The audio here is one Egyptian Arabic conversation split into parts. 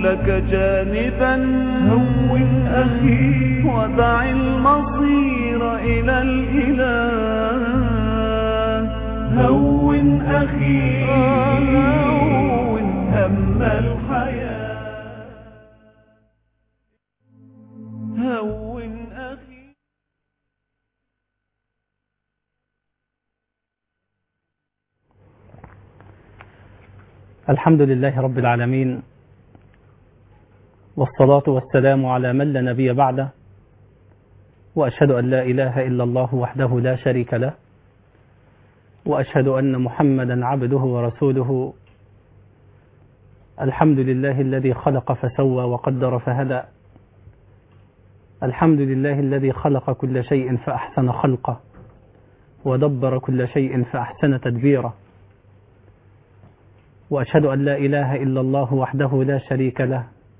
لك جانبا هون أخي ودع المصير إلى الإله هون أخي هون هم الحياة هون أخي الحمد لله رب العالمين والصلاة والسلام على من لا نبي بعده وأشهد أن لا إله إلا الله وحده لا شريك له وأشهد أن محمدا عبده ورسوله الحمد لله الذي خلق فسوى وقدر فهدى الحمد لله الذي خلق كل شيء فأحسن خلقه ودبر كل شيء فأحسن تدبيره وأشهد أن لا إله إلا الله وحده لا شريك له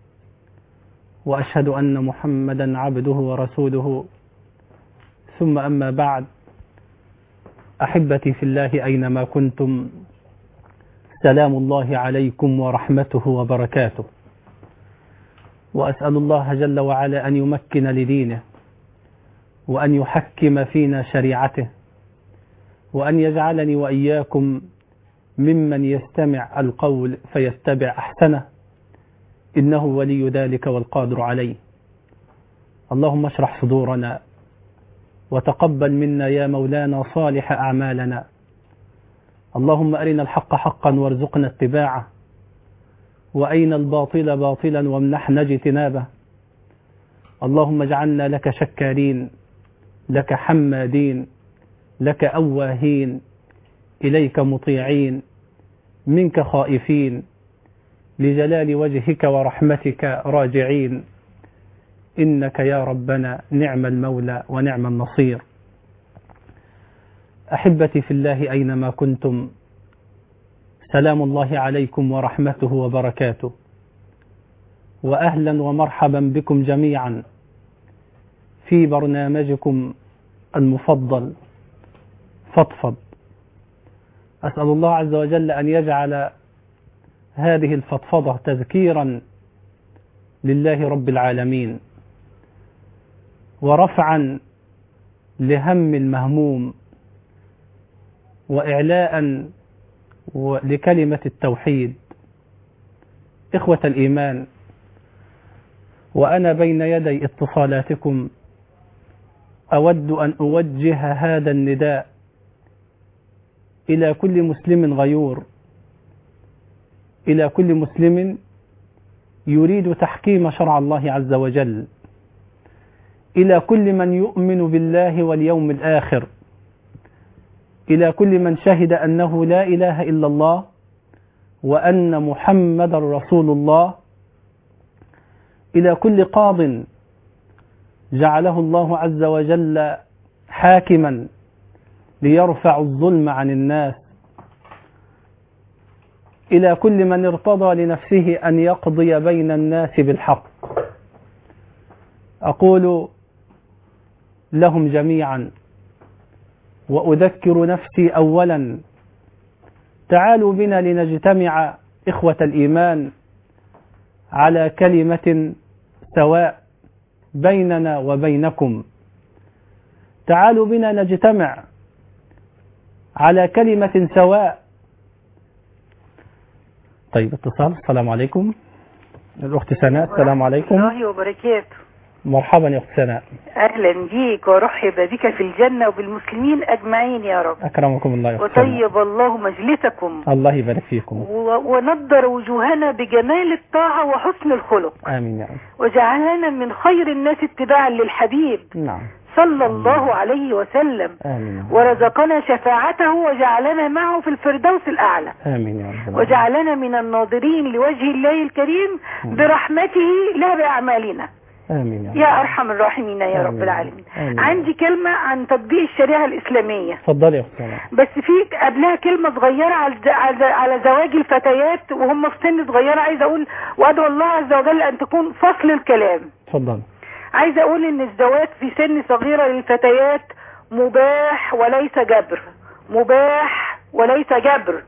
وأشهد أن محمدا عبده ورسوله ثم أما بعد أحبتي في الله أينما كنتم سلام الله عليكم ورحمته وبركاته وأسأل الله جل وعلا أن يمكن لدينه وأن يحكم فينا شريعته وأن يجعلني وإياكم ممن يستمع القول فيتبع أحسنه إنه ولي ذلك والقادر عليه اللهم اشرح صدورنا وتقبل منا يا مولانا صالح أعمالنا اللهم أرنا الحق حقا وارزقنا اتباعه وأين الباطل باطلا وامنحنا اجتنابه اللهم اجعلنا لك شكارين لك حمادين لك أواهين إليك مطيعين منك خائفين لجلال وجهك ورحمتك راجعين إنك يا ربنا نعم المولى ونعم النصير أحبتي في الله أينما كنتم سلام الله عليكم ورحمته وبركاته وأهلا ومرحبا بكم جميعا في برنامجكم المفضل فضفض أسأل الله عز وجل أن يجعل هذه الفضفضة تذكيرا لله رب العالمين ورفعا لهم المهموم وإعلاء لكلمة التوحيد إخوة الإيمان وأنا بين يدي اتصالاتكم أود أن أوجه هذا النداء إلى كل مسلم غيور إلى كل مسلم يريد تحكيم شرع الله عز وجل إلى كل من يؤمن بالله واليوم الآخر إلى كل من شهد أنه لا إله إلا الله وأن محمد رسول الله إلى كل قاض جعله الله عز وجل حاكما ليرفع الظلم عن الناس إلى كل من ارتضى لنفسه أن يقضي بين الناس بالحق أقول لهم جميعا وأذكر نفسي أولا تعالوا بنا لنجتمع إخوة الإيمان على كلمة سواء بيننا وبينكم تعالوا بنا نجتمع على كلمة سواء طيب اتصال السلام عليكم الأخت سناء السلام عليكم الله وبركاته مرحبا يا أخت سناء اهلا بيك ورحب بك في الجنة وبالمسلمين اجمعين يا رب أكرمكم الله يا أخت سناء وطيب الله مجلسكم الله يبارك فيكم و- ونضر وجوهنا بجمال الطاعة وحسن الخلق آمين يا رب وجعلنا من خير الناس اتباعا للحبيب نعم صلى الله عليه وسلم آمين يا رب. ورزقنا شفاعته وجعلنا معه في الفردوس الأعلى آمين يا رب العالمين. وجعلنا من الناظرين لوجه الله الكريم برحمته لا بأعمالنا آمين يا رب يا أرحم الراحمين يا آمين. رب العالمين آمين. عندي كلمة عن تطبيق الشريعة الإسلامية اتفضلي يا أخت سناء بس في قبلها كلمة صغيرة على على- على زواج الفتيات وهم في سن صغيرة عايزة أقول وأدعو الله عز وجل أن تكون فصل الكلام اتفضلي عايزة أقول إن الزواج في سن صغيرة للفتيات مباح وليس جبر مباح وليس جبر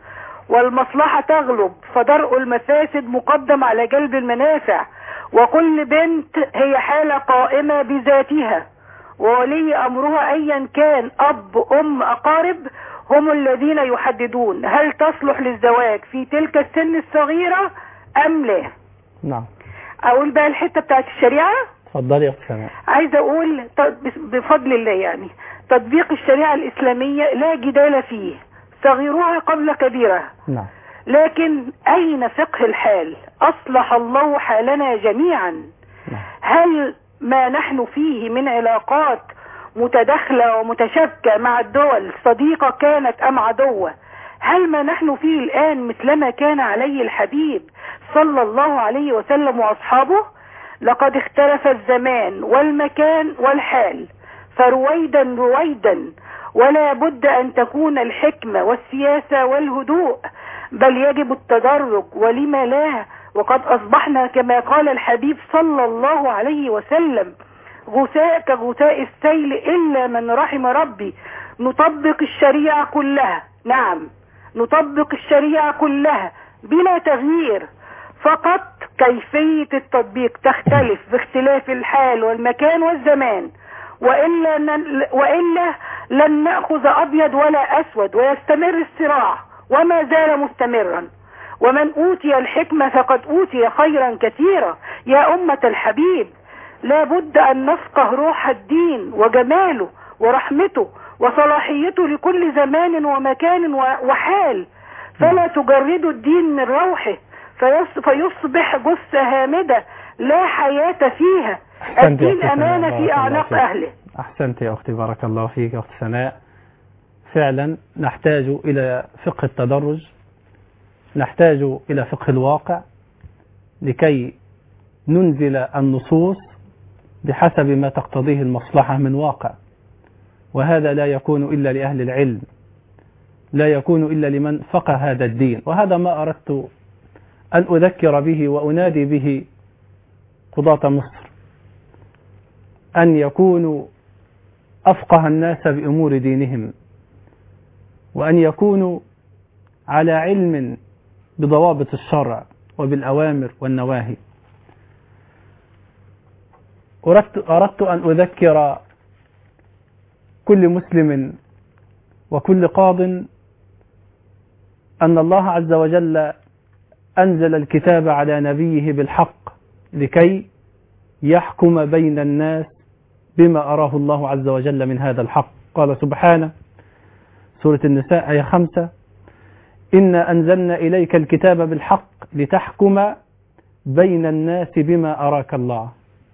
والمصلحة تغلب فدرء المفاسد مقدم على جلب المنافع وكل بنت هي حالة قائمة بذاتها وولي أمرها أيا كان أب أم أقارب هم الذين يحددون هل تصلح للزواج في تلك السن الصغيرة أم لا نعم أقول بقى الحتة بتاعت الشريعة اتفضلي يا أخت سماء عايزة أقول ت- بفضل الله يعني تطبيق الشريعة الإسلامية لا جدال فيه صغيرها قبل كبيرها نعم لكن أين فقه الحال أصلح الله حالنا جميعا نعم هل ما نحن فيه من علاقات متداخلة ومتشابكة مع الدول صديقة كانت أم عدوة هل ما نحن فيه الآن مثلما كان عليه الحبيب صلى الله عليه وسلم وأصحابه لقد اختلف الزمان والمكان والحال فرويدا رويدا ولا بد أن تكون الحكمة والسياسة والهدوء بل يجب التدرج ولما لا وقد أصبحنا كما قال الحبيب صلى الله عليه وسلم غثاء كغثاء السيل إلا من رحم ربي نطبق الشريعة كلها نعم نطبق الشريعة كلها بلا تغيير فقط كيفية التطبيق تختلف باختلاف الحال والمكان والزمان وإلا, نن وإلا لن نأخذ أبيض ولا أسود ويستمر الصراع وما زال مستمرا ومن أوتي الحكمة فقد أوتي خيرا كثيرا يا أمة الحبيب لا بد أن نفقه روح الدين وجماله ورحمته وصلاحيته لكل زمان ومكان وحال فلا تجردوا الدين من روحه فيص- فيصبح جثة هامدة لا حياة فيها أحسنت يا الدين أخت سناء، أمانة بارك في الله أعناق فيك. أهله أحسنت يا أختي بارك الله فيك يا أخت سناء فعلا نحتاج إلى فقه التدرج نحتاج إلى فقه الواقع لكي ننزل النصوص بحسب ما تقتضيه المصلحة من واقع وهذا لا يكون إلا لأهل العلم لا يكون إلا لمن فقه هذا الدين وهذا ما أردت أن أذكر به وأنادي به قضاة مصر أن يكونوا أفقه الناس بأمور دينهم وأن يكونوا على علم بضوابط الشرع وبالأوامر والنواهي أردت, أردت أن أذكر كل مسلم وكل قاض أن الله عز وجل أنزل الكتاب على نبيه بالحق لكي يحكم بين الناس بما أراه الله عز وجل من هذا الحق قال سبحانه سورة النساء آية خمسة إنا أنزلنا إليك الكتاب بالحق لتحكم بين الناس بما أراك الله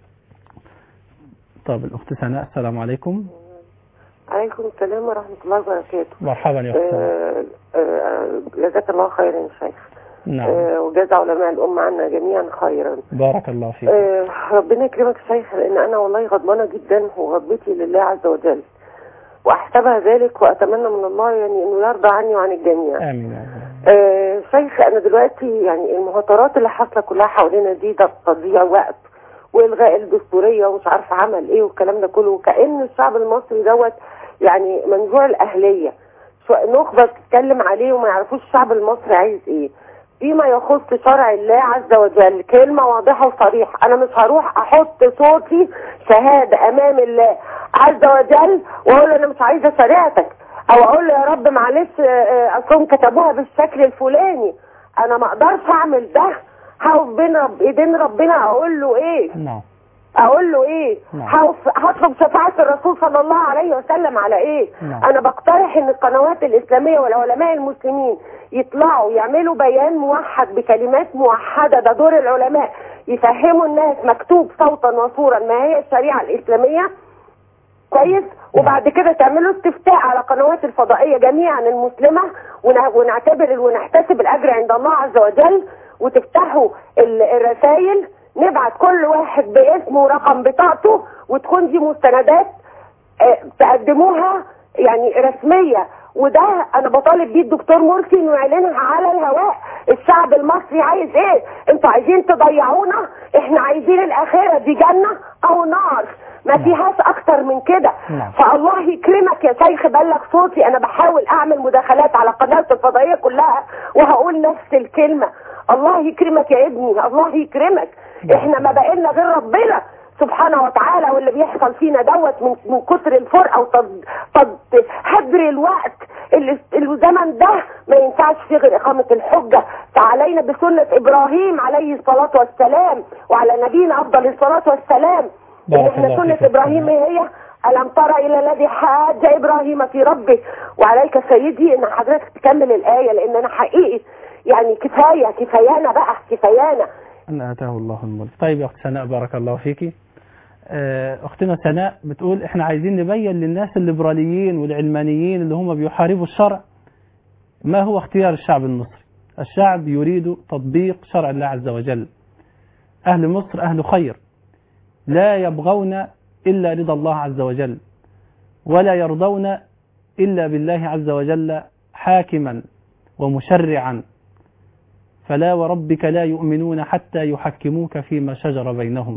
طب الأخت سناء السلام عليكم عليكم السلام ورحمة الله وبركاته مرحبا يا أخت سناء آه، آه، جزاك الله خيرا يا شيخ نعم آه، وجزا علماء الأمة عنا جميعا خيرا بارك الله فيك آه، ربنا يكرمك يا شيخ لأن أنا والله غضبانة جدا وغضبتي لله عز وجل وأحسبها ذلك وأتمنى من الله يعني أنه يرضى عني وعن الجميع آمين يا رب. آه، شيخ أنا دلوقتي يعني المهاترات اللي حاصلة كلها حوالينا دي ده تضييع وقت والغاء الدستورية ومش عارفة عمل ايه والكلام ده كله وكأن الشعب المصري دوت يعني منزوع الأهلية شو- نخبة بتتكلم عليه وما يعرفوش الشعب المصري عايز ايه فيما يخص شرع الله عز وجل كلمة واضحة وصريحة أنا مش هروح أحط صوتي شهادة أمام الله عز وجل وأقول له أنا مش عايزة شريعتك أو أقول له يا رب معلش آه، آه، أصلهم كتبوها بالشكل الفلاني أنا ما أقدرش أعمل ده هقف بين رب إيدين ربنا أقول له إيه نعم اقول له ايه نعم. هقف- هطلب شفاعة الرسول صلى الله عليه وسلم على ايه نعم. انا بقترح ان القنوات الاسلامية والعلماء المسلمين يطلعوا يعملوا بيان موحد بكلمات موحدة ده دور العلماء يفهموا الناس مكتوب صوتا وصورا ما هي الشريعة الاسلامية كويس وبعد كده تعملوا استفتاء على قنوات الفضائية جميعا المسلمة ون- ونعتبر ونحتسب الأجر عند الله عز وجل وتفتحوا ال- الرسائل نبعت كل واحد باسمه ورقم بطاقته وتكون دي مستندات آه، تقدموها يعني رسمية وده انا بطالب بيه الدكتور مرسي انه يعلنها على الهواء الشعب المصري عايز ايه انتوا عايزين تضيعونا احنا عايزين الاخرة دي جنة او نار ما نعم. فيهاش اكتر من كده نعم. فالله يكرمك يا شيخ بلغ صوتي انا بحاول اعمل مداخلات على قناه الفضائيه كلها وهقول نفس الكلمه الله يكرمك يا ابني الله يكرمك احنا ما بقينا غير ربنا سبحانه وتعالى واللي بيحصل فينا دوت من من كتر الفرقه وتد تد هدر الوقت اللي- الزمن ده ما ينفعش فيه غير اقامه الحجه فعلينا بسنه ابراهيم عليه الصلاه والسلام وعلى نبينا افضل الصلاه والسلام ان بارك احنا الله سنه فيك. ابراهيم هي ألم تر إلى الذي حاج إبراهيم في ربه وعليك سيدي إن حضرتك تكمل الآية لأن أنا حقيقي يعني كفاية كفايانا بقى كفايانا أن آتاه الله الملك طيب يا أخت سناء بارك الله فيك آه، أختنا سناء بتقول إحنا عايزين نبين للناس الليبراليين والعلمانيين اللي هم بيحاربوا الشرع ما هو اختيار الشعب المصري الشعب يريد تطبيق شرع الله عز وجل أهل مصر أهل خير لا يبغون إلا رضا الله عز وجل ولا يرضون إلا بالله عز وجل حاكما ومشرعا فلا وربك لا يؤمنون حتى يحكموك فيما شجر بينهم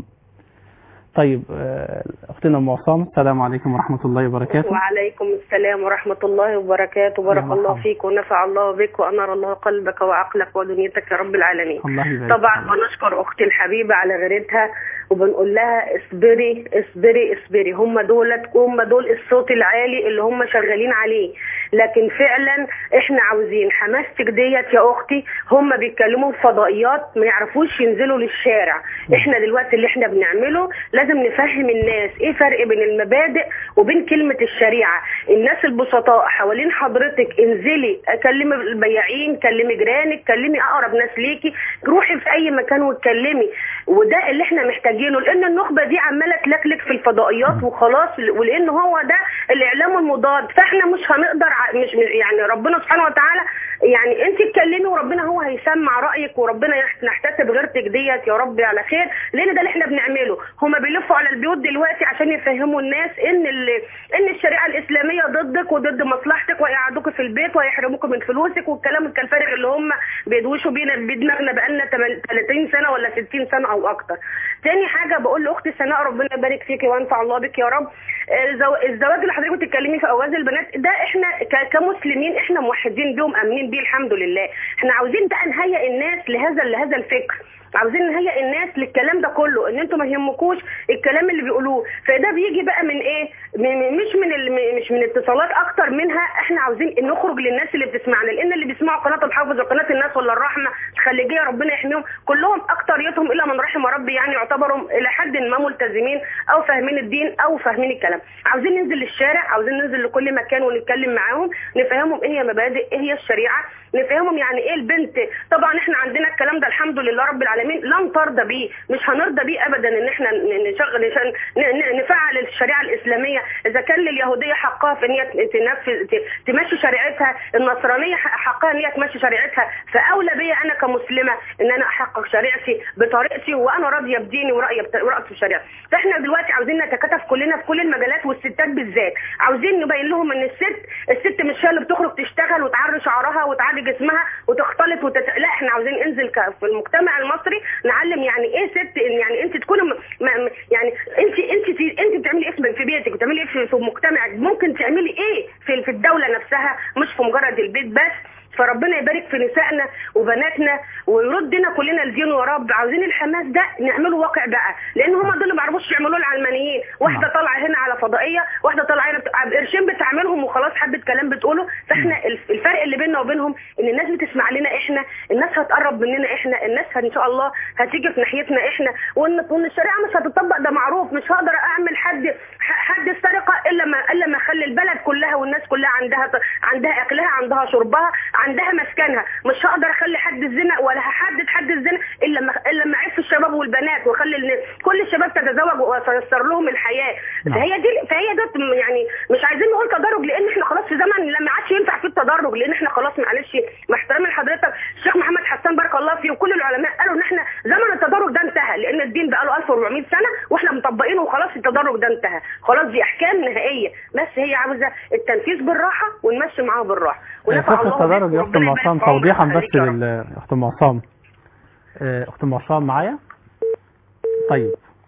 طيب آه، أختنا أم عصام السلام عليكم ورحمة الله وبركاته وعليكم السلام ورحمة الله وبركاته بارك يا الله مرحبا. فيك ونفع الله بك وأنار الله قلبك وعقلك ودنيتك يا رب العالمين الله يبارك طبعا فيك. بنشكر أختي الحبيبة على غيرتها وبنقول لها اصبري اصبري اصبري هم دولت هم دول الصوت العالي اللي هم شغالين عليه لكن فعلا احنا عاوزين حماستك ديت يا اختي هم بيتكلموا في فضائيات ما يعرفوش ينزلوا للشارع احنا دلوقتي اللي احنا بنعمله لازم نفهم الناس ايه فرق بين المبادئ وبين كلمة الشريعة الناس البسطاء حوالين حضرتك انزلي كلمي البياعين كلمي جيرانك كلمي اقرب ناس ليكي روحي في اي مكان واتكلمي وده اللي احنا محتاجينه لان النخبه دي عماله تلكلك في الفضائيات وخلاص ولان هو ده الاعلام المضاد فاحنا مش هنقدر ع- مش مش- يعني ربنا سبحانه وتعالى يعني انت اتكلمي وربنا هو هيسمع رايك وربنا يح- نحتسب غيرتك ديت يا رب على خير لان ده اللي احنا بنعمله هما بيلفوا على البيوت دلوقتي عشان يفهموا الناس ان ال- ان الشريعه الاسلاميه ضدك وضد مصلحتك ويقعدوك في البيت ويحرموك من فلوسك والكلام الكالفارغ اللي هم بيدوشوا بينا بدماغنا بقالنا 30 سنه ولا 60 سنه او اكتر تاني حاجه بقول لاختي سناء ربنا يبارك فيكي وينفع الله بك يا رب الزو- الزواج اللي حضرتك بتتكلمي في اواز البنات ده احنا ك- كمسلمين احنا موحدين بيه ومامنين بيه الحمد لله احنا عاوزين بقى نهيئ الناس لهذا لهذا الفكر عاوزين نهيئ الناس للكلام ده كله ان انتوا ما يهمكوش الكلام اللي بيقولوه فده بيجي بقى من ايه من مش من ال- مش من اتصالات اكتر منها احنا عاوزين نخرج للناس اللي بتسمعنا لان اللي بيسمعوا قناه الحافظ وقناه الناس ولا الرحمه الخليجيه ربنا يحميهم كلهم اكتريتهم الا من رحم ربي يعني يعتبروا الى حد ما ملتزمين او فاهمين الدين او فاهمين الكلام عاوزين ننزل للشارع عاوزين ننزل لكل مكان ونتكلم معاهم نفهمهم ايه هي مبادئ ايه هي الشريعه نفهمهم يعني ايه البنت طبعا احنا عندنا الكلام ده الحمد لله رب العالمين لن ترضى بيه مش هنرضى بيه ابدا ان احنا ن- نشغل نش- ن- ن- نفعل الشريعه الاسلاميه اذا كان لليهوديه حقها في ان هي تنفذ ت- تمشي شريعتها النصرانيه ح- حقها ان هي تمشي شريعتها فاولى بيا انا كمسلمه ان انا احقق شريعتي بطريقتي وانا راضيه بديني ورايي بت- ورأيي في الشريعه فاحنا دلوقتي عاوزين نتكاتف كلنا في كل المجالات والستات بالذات عاوزين نبين لهم ان الست الست مش هي اللي بتخرج تشتغل وتعري شعرها وتعري جسمها وتختلط وتت... لا احنا عاوزين انزل ك... في المجتمع المصري نعلم يعني ايه ست يعني انت تكوني م... م... م- يعني انت انت انت بتعملي ايه في في بيتك بتعملي ايه في, في مجتمعك ممكن تعملي ايه في في الدوله نفسها مش في مجرد البيت بس فربنا يبارك في نسائنا وبناتنا ويردنا كلنا لدينه يا رب عاوزين الحماس ده نعمله واقع بقى لان هم دول اللي ما بيعرفوش يعملوه العلمانيين واحده نعم. طالعه هنا على فضائيه واحده طالعه هنا بت- قرشين بتعملهم وخلاص حبه كلام بتقوله فاحنا الف- الفرق اللي بيننا وبينهم ان الناس بتسمع لنا احنا الناس هتقرب مننا احنا الناس ان شاء الله هتيجي في ناحيتنا احنا وان وان الشريعه مش هتطبق ده معروف مش هقدر اعمل حد ح- حد السرقه الا ما الا ما اخلي البلد كلها والناس كلها عندها ط- عندها اكلها عندها شربها عندها مسكنها مش هقدر اخلي حد الزنا ولا هحدد حد الزنا الا ما الا ما اعف الشباب والبنات واخلي ال- كل الشباب تتزوج ويسر لهم الحياه نعم. فهي دي فهي ده يعني مش عايزين نقول تدرج لان احنا خلاص في زمن لما عادش ينفع فيه التدرج لان احنا خلاص معلش مع احترامي لحضرتك الشيخ محمد حسان بارك الله فيه وكل العلماء قالوا ان احنا زمن التدرج ده انتهى لان الدين بقى له 1400 سنه واحنا مطبقينه وخلاص التدرج ده انتهى خلاص دي احكام نهائيه بس هي عاوزه التنفيذ بالراحه ونمشي معاه بالراحه ونفع فقه الله التدرج بك يا اخت وربنا ام يبارك عصام في عمرك توضيحا بس ويخليك يا رب. لل اخت ام عصام آه، اخت ام عصام معايا طيب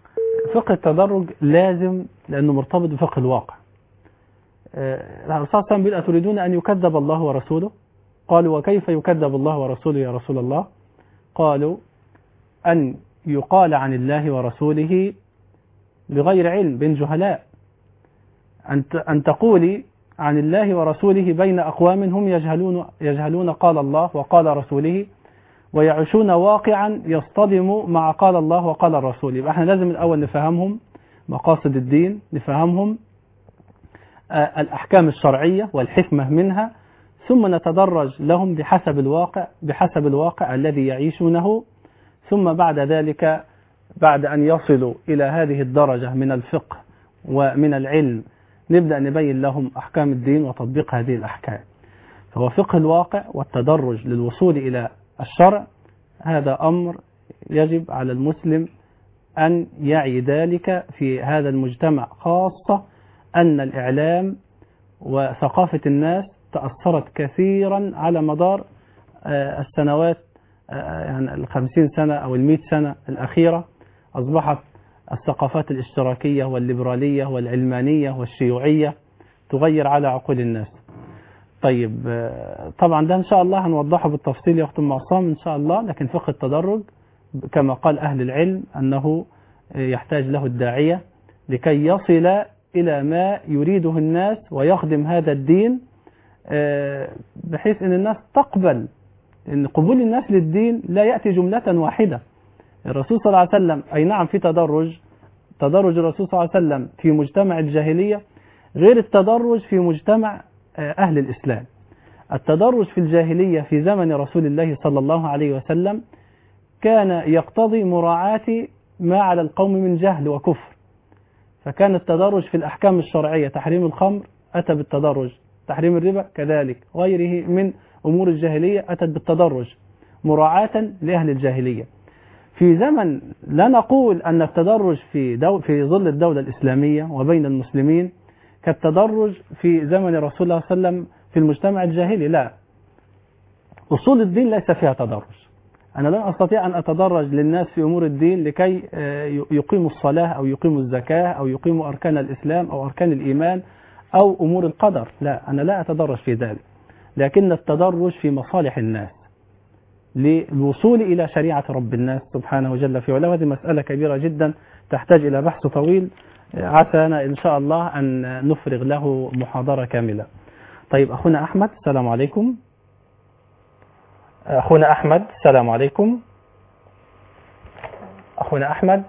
فقه التدرج لازم لأنه مرتبط بفقه الواقع آه، الرسول صلى الله عليه وسلم بيقول أتريدون أن يكذب الله ورسوله قالوا وكيف يكذب الله ورسوله يا رسول الله قالوا أن يقال عن الله ورسوله بغير علم بين جهلاء أن ت- أن تقولي عن الله ورسوله بين أقوام هم يجهلون يجهلون قال الله وقال رسوله ويعيشون واقعا يصطدم مع قال الله وقال الرسول يبقى احنا لازم الأول نفهمهم مقاصد الدين نفهمهم آه، الأحكام الشرعية والحكمة منها ثم نتدرج لهم بحسب الواقع بحسب الواقع الذي يعيشونه ثم بعد ذلك بعد أن يصلوا إلى هذه الدرجة من الفقه ومن العلم نبدأ نبين لهم أحكام الدين وتطبيق هذه الأحكام فهو فقه الواقع والتدرج للوصول إلى الشرع هذا أمر يجب على المسلم أن يعي ذلك في هذا المجتمع خاصة أن الإعلام وثقافة الناس تأثرت كثيرا على مدار آه، السنوات آه، يعني الخمسين سنة أو المئة سنة الأخيرة أصبحت الثقافات الاشتراكية والليبرالية والعلمانية والشيوعية تغير على عقول الناس طيب آه، طبعا ده إن شاء الله هنوضحه بالتفصيل يا أخت أم عصام إن شاء الله لكن فقه التدرج كما قال أهل العلم أنه آه، يحتاج له الداعية لكي يصل إلى ما يريده الناس ويخدم هذا الدين آه، بحيث أن الناس تقبل أن قبول الناس للدين لا يأتي جملة واحدة الرسول صلى الله عليه وسلم أي نعم في تدرج تدرج الرسول صلى الله عليه وسلم في مجتمع الجاهلية غير التدرج في مجتمع آه، أهل الإسلام التدرج في الجاهلية في زمن رسول الله صلى الله عليه وسلم كان يقتضي مراعاة ما على القوم من جهل وكفر فكان التدرج في الأحكام الشرعية تحريم الخمر أتى بالتدرج تحريم الربا كذلك غيره من أمور الجاهلية أتت بالتدرج مراعاة لأهل الجاهلية في زمن لا نقول أن التدرج في, دو في ظل الدولة الإسلامية وبين المسلمين كالتدرج في زمن رسول الله صلى الله عليه وسلم في المجتمع الجاهلي لا أصول الدين ليس فيها تدرج أنا لا أستطيع أن أتدرج للناس في أمور الدين لكي آه، يقيموا الصلاة أو يقيموا الزكاة أو يقيموا أركان الإسلام أو أركان الإيمان أو أمور القدر لا أنا لا أتدرج في ذلك لكن التدرج في مصالح الناس للوصول إلى شريعة رب الناس سبحانه وجل في علاه هذه مسألة كبيرة جدا تحتاج إلى بحث طويل عسانا إن شاء الله أن نفرغ له محاضرة كاملة طيب أخونا أحمد السلام عليكم أخونا أحمد السلام عليكم أخونا أحمد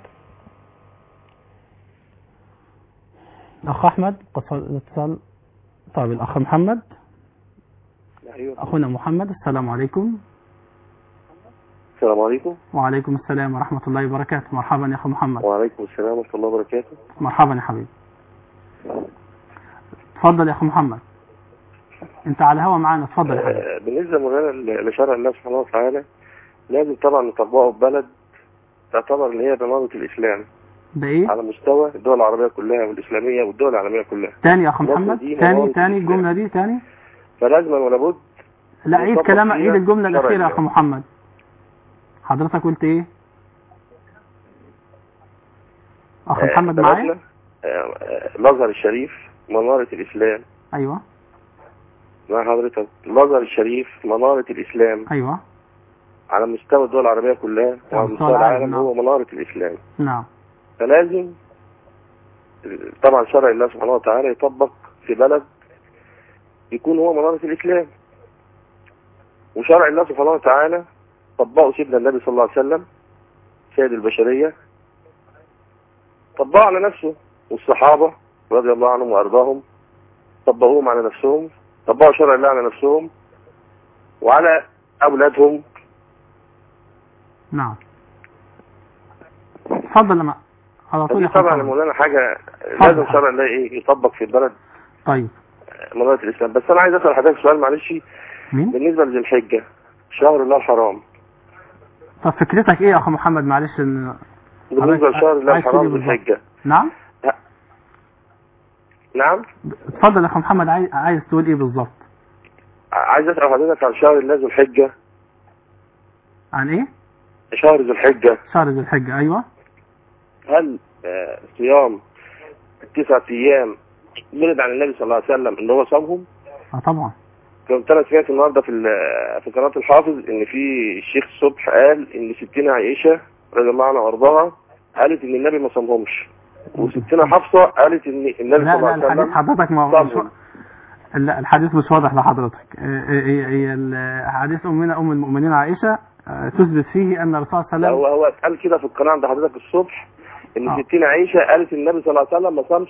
أخ أحمد قصر الاتصال طيب الأخ محمد ايوه أخونا محمد السلام عليكم السلام عليكم وعليكم السلام ورحمة الله وبركاته مرحبا يا أخو محمد وعليكم السلام ورحمه الله وبركاته مرحبا يا حبيبي تفضل يا أخو محمد أنت على الهوا معانا تفضل يا حبيبي آه، بالنسبه مولانا لشرع الله سبحانه وتعالى لازم طبعا نطبقه في بلد تعتبر اللي هي بمنظمه الاسلام ده إيه على مستوى الدول العربيه كلها والاسلاميه والدول العالميه كلها تاني يا أخو مصر محمد دي تاني منارة تاني الإسلام. الجملة دي تاني فلازم ولابد لا عيد نطبق كلام فيها عيد الجملة شرع الأخيرة يا الله. أخو محمد حضرتك قلت إيه أخ آه، محمد بلدنا، معايا آه، آه، الازهر الشريف مناره الاسلام أيوه مع حضرتك الازهر الشريف مناره الاسلام أيوه على مستوى الدول العربيه كلها وعلى مستوى العالم نعم. هو مناره الاسلام نعم فلازم طبعا شرع الله سبحانه وتعالى يطبق في بلد يكون هو منارة الإسلام وشرع الله سبحانه وتعالى طبقه سيدنا النبي صلى الله عليه وسلم سيد البشرية طبقه على نفسه والصحابة رضي الله عنهم وأرضاهم طبقوهم على نفسهم طبقوا شرع الله على نفسهم وعلى أولادهم نعم اتفضل لما على طول دي يا أخو طبعا يا محمد مولانا حاجة اتفضل. لازم شرع الله إيه يطبق في البلد طيب منارة الإسلام بس أنا عايز أسأل حضرتك سؤال معلش مين بالنسبة لذي الحجة شهر الله الحرام طب فكرتك إيه يا أخو محمد معلش إن بالنسبة عايز- لشهر الله عايز الحرام تقولي ذي بالظبط. الحجة نعم نعم اتفضل يا أخو محمد عايز عايز تقول إيه بالظبط عايز أسأل حضرتك عن شهر الله ذو الحجة عن إيه شهر ذو الحجة شهر ذي الحجة أيوه هل آه، صيام التسعة ايام ورد عن النبي صلى الله عليه وسلم ان هو صامهم اه طبعا كنت انا سمعت النهارده في ال- في قناه الحافظ ان في الشيخ الصبح قال ان ستنا عائشه رضي الله عنها وارضاها قالت ان النبي ما صامهمش وستنا حفصه قالت ان النبي لا صلى الله لا عليه الحديث وسلم حضرتك ما مش صامهم لا الحديث مش واضح لحضرتك آه، هي هي ال- حديث امنا ام المؤمنين عائشه آه، تثبت فيه ان الرسول صلى الله لا عليه هو وسلم هو اتقال كده في القناه عند حضرتك الصبح ان آه. ستنا عائشه قالت النبي صلى الله عليه وسلم ما صامش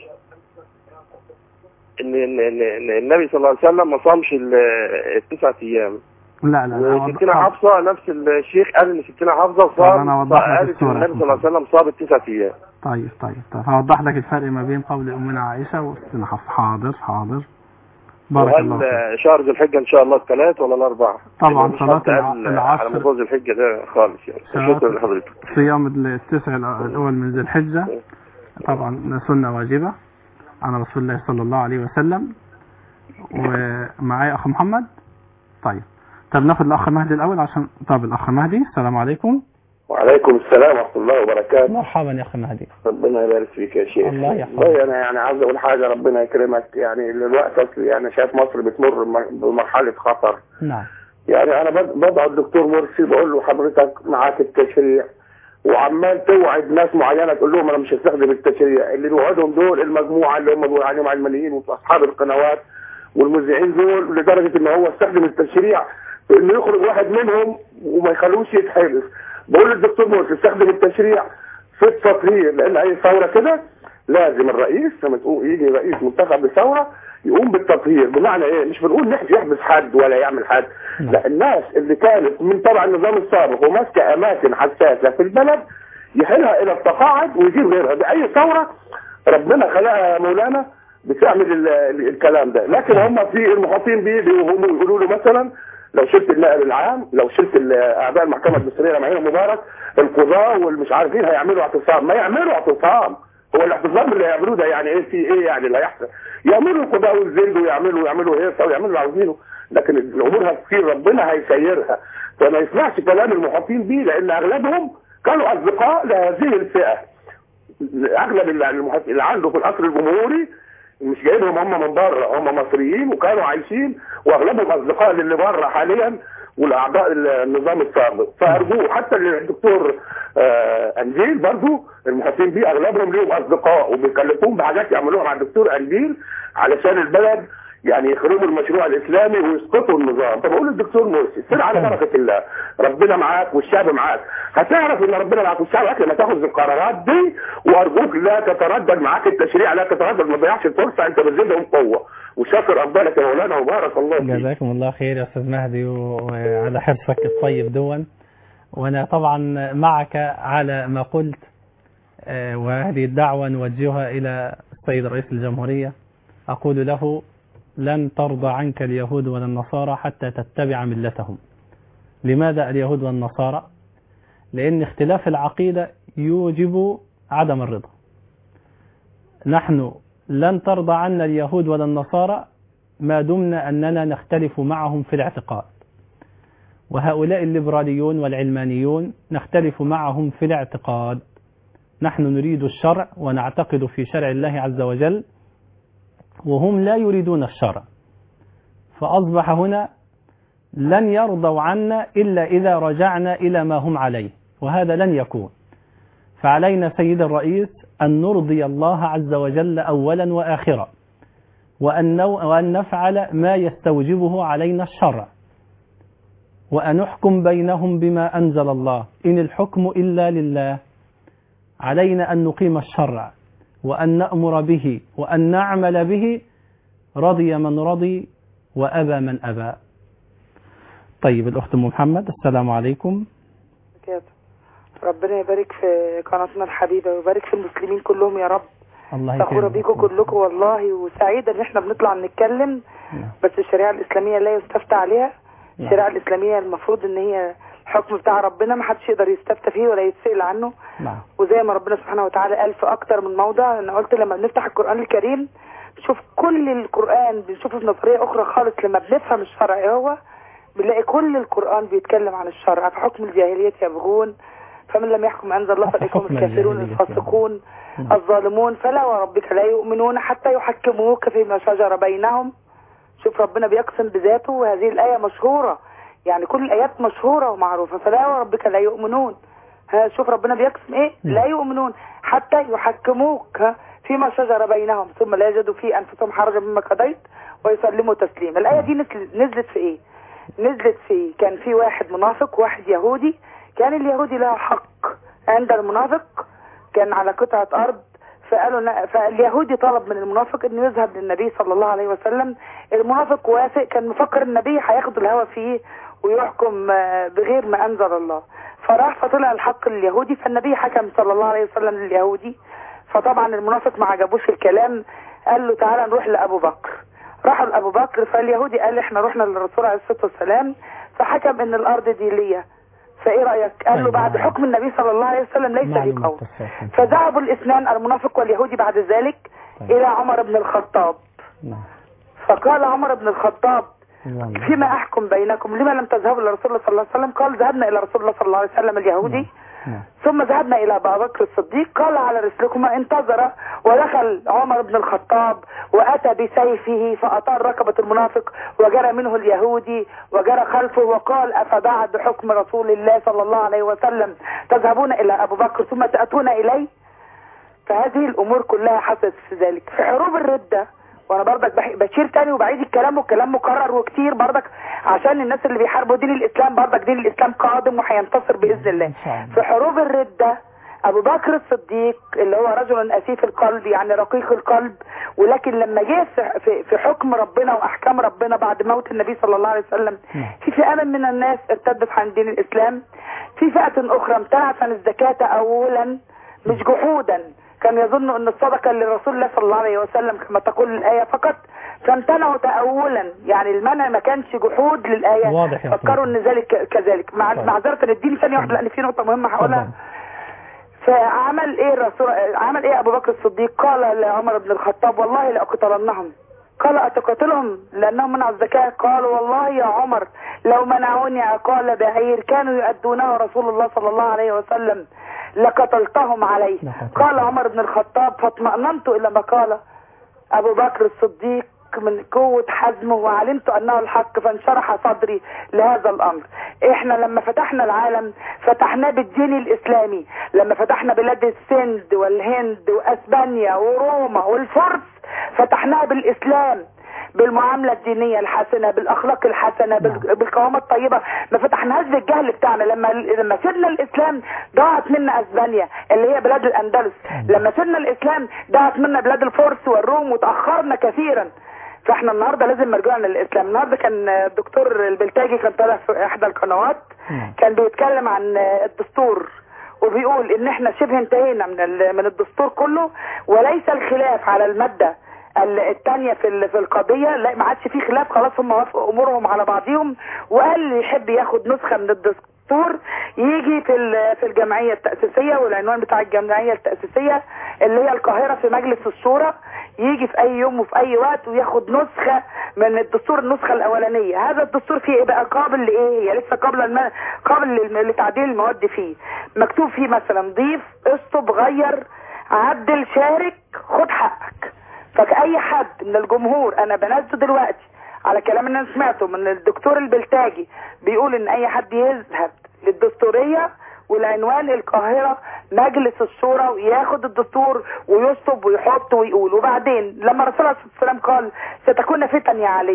ان ان إن- إن النبي صلى الله عليه وسلم ما صامش ال- التسعة ايام لا لا لا وستنا وضح- حفصه نفس الشيخ قال ان ستنا حفصه طب صام أنا أوضح لك قالت ان الصورة. النبي صلى الله عليه وسلم صام التسعة ايام طيب طيب طيب هوضح لك الفرق ما بين قول امنا عائشه وستنا حفصه حاضر حاضر بارك الله وهل فيك شهر ذي الحجه ان شاء الله الثلاث ولا الاربعه؟ طبعاً مفيش صلاة حد قال الع- العصر. على موضوع ذي الحجه ده خالص يعني صلاة- شكرا لحضرتك صيام التسع الاول من ذي الحجه طبعا سنه واجبه عن رسول الله صلى الله عليه وسلم ومعايا اخ محمد طيب طب ناخد الاخ مهدي الاول عشان طب الاخ مهدي السلام عليكم وعليكم السلام ورحمة الله وبركاته مرحبا يا اخ مهدي ربنا يبارك فيك يا شيخ الله يحفظك. والله انا يعني عاوز اقول حاجة ربنا يكرمك يعني الوقت اصل يعني شايف مصر بتمر م- بمرحلة خطر نعم يعني انا بد- بدعو الدكتور مرسي بقول له حضرتك معاك التشريع وعمال توعد ناس معينه تقول لهم انا مش هستخدم التشريع اللي بيوعدهم دول المجموعه اللي هم بيقولوا عليهم علمانيين واصحاب القنوات والمذيعين دول لدرجه ان هو استخدم التشريع في انه يخرج واحد منهم وما يخلوش يتحبس بقول للدكتور مرسي استخدم التشريع في التطهير لان اي ثوره كده لازم الرئيس لما تقوم يجي رئيس منتخب بثوره يقوم بالتطهير بمعنى ايه مش بنقول نح- يحبس حد ولا يعمل حد لا الناس اللي كانت من تبع النظام السابق وماسكه اماكن حساسه في البلد يحيلها الى التقاعد ويجيب غيرها باي ثوره ربنا خلقها يا مولانا بتعمل ال- ال- الكلام ده لكن هم في المحاطين بيه وهم يقولوا له مثلا لو شلت النائب العام لو شلت ال- اعضاء المحكمه الدستوريه معين مبارك القضاه والمش عارفين هيعملوا اعتصام ما يعملوا اعتصام هو الاعتصام اللي هيعملوه ده يعني ايه في ايه يعني اللي هيحصل يعملوا القضاء والزند ويعملوا يعملوا ايه ويعملوا اللي عاوزينه لكن الامور هتسير ربنا هيسيرها فما يسمعش كلام المحاطين بيه لان اغلبهم كانوا اصدقاء لهذه الفئه اغلب اللي المحط- اللي عنده في القصر الجمهوري مش جايبهم هم من بره هم مصريين وكانوا عايشين واغلبهم اصدقاء للي بره حاليا والاعضاء النظام السابق فارجوه حتى الدكتور آه انجيل برضو المحيطين بيه اغلبهم ليهم اصدقاء وبيكلفوهم بحاجات يعملوها مع الدكتور انجيل علشان البلد يعني يخرجوا المشروع الاسلامي ويسقطوا النظام فبقول للدكتور مرسي سير على بركه الله ربنا معاك والشعب معاك هتعرف ان ربنا معاك والشعب معاك لما تاخذ القرارات دي وارجوك لا تتردد معاك التشريع لا تتردد ما تضيعش الفرصه انت بتزيدهم قوه وشكر افضلك يا مولانا وبارك الله فيك جزاكم الله خير يا استاذ مهدي و- وعلى حرصك الطيب دون وانا طبعا معك على ما قلت آه، وهذه الدعوة نوجهها إلى السيد رئيس الجمهورية أقول له لن ترضى عنك اليهود ولا النصارى حتى تتبع ملتهم لماذا اليهود والنصارى لأن اختلاف العقيدة يوجب عدم الرضا نحن لن ترضى عنا اليهود ولا النصارى ما دمنا أننا نختلف معهم في الاعتقاد وهؤلاء الليبراليون والعلمانيون نختلف معهم في الاعتقاد نحن نريد الشرع ونعتقد في شرع الله عز وجل وهم لا يريدون الشرع فأصبح هنا لن يرضوا عنا إلا إذا رجعنا إلى ما هم عليه وهذا لن يكون فعلينا سيد الرئيس أن نرضي الله عز وجل أولا وآخرا وأن, وأن نفعل ما يستوجبه علينا الشرع وأن نحكم بينهم بما أنزل الله إن الحكم إلا لله علينا أن نقيم الشرع وأن نأمر به وأن نعمل به رضي من رضي وأبى من أبى طيب الأخت أم محمد السلام عليكم كده. ربنا يبارك في قناتنا الحبيبة ويبارك في المسلمين كلهم يا رب الله فخورة يكرمك بيكم كلكم والله وسعيدة ان احنا بنطلع نتكلم بس الشريعة الإسلامية لا يستفتى عليها الشريعة الإسلامية المفروض ان هي الحكم بتاع ربنا ما حدش يقدر يستفتى فيه ولا يتسأل عنه نعم وزي ما ربنا سبحانه وتعالى قال في اكتر من موضع انا قلت لما بنفتح القرآن الكريم بنشوف كل القرآن بنشوفه في نظرية اخرى خالص لما بنفهم الشرع إيه هو بنلاقي كل القرآن بيتكلم عن الشرع في حكم الجاهلية يبغون فمن لم يحكم أنزل الله حتى فإنهم حكم الكافرون الجاهلية. الفاسقون نعم. الظالمون فلا وربك لا يؤمنون حتى يحكموك فيما شجر بينهم شوف ربنا بيقسم بذاته وهذه الآية مشهورة يعني كل الآيات مشهورة ومعروفة فلا وربك لا يؤمنون ها شوف ربنا بيقسم ايه نعم. لا يؤمنون حتى يحكموك ها فيما شجر بينهم ثم لا يجدوا في أنفسهم حرجا مما قضيت ويسلموا تسليما الآية دي نزل- نزلت في ايه نزلت في كان في واحد منافق وواحد يهودي كان اليهودي له حق عند المنافق كان على قطعة أرض فقالوا ن- فاليهودي طلب من المنافق انه يذهب للنبي صلى الله عليه وسلم المنافق وافق كان مفكر النبي هياخد الهوى فيه ويحكم آه، بغير ما انزل الله فراح فطلع الحق لليهودي فالنبي حكم صلى الله عليه وسلم لليهودي فطبعا المنافق ما عجبوش الكلام قال له تعالى نروح لابو بكر راحوا لابو بكر فاليهودي قال احنا رحنا للرسول عليه الصلاه والسلام فحكم ان الارض دي ليا فايه رايك قال له أيوة. بعد حكم النبي صلى الله عليه وسلم ليس لي معلومة قول التصرف. فذهبوا الاثنان المنافق واليهودي بعد ذلك طيب. الى عمر بن الخطاب نعم فقال عمر بن الخطاب نعم. فيما احكم بينكم لما لم تذهبوا الى رسول الله صلى الله عليه وسلم قال ذهبنا الى رسول الله صلى الله عليه وسلم اليهودي نعم. ثم ذهبنا الى ابا بكر الصديق قال على رسلكما انتظر ودخل عمر بن الخطاب واتى بسيفه فاطار ركبه المنافق وجرى منه اليهودي وجرى خلفه وقال افبعد حكم رسول الله صلى الله عليه وسلم تذهبون الى ابو بكر ثم تاتون الي فهذه الامور كلها حصلت في ذلك في حروب الرده وانا برضك بح- بشير تاني وبعيد الكلام والكلام مكرر وكتير برضك عشان الناس اللي بيحاربوا دين الاسلام برضك دين الاسلام قادم وهينتصر باذن الله إن شاء الله. في حروب الردة ابو بكر الصديق اللي هو رجل اسيف القلب يعني رقيق القلب ولكن لما جه في- في في حكم ربنا واحكام ربنا بعد موت النبي صلى الله عليه وسلم نعم. في فئه من الناس ارتدت عن دين الاسلام في فئه اخرى امتنعت عن الزكاه اولا مش جحودا كان يظن ان الصدقه لرسول الله صلى الله عليه وسلم كما تقول الايه فقط فامتنعوا تاولا يعني المنع ما كانش جحود للايه واضح يا فكروا أخوي. ان ذلك كذلك مع طيب. معذره اديني ثانيه واحده لان في نقطه مهمه هقولها تفضل. فعمل ايه الرسول عمل ايه ابو بكر الصديق قال لعمر بن الخطاب والله لاقتلنهم قال اتقاتلهم لانهم منعوا الزكاه قال والله يا عمر لو منعوني عقال بعير كانوا يؤدونه رسول الله صلى الله عليه وسلم لقتلتهم عليه لقتلتهم. قال عمر بن الخطاب فاطمأننت الى ما قال ابو بكر الصديق من قوة حزمه وعلمت انه الحق فانشرح صدري لهذا الامر احنا لما فتحنا العالم فتحناه بالدين الاسلامي لما فتحنا بلاد السند والهند واسبانيا وروما والفرس فتحناها بالاسلام بالمعاملة الدينية الحسنة بالاخلاق الحسنة بال- بالقوامة الطيبة ما فتحناهاش بالجهل بتاعنا لما لما سيبنا الاسلام ضاعت منا اسبانيا اللي هي بلاد الاندلس لما سيبنا الاسلام ضاعت منا بلاد الفرس والروم وتاخرنا كثيرا فاحنا النهارده لازم نرجع للاسلام النهارده كان الدكتور البلتاجي كان طالع في احدى القنوات نعم. كان بيتكلم عن الدستور وبيقول ان احنا شبه انتهينا من ال- من الدستور كله وليس الخلاف على الماده ال- التانية في ال- في القضية لا ما عادش في خلاف خلاص هم وافقوا امورهم على بعضهم وقال اللي يحب ياخد نسخة من الدستور يجي في ال- في الجمعية التأسيسية والعنوان بتاع الجمعية التأسيسية اللي هي القاهرة في مجلس الشورى يجي في اي يوم وفي اي وقت وياخد نسخة من الدستور النسخة الاولانية هذا الدستور فيه ايه بقى قابل لايه هي لسه قابلة الم... قابل للم- لتعديل المواد فيه مكتوب فيه مثلا ضيف اسطب غير عدل شارك خد حقك فاي حد من الجمهور انا بنزله دلوقتي على كلام اللي انا سمعته من الدكتور البلتاجي بيقول ان اي حد يذهب للدستورية والعنوان القاهرة مجلس الشورى وياخد الدستور ويشطب ويحط ويقول وبعدين لما الرسول عليه الصلاة والسلام قال ستكون فتن يا علي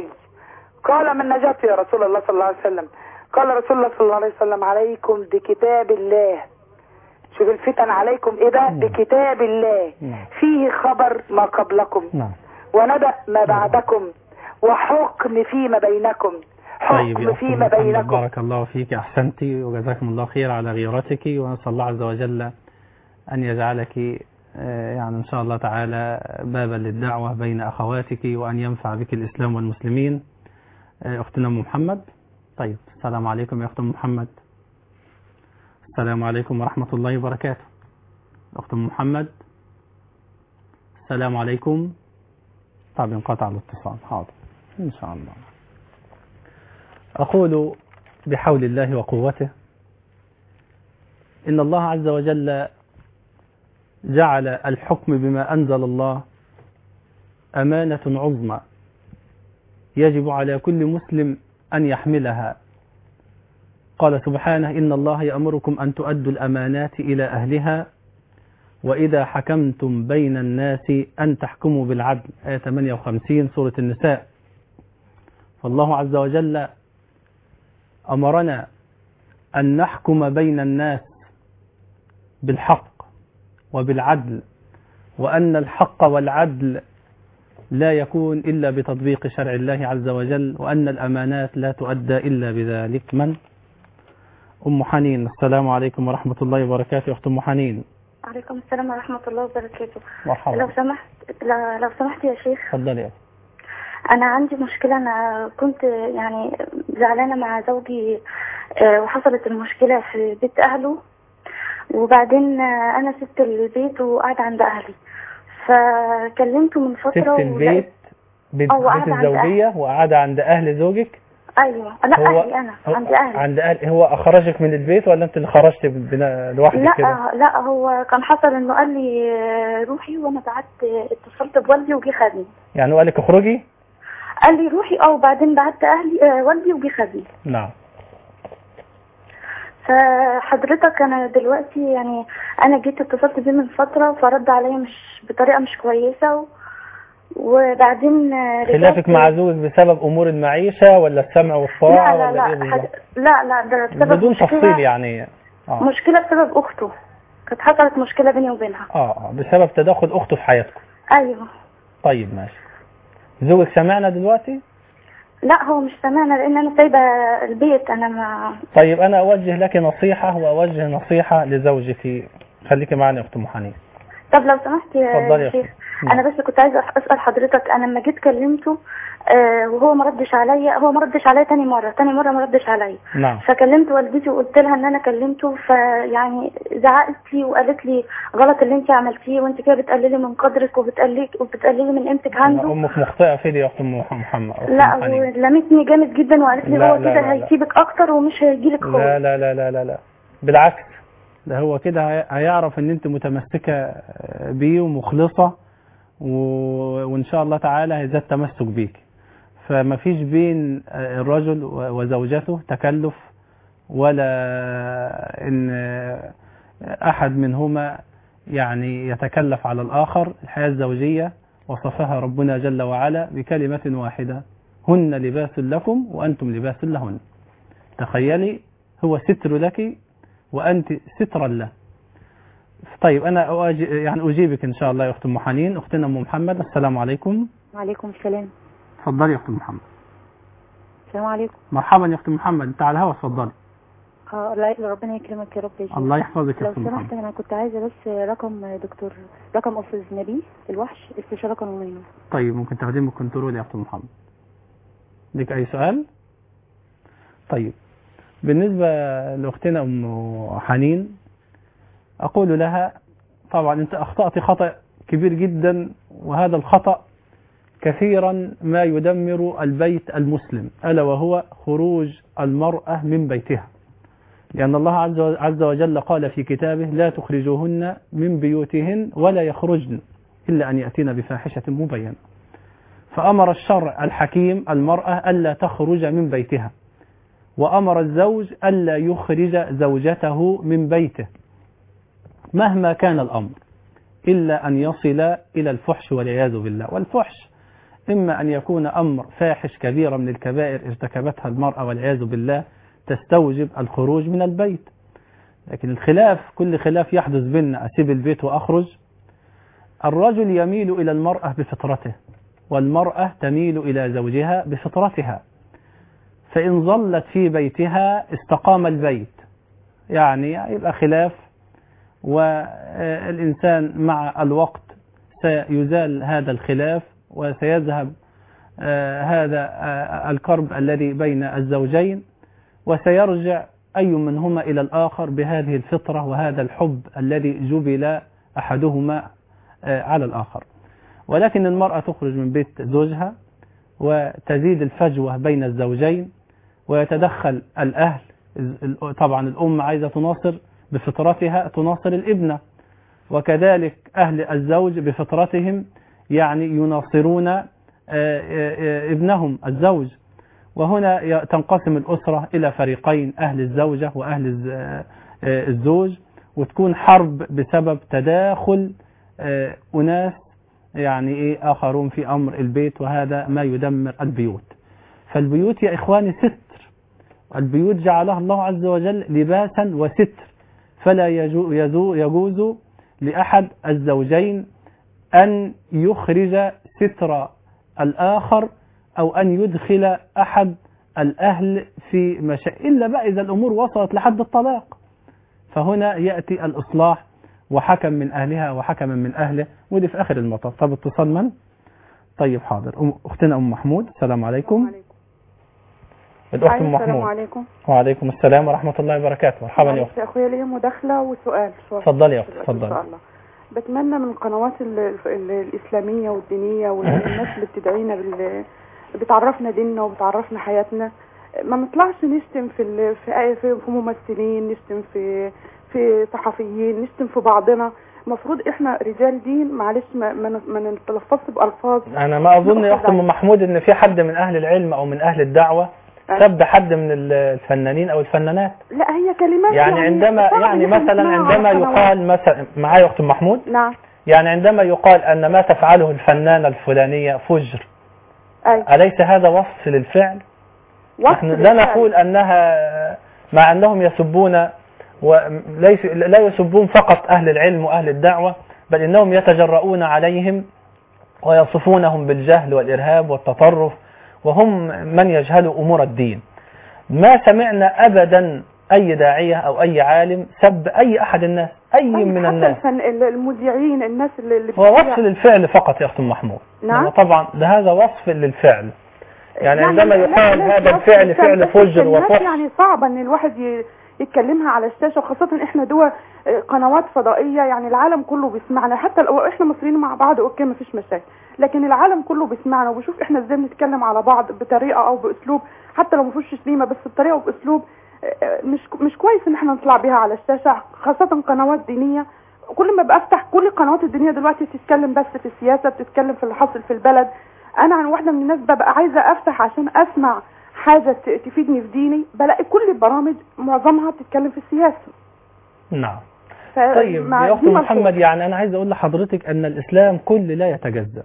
قال من نجات يا رسول الله صلى الله عليه وسلم قال رسول الله صلى الله عليه وسلم عليكم بكتاب الله شوف الفتن عليكم ايه ده نعم. بكتاب الله نعم. فيه خبر ما قبلكم نعم ونبأ ما بعدكم وحكم فيما بينكم طيب يا حكم أخت فيما محمد بينكم بارك الله فيك أحسنت وجزاكم الله خير على غيرتك ونسأل الله عز وجل أن يجعلك آه، يعني إن شاء الله تعالى بابا للدعوة بين أخواتك وأن ينفع بك الإسلام والمسلمين آه، أختنا أم محمد طيب السلام عليكم يا أخت أم محمد السلام عليكم ورحمة الله وبركاته أخت أم محمد السلام عليكم طب انقطع الاتصال حاضر إن شاء الله أقول بحول الله وقوته إن الله عز وجل جعل الحكم بما أنزل الله أمانة عظمى يجب على كل مسلم أن يحملها قال سبحانه إن الله يأمركم أن تؤدوا الأمانات إلى أهلها وإذا حكمتم بين الناس أن تحكموا بالعدل آية 58 سورة النساء فالله عز وجل أمرنا أن نحكم بين الناس بالحق وبالعدل وأن الحق والعدل لا يكون إلا بتطبيق شرع الله عز وجل وأن الأمانات لا تؤدى إلا بذلك من؟ أم حنين السلام عليكم ورحمة الله وبركاته أخت أم حنين عليكم السلام ورحمة الله وبركاته لو مرحبا سمحت لا- لو سمحت يا شيخ تفضلي يا أخت. أنا عندي مشكلة أنا كنت يعني زعلانة مع زوجي آه، وحصلت المشكلة في بيت أهله وبعدين آه، أنا سبت البيت وقعد عند أهلي فكلمته من فترة سبت ولقيت- البيت بيت, أو بيت قاعدة عند الزوجية وقاعدة عند أهل زوجك أيوه لا هو أهلي أنا هو- عند أهلي عند أهل هو أخرجك من البيت ولا أنت اللي خرجت بنا- لوحدك كده؟ لا لا هو كان حصل انه قال لي آه، روحي وانا بعت اتصلت بوالدي وجي خدني يعني هو قال لك اخرجي؟ قال لي روحي اه وبعدين بعت اهلي آه، والدي وجي خدني نعم فحضرتك انا دلوقتي يعني انا جيت اتصلت بيه من فتره فرد عليا مش بطريقه مش كويسه و... وبعدين آه، رجعت- خلافك مع زوجك بسبب أمور المعيشة ولا السمع والطاعة لا لا ولا إيه لا بالظبط؟ حد... لا لا ده بسبب بدون مشكلة تفصيل يعني آه. مشكله بسبب اخته كانت حصلت مشكله بيني وبينها آه آه بسبب تدخل أخته في حياتكم ايوه طيب ماشي زوجك سمعنا دلوقتي؟ لا هو مش سامعنا لان انا سايبه البيت انا ما طيب أنا أوجه لك نصيحة وأوجه نصيحة لزوجك خليكي معنا يا أخت أم حنين طب لو سمحت اتفضلي يا يا شيخ أختي. انا بس كنت عايزه اسال حضرتك انا لما جيت كلمته آه وهو ما ردش عليا هو ما ردش عليا تاني مره تاني مره ما ردش عليا نعم فكلمت والدتي وقلت لها ان انا كلمته فيعني زعقت لي وقالت لي غلط اللي انت عملتيه وانت كده بتقللي من قدرك وبتقللي وبتقللي من قيمتك عنده أمك مخطئة في دي يا أخت أم محمد أخت لا أم حنين. ولمتني جامد جدا وقالت لي لا، هو لا، كده لا، لا. هيسيبك اكتر ومش هيجيلك خالص لا لا لا لا لا لا بالعكس ده هو كده هي- هيعرف ان انت متمسكة آه، بيه ومخلصة و... وان شاء الله تعالى هيزداد تمسك بيك فما فيش بين آه، الرجل و- وزوجته تكلف ولا ان آه، احد منهما يعني يتكلف على الاخر الحياة الزوجية وصفها ربنا جل وعلا بكلمة واحدة هن لباس لكم وانتم لباس لهن تخيلي هو ستر لك وأنت سترا له طيب أنا أواجه يعني أجيبك إن شاء الله يا أخت أم حنين أختنا أم محمد السلام عليكم وعليكم السلام تفضلي يا أخت أم محمد السلام عليكم مرحبا يا أخت أم محمد أنت على الهوا تفضلي اه لا ربنا يكرمك يا رب يا شيخ. الله يحفظك يا لو أخت أم سمحت محمد انا كنت عايزه بس رقم دكتور رقم استاذ نبيل الوحش استشاره قانونيه طيب ممكن تاخدين من الكنترول يا أخت أم محمد ليك أي سؤال طيب بالنسبة لأختنا أم حنين أقول لها طبعا أنت أخطأت خطأ كبير جدا وهذا الخطأ كثيرا ما يدمر البيت المسلم ألا وهو خروج المرأة من بيتها لأن الله عز و- عز وجل قال في كتابه لا تخرجوهن من بيوتهن ولا يخرجن إلا أن يأتين بفاحشة مبينة فأمر الشرع الحكيم المرأة ألا تخرج من بيتها وأمر الزوج ألا يخرج زوجته من بيته مهما كان الأمر إلا أن يصل إلى الفحش والعياذ بالله والفحش إما أن يكون أمر فاحش كبيرة من الكبائر ارتكبتها المرأة والعياذ بالله تستوجب الخروج من البيت لكن الخلاف كل خلاف يحدث بيننا أسيب البيت وأخرج الرجل يميل إلى المرأة بفطرته والمرأة تميل إلى زوجها بفطرتها فإن ظلت في بيتها استقام البيت يعني يبقى خلاف والإنسان مع الوقت سيزال هذا الخلاف وسيذهب آه، هذا آه، الكرب الذي بين الزوجين وسيرجع أي منهما إلى الآخر بهذه الفطرة وهذا الحب الذي جبل أحدهما آه، على الآخر ولكن المرأة تخرج من بيت زوجها وتزيد الفجوة بين الزوجين ويتدخل الأهل طبعا الأم عايزة تناصر بفطرتها تناصر الابنة وكذلك أهل الزوج بفطرتهم يعني يناصرون آه، آه، آه، ابنهم الزوج وهنا ي- تنقسم الأسرة إلى فريقين أهل الزوجة وأهل الز- آه، آه، الزوج وتكون حرب بسبب تداخل آه، أناس يعني إيه آخرون في أمر البيت وهذا ما يدمر البيوت فالبيوت يا إخواني ستر البيوت جعلها الله عز وجل لباسا وستر فلا يجو- يزو- يجوز لأحد الزوجين أن يخرج ستر الآخر أو أن يدخل أحد الأهل في مشا إلا بقى إذا الأمور وصلت لحد الطلاق فهنا يأتي الإصلاح وحكم من أهلها وحكم من أهله ودي في آخر المطاف طب اتصال من؟ طيب حاضر أم- أختنا أم محمود السلام عليكم الأخت أم السلام محمود عليكم وعليكم السلام ورحمة الله وبركاته مرحبا يا معلش أخت يا اخويا ليا مداخله وسؤال شوية اتفضلي يا أخت دلوقتي ان شاء اتفضلي الله بتمنى من القنوات ال ال الاسلاميه والدينيه والناس اللي بتدعينا بال بتعرفنا ديننا وبتعرفنا حياتنا ما نطلعش نشتم في ال... في أي- في في ممثلين نشتم في في صحفيين نشتم في بعضنا المفروض احنا رجال دين معلش ما ما ن- ما نتلفظش بالفاظ أنا ما أظن يا أخت أم محمود إن في حد من أهل العلم أو من أهل الدعوة سب حد من الفنانين أو الفنانات لا هي كلمات يعني عندما صعب يعني إن إحنا مثلا نسمعها عندما على قنوات. يقال مثلا معايا يا أخت أم محمود نعم يعني عندما يقال أن ما تفعله الفنانة الفلانية فجر أي. أليس هذا وصف للفعل وصف نحن لا للفعل. نقول أنها مع أنهم يسبون وليس لا يسبون فقط أهل العلم وأهل الدعوة بل إنهم يتجرؤون عليهم ويصفونهم بالجهل والإرهاب والتطرف وهم من يجهلوا أمور الدين ما سمعنا أبدا أي داعية أو أي عالم سب أي أحد الناس أي من حتى الناس الفن ال- المذيعين الناس اللي اللي هو بتذيع- وصف للفعل فقط يا أخت أم محمود نعم. إنما طبعا ده هذا وصف للفعل يعني عندما لا- يقال لا- هذا لا- الفعل لا- فعل بس فجر الكلمات وفحش يعني صعبة ان الواحد ي- يتكلمها على الشاشة وخاصة احنا دول آه، قنوات فضائية يعني العالم كله بيسمعنا حتى لو احنا مصريين مع بعض اوكي مفيش مشاكل لكن العالم كله بيسمعنا وبيشوف احنا ازاي بنتكلم على بعض بطريقة او باسلوب حتى لو مفيش شتيمة بس بطريقة وباسلوب آه، آه، مش مش كويس ان احنا نطلع بيها على الشاشة خاصة قنوات دينية كل ما بفتح كل القنوات الدينية دلوقتي بتتكلم بس في السياسة بتتكلم في اللي حاصل في البلد انا عن واحدة من الناس ببقى عايزة افتح عشان اسمع حاجة ت- تفيدني في ديني بلاقي كل البرامج معظمها بتتكلم في السياسة نعم ف- طيب مع يا أخت دي ملحوظ. محمد يعني أنا عايز أقول لحضرتك أن الإسلام كل لا يتجزأ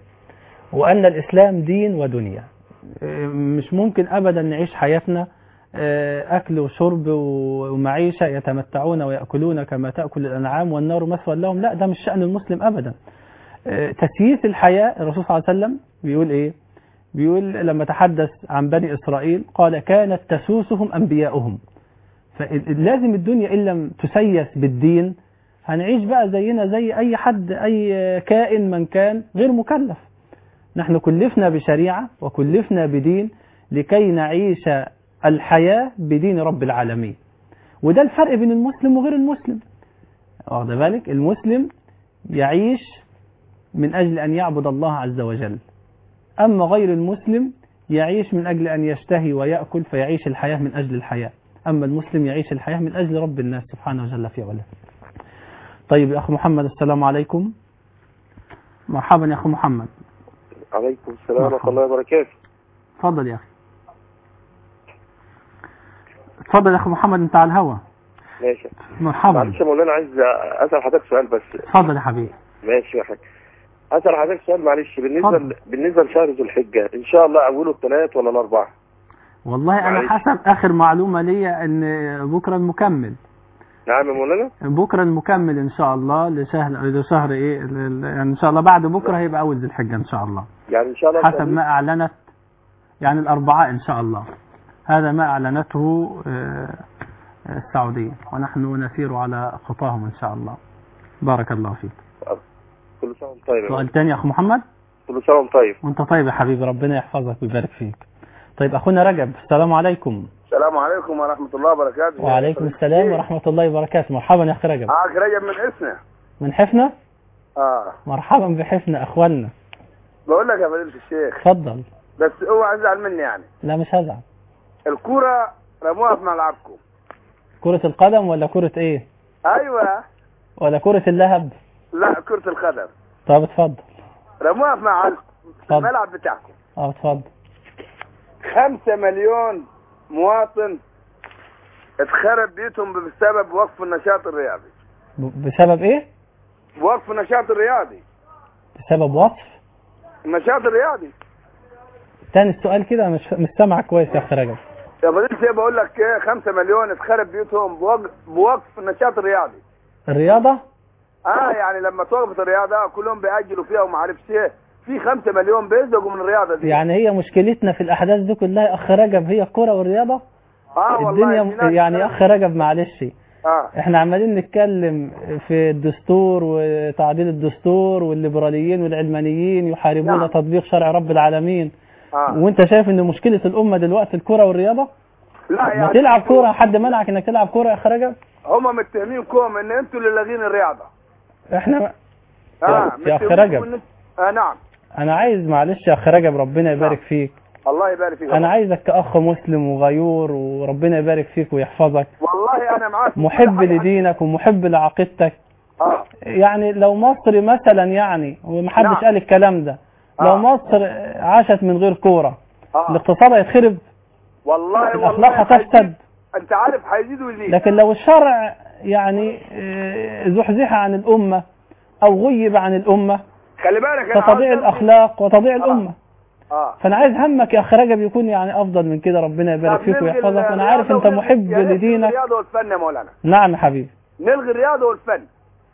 وأن الإسلام دين ودنيا إيه، مش ممكن أبدا نعيش حياتنا آه، أكل وشرب و- ومعيشة يتمتعون ويأكلون كما تأكل الأنعام والنار مثوى لهم لا ده مش شأن المسلم أبدا آه، تسييس الحياة الرسول صلى الله عليه وسلم بيقول إيه بيقول لما تحدث عن بني إسرائيل قال كانت تسوسهم أنبياؤهم فلازم الدنيا إن لم تسيس بالدين هنعيش بقى زينا زي أي حد أي كائن من كان غير مكلف نحن كلفنا بشريعة وكلفنا بدين لكي نعيش الحياة بدين رب العالمين وده الفرق بين المسلم وغير المسلم واخد بالك المسلم يعيش من أجل أن يعبد الله عز وجل أما غير المسلم يعيش من أجل أن يشتهي ويأكل فيعيش الحياة من أجل الحياة أما المسلم يعيش الحياة من أجل رب الناس سبحانه وجل في علاه طيب يا أخ محمد السلام عليكم مرحبا يا أخ محمد عليكم السلام ورحمة الله وبركاته اتفضل يا أخي اتفضل يا أخ محمد أنت على الهوا ماشي مرحبا معلش يا مولانا عايز اسال حضرتك سؤال بس اتفضل يا حبيبي ماشي يا حاج اسال حضرتك سؤال معلش بالنسبه اتفضل. ل... بالنسبه لشهر ذو الحجه ان شاء الله اوله الثلاث ولا الاربعه والله أنا معلش. حسب آخر معلومة ليا أن بكرة المكمل نعم يا مولانا بكرة المكمل إن شاء الله لشهر لشهر إيه ل- ل- يعني إن شاء الله بعد بكرة هيبقى أول ذي الحجة إن شاء الله يعني ان شاء الله حسب ما أعلنت يعني الأربعاء إن شاء الله هذا ما أعلنته آه، آه، السعودية ونحن نسير على خطاهم إن شاء الله بارك الله فيك كل سنه وانت طيب يا سؤال مولانا. تاني يا أخو محمد كل سنه وانت طيب وأنت طيب يا حبيبي ربنا يحفظك ويبارك فيك طيب أخونا رجب السلام عليكم السلام عليكم ورحمة الله وبركاته وعليكم السلام ورحمة الله وبركاته مرحبا يا أخي رجب معك رجب من اسمه من حفنة اه مرحبا بحفنة أخواننا بقول لك يا فضيلة الشيخ اتفضل بس اوعى تزعل مني يعني لا مش هزعل الكورة رموها في ملعبكم كرة القدم ولا كرة ايه ايوه ولا كرة اللهب لا كرة القدم طب اتفضل رموها في مع اتفضل. الملعب بتاعكم اه اتفضل خمسة مليون مواطن اتخرب بيوتهم بسبب وقف النشاط الرياضي ب- بسبب ايه وقف النشاط الرياضي بسبب وصف النشاط الرياضي تاني السؤال كده مش مش سامع كويس يا اخي رجب يا بديت ايه بقول لك ايه خمسة مليون اتخرب بيوتهم بوقف, بوقف النشاط الرياضي الرياضة اه يعني لما توقفت الرياضة كلهم بيأجلوا فيها وما عرفش ايه في خمسة مليون بيزقوا من الرياضة دي يعني هي مشكلتنا في الاحداث دي كلها يا اخ رجب هي الكرة والرياضة اه والله الدنيا في ناس يعني يا اخ رجب معلش اه احنا عمالين نتكلم في الدستور وتعديل الدستور والليبراليين والعلمانيين يحاربون نعم. تطبيق شرع رب العالمين اه وانت شايف ان مشكلة الامة دلوقتي الكرة والرياضة لا ما يعني تلعب كرة حد منعك انك تلعب كرة يا اخ رجب هم متهمينكم ان انتوا اللي لاغين الرياضة احنا اه يا أخ متهمينكم رجب. إن انت- اه نعم انا عايز معلش يا اخ رجب ربنا يبارك فيك الله يبارك فيك انا عايزك كاخ مسلم وغيور وربنا يبارك فيك ويحفظك والله انا معاك محب لدينك ومحب لعقيدتك اه يعني لو مصر مثلا يعني ومحدش نعم. قال الكلام ده لو آه. مصر عاشت من غير كورة اه الاقتصاد هيتخرب والله الاخلاق والله هتفسد هيزيد. انت عارف هيزيد ويزيد لكن لو الشرع يعني آه، زحزح عن الامة او غيب عن الامة خلي بالك انا فتضيع عاوز أمشي- الاخلاق وتضيع الامة اه فانا عايز همك يا اخ رجب يكون يعني افضل من كده ربنا يبارك طب فيك نلغي ويحفظك وانا عارف الرياضة انت ونلغي- محب يا ريت نلغي لدينك الرياضة والفن يا مولانا نعم يا حبيبي نلغي الرياضة والفن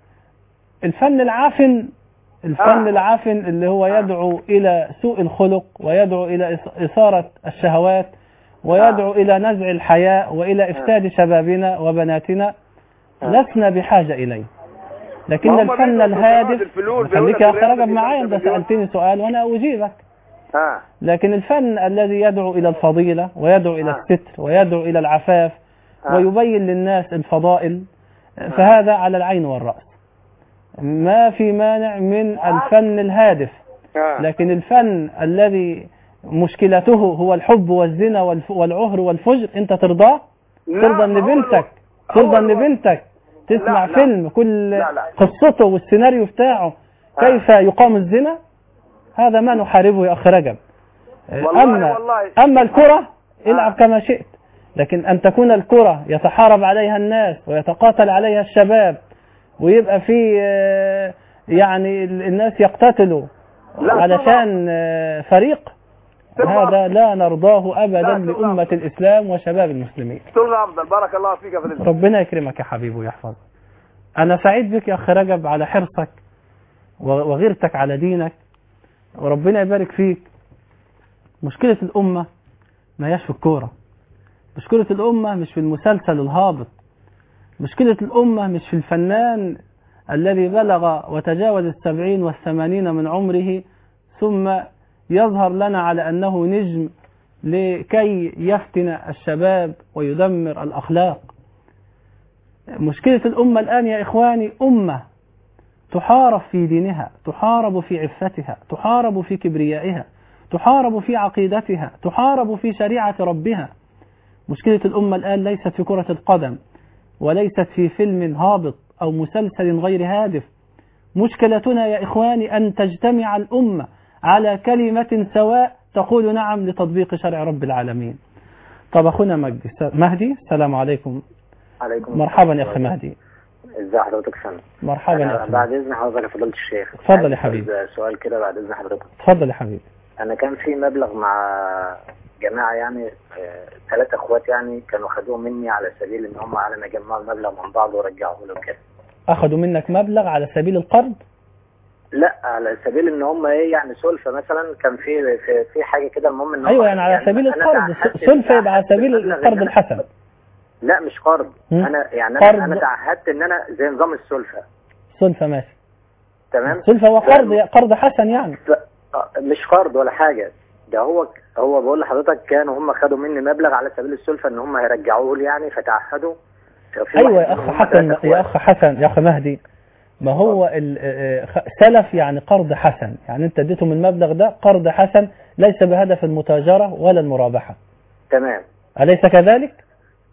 الفن العافن الفن آه. العافن اللي هو يدعو إلى سوء الخلق ويدعو إلى إث- إثارة الشهوات ويدعو إلى نزع الحياء وإلى إفساد شبابنا وبناتنا لسنا بحاجة إليه لكن ما هم الفن بيدعوا الهادف تجارات الفلول، خليك بيقول يا لك أخي رجب الرياضة معايا دي أنت مليون. سألتني سؤال وأنا أجيبك اه لكن الفن الذي يدعو إلى الفضيلة ويدعو إلى آه. الستر ويدعو إلى العفاف آه. ويبين للناس الفضائل فهذا على العين والرأس ما في مانع من الفن الهادف آه. لكن الفن الذي مشكلته هو الحب والزنا والف- والعهر والفجر انت ترضاه لا، ترضى ان هو بنتك هو ترضى ان الوقت. بنتك تسمع لا، لا. فيلم كل لا، لا. قصته والسيناريو بتاعه كيف يقام الزنا هذا ما نحاربه يا اخ رجب والله اما والله. اما الكرة العب كما شئت لكن ان تكون الكرة يتحارب عليها الناس ويتقاتل عليها الشباب ويبقى في آه، يعني ال- الناس يقتتلوا لا، علشان آه، فريق طبعا. هذا لا نرضاه ابدا لا، طبعا. لأمة الإسلام وشباب المسلمين تلغى افضل بارك الله فيك يا فضيلة ربنا يكرمك يا حبيبي ويحفظك أنا سعيد بك يا أخ رجب على حرصك و- وغيرتك على دينك وربنا يبارك فيك مشكلة الأمة ما هياش في الكورة مشكلة الأمة مش في المسلسل الهابط مشكلة الأمة مش في الفنان الذي بلغ وتجاوز السبعين والثمانين من عمره ثم يظهر لنا على أنه نجم لكي يفتن الشباب ويدمر الأخلاق مشكلة الأمة الآن يا إخواني أمة تحارب في دينها تحارب في عفتها تحارب في كبريائها تحارب في عقيدتها تحارب في شريعة ربها مشكلة الأمة الآن ليست في كرة القدم وليست في فيلم هابط أو مسلسل غير هادف مشكلتنا يا إخواني أن تجتمع الأمة على كلمة سواء تقول نعم لتطبيق شرع رب العالمين طب أخونا مجدي مهدي السلام عليكم عليكم مرحبا يا أخي مهدي ازي حضرتك سنة مرحبا يا أخي بعد اذن حضرتك يا فضيلة الشيخ اتفضل يا عايز حبيبي. أسأل سؤال كده بعد اذن حضرتك اتفضل يا حبيبي انا كان في مبلغ مع جماعة يعني ثلاثة اخوات يعني كانوا خدوه مني على سبيل ان هم على ما يجمعوا المبلغ من بعض ورجعوه له كده أخذوا منك مبلغ على سبيل القرض لا على سبيل ان هم ايه يعني سلفة مثلا كان في في, في حاجة كده المهم ان هم أيوة يعني على سبيل أنا القرض تعهدت- سلفة يبقى على سبيل تعهدت القرض إن أنا- الحسن لا مش قرض مم. انا يعني قرض. انا انا تعهدت ان انا زي نظام السلفة سلفة ماشي تمام سلفة وقرض قرض حسن يعني آه، مش قرض ولا حاجة ده هو هو بقول لحضرتك كانوا هم خدوا مني مبلغ على سبيل السلفة ان هم هيرجعوه لي يعني فتعهدوا في أيوة واحد يا أخ منهم حسن ثلاثة يا أخوات. أخ حسن يا أخ مهدي ما هو ال- آه، خ- سلف يعني قرض حسن يعني أنت اديتهم المبلغ ده قرض حسن ليس بهدف المتاجرة ولا المرابحة تمام أليس كذلك؟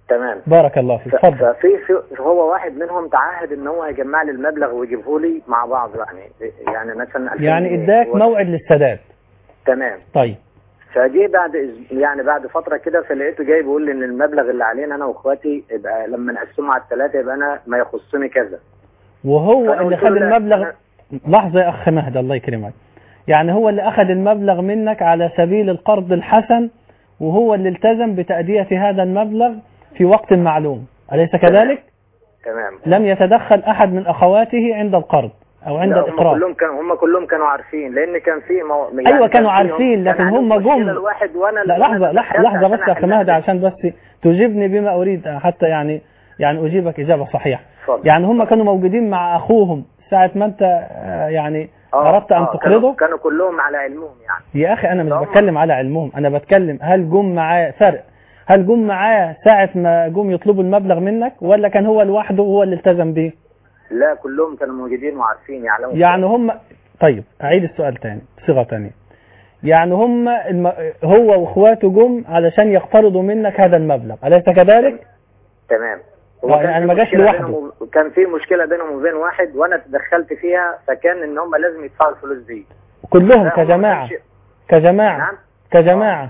تمام بارك الله فيك ف- اتفضل ففي في هو واحد منهم تعهد ان هو يجمع لي المبلغ ويجيبه لي مع بعض يعني يعني مثلا 2000 يعني جنيه. اداك هو- موعد للسداد تمام طيب فجه بعد أس- يعني بعد فتره كده فلقيته جاي بيقول لي ان المبلغ اللي علينا انا واخواتي يبقى لما نقسمه على الثلاثه يبقى انا ما يخصني كذا وهو فأنا اللي قلت له خد لا، المبلغ لحظة يا أخ مهدي الله يكرمك يعني هو اللي أخذ المبلغ منك على سبيل القرض الحسن وهو اللي التزم بتأدية هذا المبلغ في وقت معلوم أليس كذلك؟ تمام لم يتدخل أحد من أخواته عند القرض أو عند لا، هم الإقراض كلهم كانوا هم كلهم كانوا عارفين لان كان في مو... يعني أيوة كان كانوا في- عارفين كان لكن عليهم هم مشكلة جم الواحد وانا لا وأنا لحظة لحظة, دخلت لحظة عشان بس يا أخ أحلها مهدي عشان بس تجيبني بما أريد حتى يعني يعني أجيبك إجابة صحيحة اتفضل. يعني هم كانوا موجودين مع أخوهم ساعة ما أنت آه، يعني آه، أردت أن آه، تقرضه كانوا, كانوا كلهم على علمهم يعني يا اخي انا مش بتكلم على علمهم انا بتكلم هل جم معاه فرق هل جم معاه ساعة ما جم يطلبوا المبلغ منك ولا كان هو لوحده هو اللي التزم بيه لا كلهم كانوا موجودين وعارفين يعلموا يعني هم طيب اعيد السؤال تاني بصيغة تانية يعني هم الم... هو واخواته جم علشان يقترضوا منك هذا المبلغ أليس كذلك؟ تمام آه، كان يعني في ما جاش مشكلة لوحده. بينهم وب- كان في مشكله بينهم وبين واحد وانا تدخلت فيها فكان ان هم لازم يدفعوا الفلوس دي كلهم لا، هم ما كجماعة كانش- كجماعة نعم كجماعة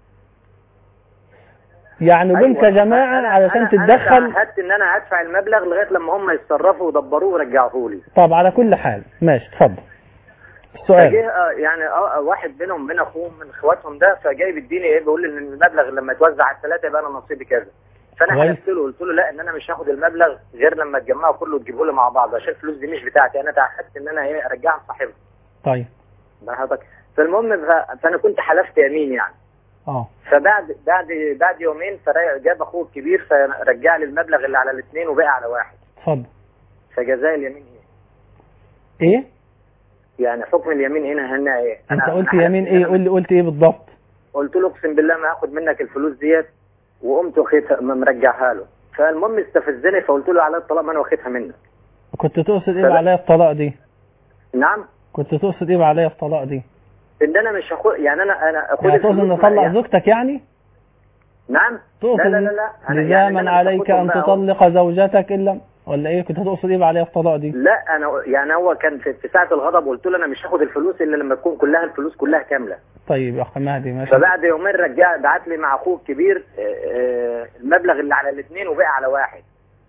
يعني جم أيوة. كجماعة علشان انا تتدخل تعهدت ان انا هدفع المبلغ لغايه لما هم يتصرفوا ويدبروه ورجعوه لي طب على كل حال ماشي اتفضل السؤال فجه آه، يعني اه آه، واحد بينهم بين اخوهم من اخواتهم ده فجاي بيديني ايه بيقول لي ان المبلغ لما يتوزع على الثلاثه يبقى انا نصيبي كذا فانا كويس. حلفت له قلت له لا ان انا مش هاخد المبلغ غير لما تجمعه كله وتجيبه لي مع بعض عشان الفلوس دي مش بتاعتي انا تعهدت ان انا ايه ارجعها لصاحبها طيب ده حضرتك فالمهم ف- فانا كنت حلفت يمين يعني اه فبعد بعد بعد يومين فرا- جاب اخوه الكبير فرجع لي المبلغ اللي على الاثنين وبقى على واحد اتفضل فجزاء اليمين ايه؟ ايه يعني حكم اليمين هنا هنا ايه؟ انت أنا- قلت أنا يمين حلفت إن ايه أنا- قول لي قلت ايه بالضبط قلت له اقسم بالله ما هاخد منك الفلوس ديت وقمت واخدها ما مرجعها له فالمهم استفزني فقلت له على الطلاق ما انا واخدها منك كنت تقصد ايه فلا- عليا الطلاق دي نعم كنت تقصد ايه عليا الطلاق دي ان انا مش هاخد يعني انا انا اخد يعني تقصد ان الفلوس اطلق يعني- زوجتك يعني نعم تقصد لا لا لا لا أنا يعني لزاما أنا مش عليك هاخدهم ان بقى. تطلق زوجتك الا ولا ايه كنت تقصد ايه عليا الطلاق دي لا انا يعني هو كان في, في ساعه الغضب قلت له انا مش هاخد الفلوس الا لما تكون كلها الفلوس كلها كامله طيب يا اخ مهدي ماشي فبعد يومين رجع بعت لي مع اخوه الكبير آه، آه، المبلغ اللي على الاثنين وبقى على واحد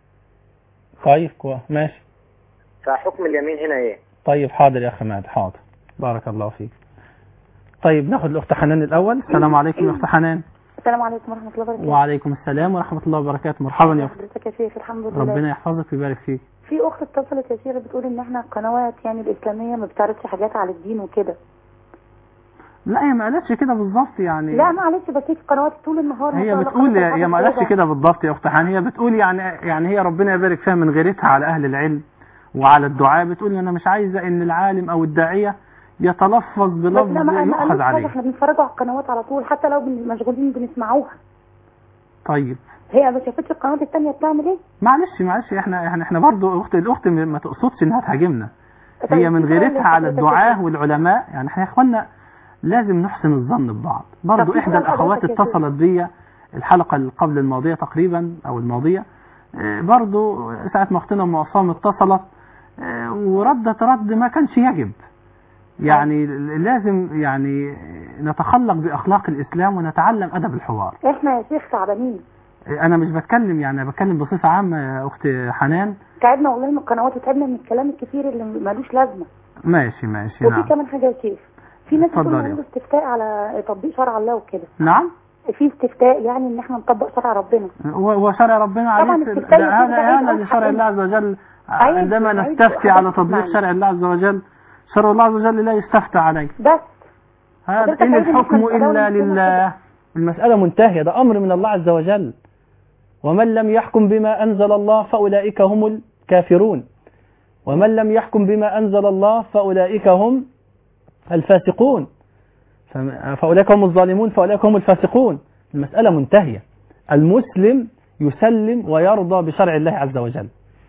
طيب كويس ماشي فحكم اليمين هنا ايه طيب حاضر يا اخ مهدي حاضر بارك الله فيك طيب ناخد الاخت حنان الاول السلام عليكم يا اخت حنان السلام عليكم ورحمة الله وبركاته وعليكم السلام ورحمة الله وبركاته مرحبا يا اخت حضرتك يا شيخ الحمد لله ربنا يحفظك ويبارك فيك في اخت اتصلت يا شيخ بتقول ان احنا القنوات يعني الاسلاميه ما بتعرضش حاجات على الدين وكده لا هي ما قالتش كده بالظبط يعني لا معلش بس في قنوات طول النهار هي ما شاء الله بتقول قناة هي ما الحرس قالتش كده بالضبط يا اخت حنان هي بتقول يعني يعني هي ربنا يبارك فيها من غيرتها على اهل العلم وعلى الدعاء بتقول انا مش عايزه ان العالم او الداعيه يتلفظ بس بلفظ لا ما ما يؤخذ قالوش حاجه عليه احنا بنتفرجوا على القنوات على طول حتى لو بن- مشغولين بنسمعوها طيب هي ما شافتش القنوات التانية بتعمل ايه معلش معلش احنا احنا احنا برضه اخت الاخت ما تقصدش انها تهاجمنا طيب، هي من في سؤال غيرتها على لحضرتك الدعاة يا والعلماء يعني احنا يا اخوانا لازم نحسن الظن ببعض طب برضو في احدى سؤال الاخوات حضرتك يا اتصلت بيا الحلقة اللي قبل الماضية تقريبا او الماضية اه، برضو ساعة ما اختنا ام عصام اتصلت اه، وردت رد ما كانش يجب يعني لازم يعني نتخلق باخلاق الاسلام ونتعلم ادب الحوار احنا يا شيخ تعبانين انا مش بتكلم يعني أنا بتكلم بصفة عامة يا اخت حنان تعبنا والله من القنوات وتعبنا من الكلام الكتير اللي ملوش لازمه ماشي ماشي وفي نعم كمان حاجه يا شيخ في ناس بتقول اتفضلي. بيعملوا استفتاء على تطبيق شرع الله وكده نعم في استفتاء يعني ان احنا نطبق شرع ربنا و- وشرع ربنا طبعا عليه الاستفتاء ده يكون هذا بعيد هذا عن لشرع حقنا. الله عز وجل عيب- عندما عيب نستفتي على حضرتك تطبيق تسمعني. شرع الله عز وجل شرع الله عز وجل لا يستفتى عليه بس هذا حضرتك إن عايز إن الحكم إحنا إلا نتداول لله المسألة منتهية ده أمر من الله عز وجل ومن لم يحكم بما أنزل الله فأولئك هم الكافرون ومن لم يحكم بما أنزل الله فأولئك هم الفاسقون فم- فأولئك هم الظالمون فأولئك هم الفاسقون المسألة منتهية المسلم يسلم ويرضى بشرع الله عز وجل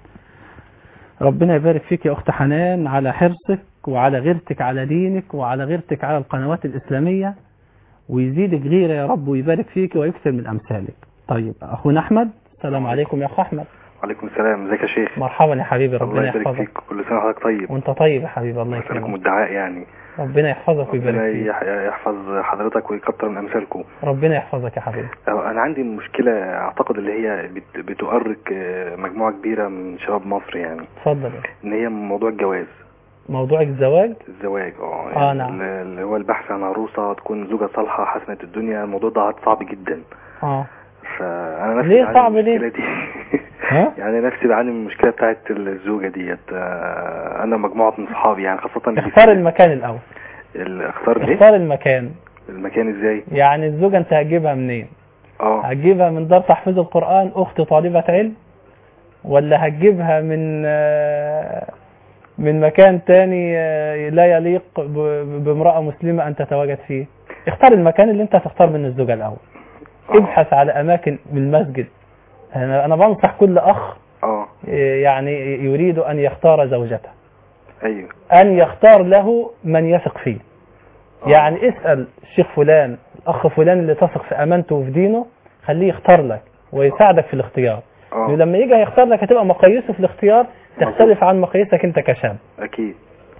ربنا يبارك فيك يا أخت حنان على حرصك وعلى غيرتك على دينك وعلى غيرتك على القنوات الإسلامية ويزيدك غيرة يا رب ويبارك فيك ويكثر من أمثالك طيب أخونا أحمد السلام عليكم يا أخ أحمد وعليكم السلام ازيك يا شيخ مرحبا يا حبيبي الله ربنا يبارك يحفظك فيك كل سنه وحضرتك طيب وانت طيب يا حبيبي الله مسألكم يكرمك الدعاء يعني ربنا يحفظك ويبارك ربنا فيك يح- يحفظ حضرتك ويكتر من امثالكم ربنا يحفظك يا حبيبي أه، انا عندي مشكله اعتقد اللي هي بت- بتؤرق آه، مجموعه كبيره من شباب مصر يعني اتفضل ان هي موضوع الجواز موضوع الزواج الزواج اه آه، يعني نعم. ال- اللي هو البحث عن عروسه تكون زوجه صالحه حسنه الدنيا الموضوع ده صعب جدا اه فانا نفسي ليه بعاني صعب من ليه؟ المشكله دي ها يعني نفسي بعاني من المشكله بتاعت الزوجه ديت آه، انا مجموعه من صحابي يعني خاصه اللي اختار المكان الأول ال- اختار ليه اختار المكان المكان ازاي يعني الزوجة انت هتجيبها منين اه هتجيبها من دار تحفيظ القرآن أخت طالبة علم ولا هتجيبها من آه، من مكان تاني آه، لا يليق ب- بامرأة مسلمة أن تتواجد فيه اختار المكان اللي انت هتختار منه الزوجة الأول ابحث على أماكن من المسجد أنا أنا بنصح كل أخ اه آه، يعني يريد أن يختار زوجته ايوه أن يختار له من يثق فيه يعني اسأل الشيخ فلان الأخ فلان اللي تثق في أمانته وفي دينه خليه يختار لك ويساعدك في الاختيار اه ولما يجي هيختار لك هتبقى مقاييسه في الاختيار تختلف عن مقاييسك انت كشاب اكيد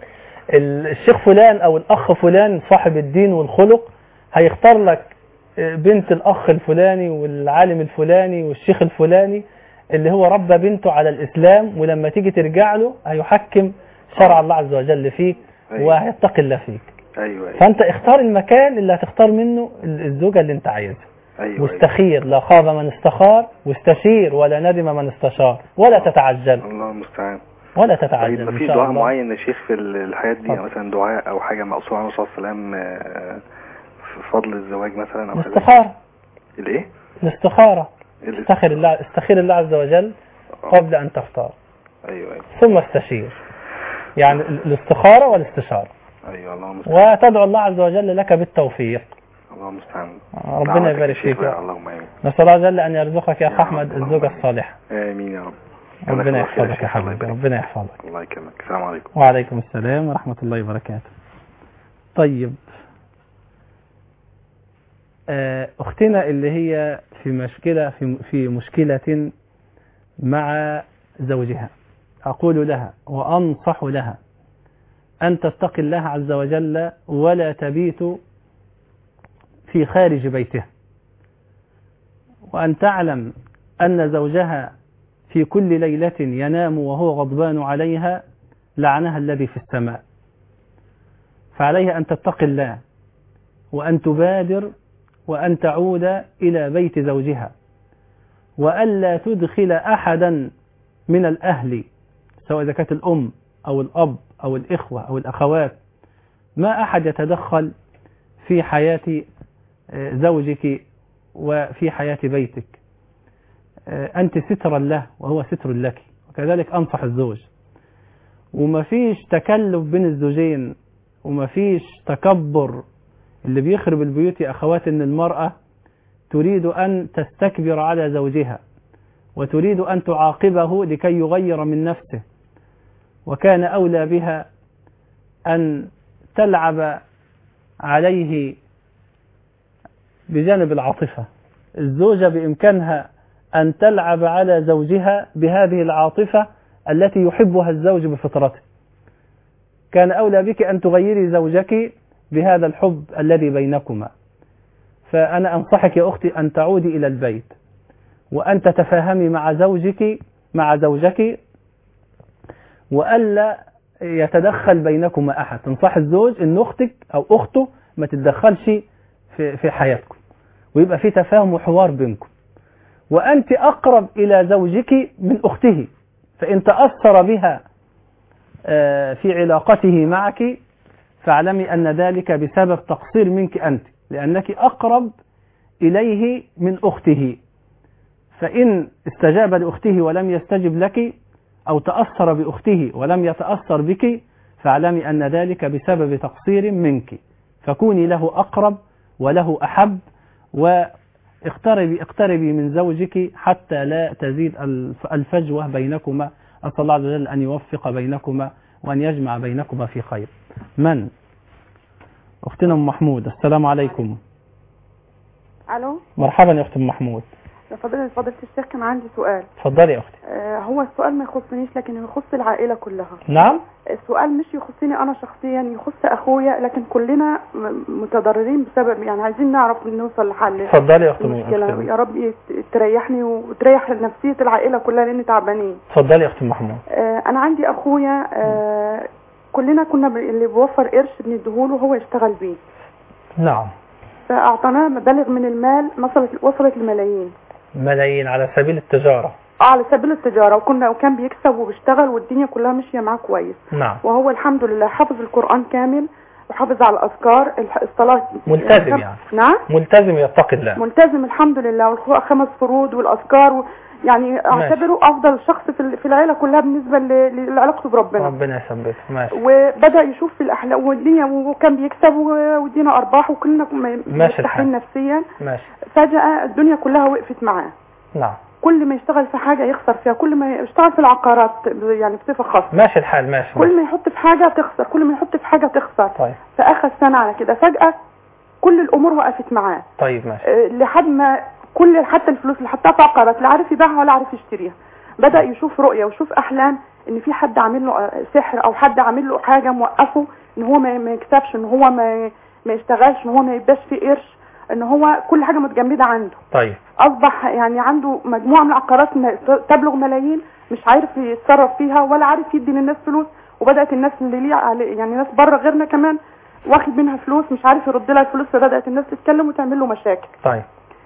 ال- الشيخ فلان او الاخ فلان صاحب الدين والخلق هيختار لك آه، بنت الاخ الفلاني والعالم الفلاني والشيخ الفلاني اللي هو ربى بنته على الاسلام ولما تيجي ترجع له هيحكم شرع الله عز وجل فيك أيوة. وهيتقي الله فيك ايوه ايوه فانت اختار المكان اللي هتختار منه ال- الزوجة اللي انت عايزها ايوه واستخير لا خاب من استخار واستشير ولا ندم من استشار ولا تتعجل الله المستعان ولا طيب تتعجل ما ان في شاء دعاء الله معين يا شيخ في ال- الحياة دي اتفضل. يعني مثلا دعاء او حاجة مقصورة عن الرسول صلى الله عليه وسلم آه، في فضل الزواج مثلا او كذا الاستخارة الايه الاستخارة الاست- استخر الله استخير الله عز وجل قبل ان تختار ايوه ايوه ثم استشير يعني ال- الاستخارة والاستشارة ايوه الله المستعان وتدعو الله عز وجل لك بالتوفيق الله المستعان ربنا دعواتك يا يبارك شيخ فيك بقى، اللهم امين نسأل الله عز وجل ان يرزقك يا اخ يا احمد رب، الزوجة اللهم الصالحة امين يا رب ربنا جزاك الله خير يحفظك يا شيخ، الله حبيبي يبارك ربنا يحفظك الله يكرمك السلام عليكم وعليكم السلام ورحمة الله وبركاته طيب آه، أختنا اللي هي في مشكلة في في مشكلة مع زوجها أقول لها وأنصح لها أن تتقي الله عز وجل ولا تبيت في خارج بيتها وأن تعلم أن زوجها في كل ليلة ينام وهو غضبان عليها لعنها الذي في السماء فعليها أن تتقي الله وأن تبادر وأن تعود إلى بيت زوجها وألا تدخل أحدا من الأهل سواء إذا كانت الأم أو الأب أو الإخوة أو الأخوات ما أحد يتدخل في حياة آه، زوجك وفي حياة بيتك آه، أنت سترا له وهو ستر لك وكذلك أنصح الزوج ومفيش تكلف بين الزوجين ومفيش تكبر اللي بيخرب البيوت يا أخوات إن المرأة تريد أن تستكبر على زوجها وتريد أن تعاقبه لكي يغير من نفسه وكان أولى بها أن تلعب عليه بجانب العاطفة الزوجة بإمكانها أن تلعب على زوجها بهذه العاطفة التي يحبها الزوج بفطرته كان أولى بك أن تغيري زوجك بهذا الحب الذي بينكما فأنا أنصحك يا أختي أن تعودي إلى البيت وأن تتفاهمي مع زوجك مع زوجك وألا يتدخل بينكما أحد تنصح الزوج أن أختك أو أخته ما تتدخلش في, في حياتكم ويبقى في تفاهم وحوار بينكم وأنت أقرب إلى زوجك من أخته فإن تأثر بها آه، في علاقته معك فاعلمي أن ذلك بسبب تقصير منك أنت لأنك أقرب إليه من أخته فإن استجاب لأخته ولم يستجب لك أو تأثر بأخته ولم يتأثر بك فاعلمي أن ذلك بسبب تقصير منك فكوني له أقرب وله أحب واقتربي اقتربي من زوجك حتى لا تزيد الف- الفجوة بينكما أسأل الله عز وجل أن يوفق بينكما وأن يجمع بينكما في خير من أختنا أم محمود السلام عليكم الو مرحبا يا أخت أم محمود فضيلة فضيلة الشيخ كان عندي سؤال اتفضلي يا اختي آه، هو السؤال ما يخصنيش لكن يخص العائلة كلها نعم السؤال مش يخصني انا شخصيا يخص اخويا لكن كلنا م- متضررين بسبب يعني عايزين نعرف نوصل لحل اتفضلي يا اختي المشكلة أختي. يا رب يت- تريحني وتريح نفسية العائلة كلها لان تعبانين اتفضلي يا اختي محمود آه، انا عندي اخويا آه، كلنا كنا ب- اللي بيوفر قرش بنديهوله وهو يشتغل بيه نعم فاعطيناه مبالغ من المال وصلت وصلت لملايين ملايين على سبيل التجارة اه على سبيل التجاره وكنا وكان بيكسب وبيشتغل والدنيا كلها ماشيه معاه كويس نعم وهو الحمد لله حافظ القران كامل وحافظ على الاذكار الح- الصلاه ملتزم خم- يعني. نعم ملتزم يتقي الله ملتزم الحمد لله والخمس فروض والاذكار و... يعني اعتبره افضل شخص في ال- في العيله كلها بالنسبه ل- لعلاقته بربنا ربنا يثبته ماشي وبدا يشوف في الاحلام والدنيا وكان بيكسب و- وادينا ارباح وكلنا م- ماشي مرتاحين الحال. نفسيا ماشي فجاه الدنيا كلها وقفت معاه نعم كل ما يشتغل في حاجه يخسر فيها كل ما يشتغل في العقارات يعني بصفه خاصه ماشي الحال ماشي, كل ماشي. ما يحط في حاجه تخسر كل ما يحط في حاجه تخسر طيب فاخذ سنه على كده فجاه كل الامور وقفت معاه طيب ماشي آه، لحد ما كل حتى الفلوس اللي حطها في عقارات لا عارف يبيعها ولا عارف يشتريها بدا يشوف رؤيه ويشوف احلام ان في حد عامل له آه، سحر او حد عامل له حاجه موقفه ان هو ما ما يكسبش ان هو ما ما يشتغلش ان هو ما يبقاش فيه قرش ان هو كل حاجه متجمده عنده طيب اصبح يعني عنده مجموعه من العقارات م- تبلغ ملايين مش عارف يتصرف فيها ولا عارف يدي للناس فلوس وبدات الناس اللي ليه عليه- يعني ناس بره غيرنا كمان واخد منها فلوس مش عارف يرد لها الفلوس فبدات الناس تتكلم وتعمل له مشاكل طيب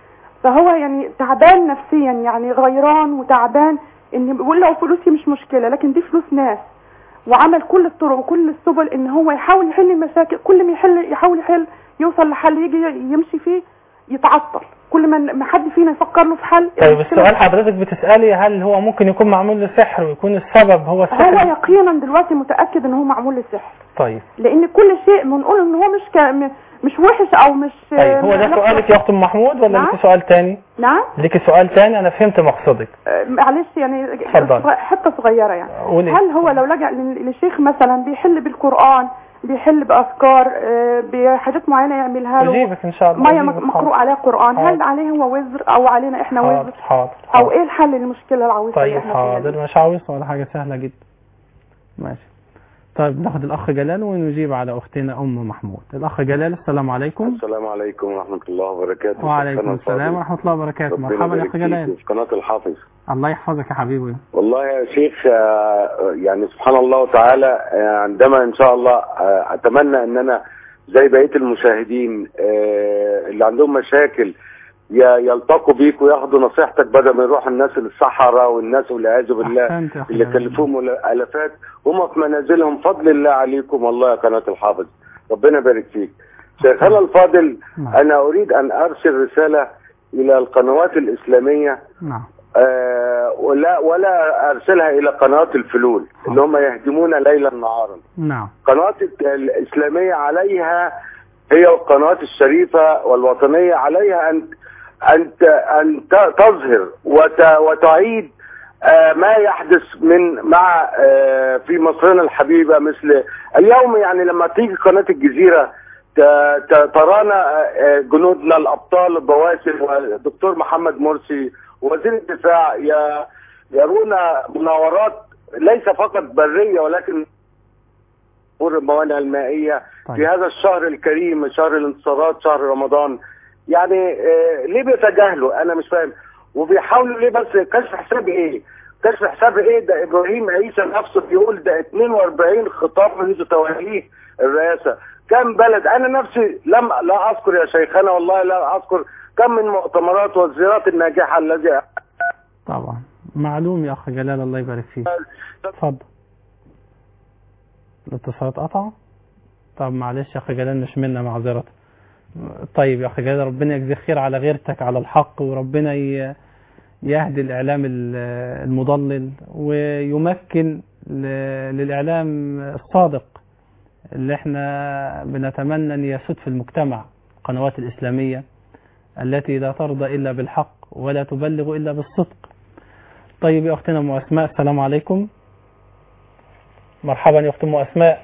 فهو يعني تعبان نفسيا يعني غيران وتعبان ان بيقول له فلوسي مش مشكله لكن دي فلوس ناس وعمل كل الطرق وكل السبل ان هو يحاول يحل المشاكل كل ما يحل يحاول يحل يوصل لحل يجي يمشي فيه يتعطل كل ما ما حد فينا يفكر له في حل طيب المشكلة- السؤال حضرتك بتسألي هل هو ممكن يكون معمول له سحر ويكون السبب هو هو السحر يقينا دلوقتي متاكد ان هو معمول للسحر طيب لان كل شيء بنقول ان هو مش ك... م- مش وحش او مش طيب هو ده سؤالك يا اخت ام محمود ولا نعم. ليكي سؤال تاني نعم ليكي سؤال تاني انا فهمت مقصدك آه، معلش يعني اتفضل. صغ- حته صغيره يعني قولي. هل هو لو لجأ لل- لشيخ مثلا بيحل بالقران بيحل باذكار آه، بحاجات معينه يعملها له اجيبك ان شاء الله ميه أجيبك. مقروء عليها قران هل حاضر. عليه هو وزر او علينا احنا حاضر وزر حاضر او ايه الحل للمشكله العويصه اللي طيب احنا فيها دي؟ حاضر مش عاوز ولا حاجة سهلة جدا ماشي طيب ناخد الأخ جلال ونجيب على أختنا أم محمود الأخ جلال السلام عليكم السلام عليكم ورحمة الله وبركاته وعليكم شكراً السلام فاضل. ورحمة الله وبركاته ربنا مرحبا يا يبارك أخ فيك جلال وفي قناة الحافظ الله يحفظك يا حبيبي والله يا شيخ آه، يعني سبحان الله تعالى آه، عندما ان شاء الله آه، اتمنى ان انا زي بقية المشاهدين آه، اللي عندهم مشاكل ي- يلتقوا بيك وياخدوا نصيحتك بدل ما يروح الناس للصحراء والناس والعياذ بالله أحسنت يا أخ اللي جلال. كلفوهم الافات هم في منازلهم فضل الله عليكم والله يا قناة الحافظ ربنا يبارك فيك شيخنا الفاضل انا اريد ان ارسل رسالة الى القنوات الاسلامية نعم آه ولا ولا ارسلها الى قنوات الفلول اللي هم يهدمون ليلا نهارا نعم قنوات الاسلاميه عليها هي القنوات الشريفه والوطنيه عليها ان ان ت- ان ت- تظهر وت- وتعيد آه، ما يحدث من مع آه، في مصرنا الحبيبه مثل اليوم يعني لما تيجي قناه الجزيره ت- ت- ترانا آه، جنودنا الابطال البواسل والدكتور محمد مرسي وزير الدفاع ي- يرون مناورات ليس فقط بريه ولكن عبور الموانئ المائيه طيب. في هذا الشهر الكريم شهر الانتصارات شهر رمضان يعني آه، ليه بيتجاهلوا انا مش فاهم وبيحاولوا ليه بس كشف حساب ايه كشف حساب ايه ده ابراهيم عيسى نفسه بيقول ده 42 خطاب منذ توليه الرئاسه كم بلد انا نفسي لم لا اذكر يا شيخنا والله لا اذكر كم من مؤتمرات والزيارات الناجحه الذي طبعا معلوم يا أخ جلال الله يبارك فيك اتفضل الاتصالات قطع طب معلش يا أخ جلال مش منا معذرة طيب يا أخ جلال ربنا يجزيك خير على غيرتك على الحق وربنا ي- يهدي الإعلام ال- المضلل ويمكن ل- للإعلام الصادق اللي احنا بنتمنى أن يسود في المجتمع القنوات الإسلامية التي لا ترضى إلا بالحق ولا تبلغ إلا بالصدق طيب يا أختنا أم أسماء السلام عليكم مرحبا يا أخت أم أسماء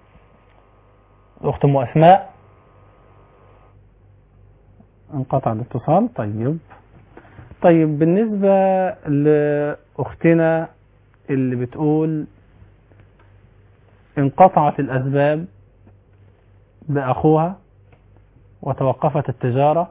أخت أم أسماء انقطع الاتصال طيب طيب بالنسبة لأختنا اللي بتقول انقطعت الأسباب بأخوها وتوقفت التجارة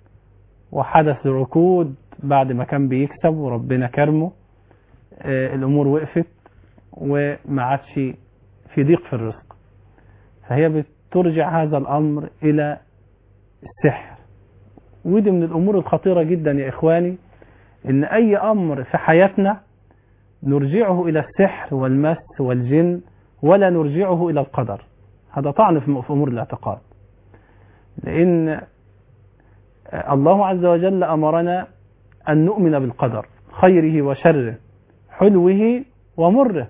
وحدث ركود بعد ما كان بيكسب وربنا كرمه آه، الأمور وقفت وما عادش في ضيق في الرزق فهي بترجع هذا الأمر إلى السحر ودي من الأمور الخطيرة جدا يا إخواني إن أي أمر في حياتنا نرجعه إلى السحر والمس والجن ولا نرجعه إلى القدر هذا طعن في في أمور الاعتقاد لأن الله عز وجل أمرنا أن نؤمن بالقدر خيره وشره حلوه ومره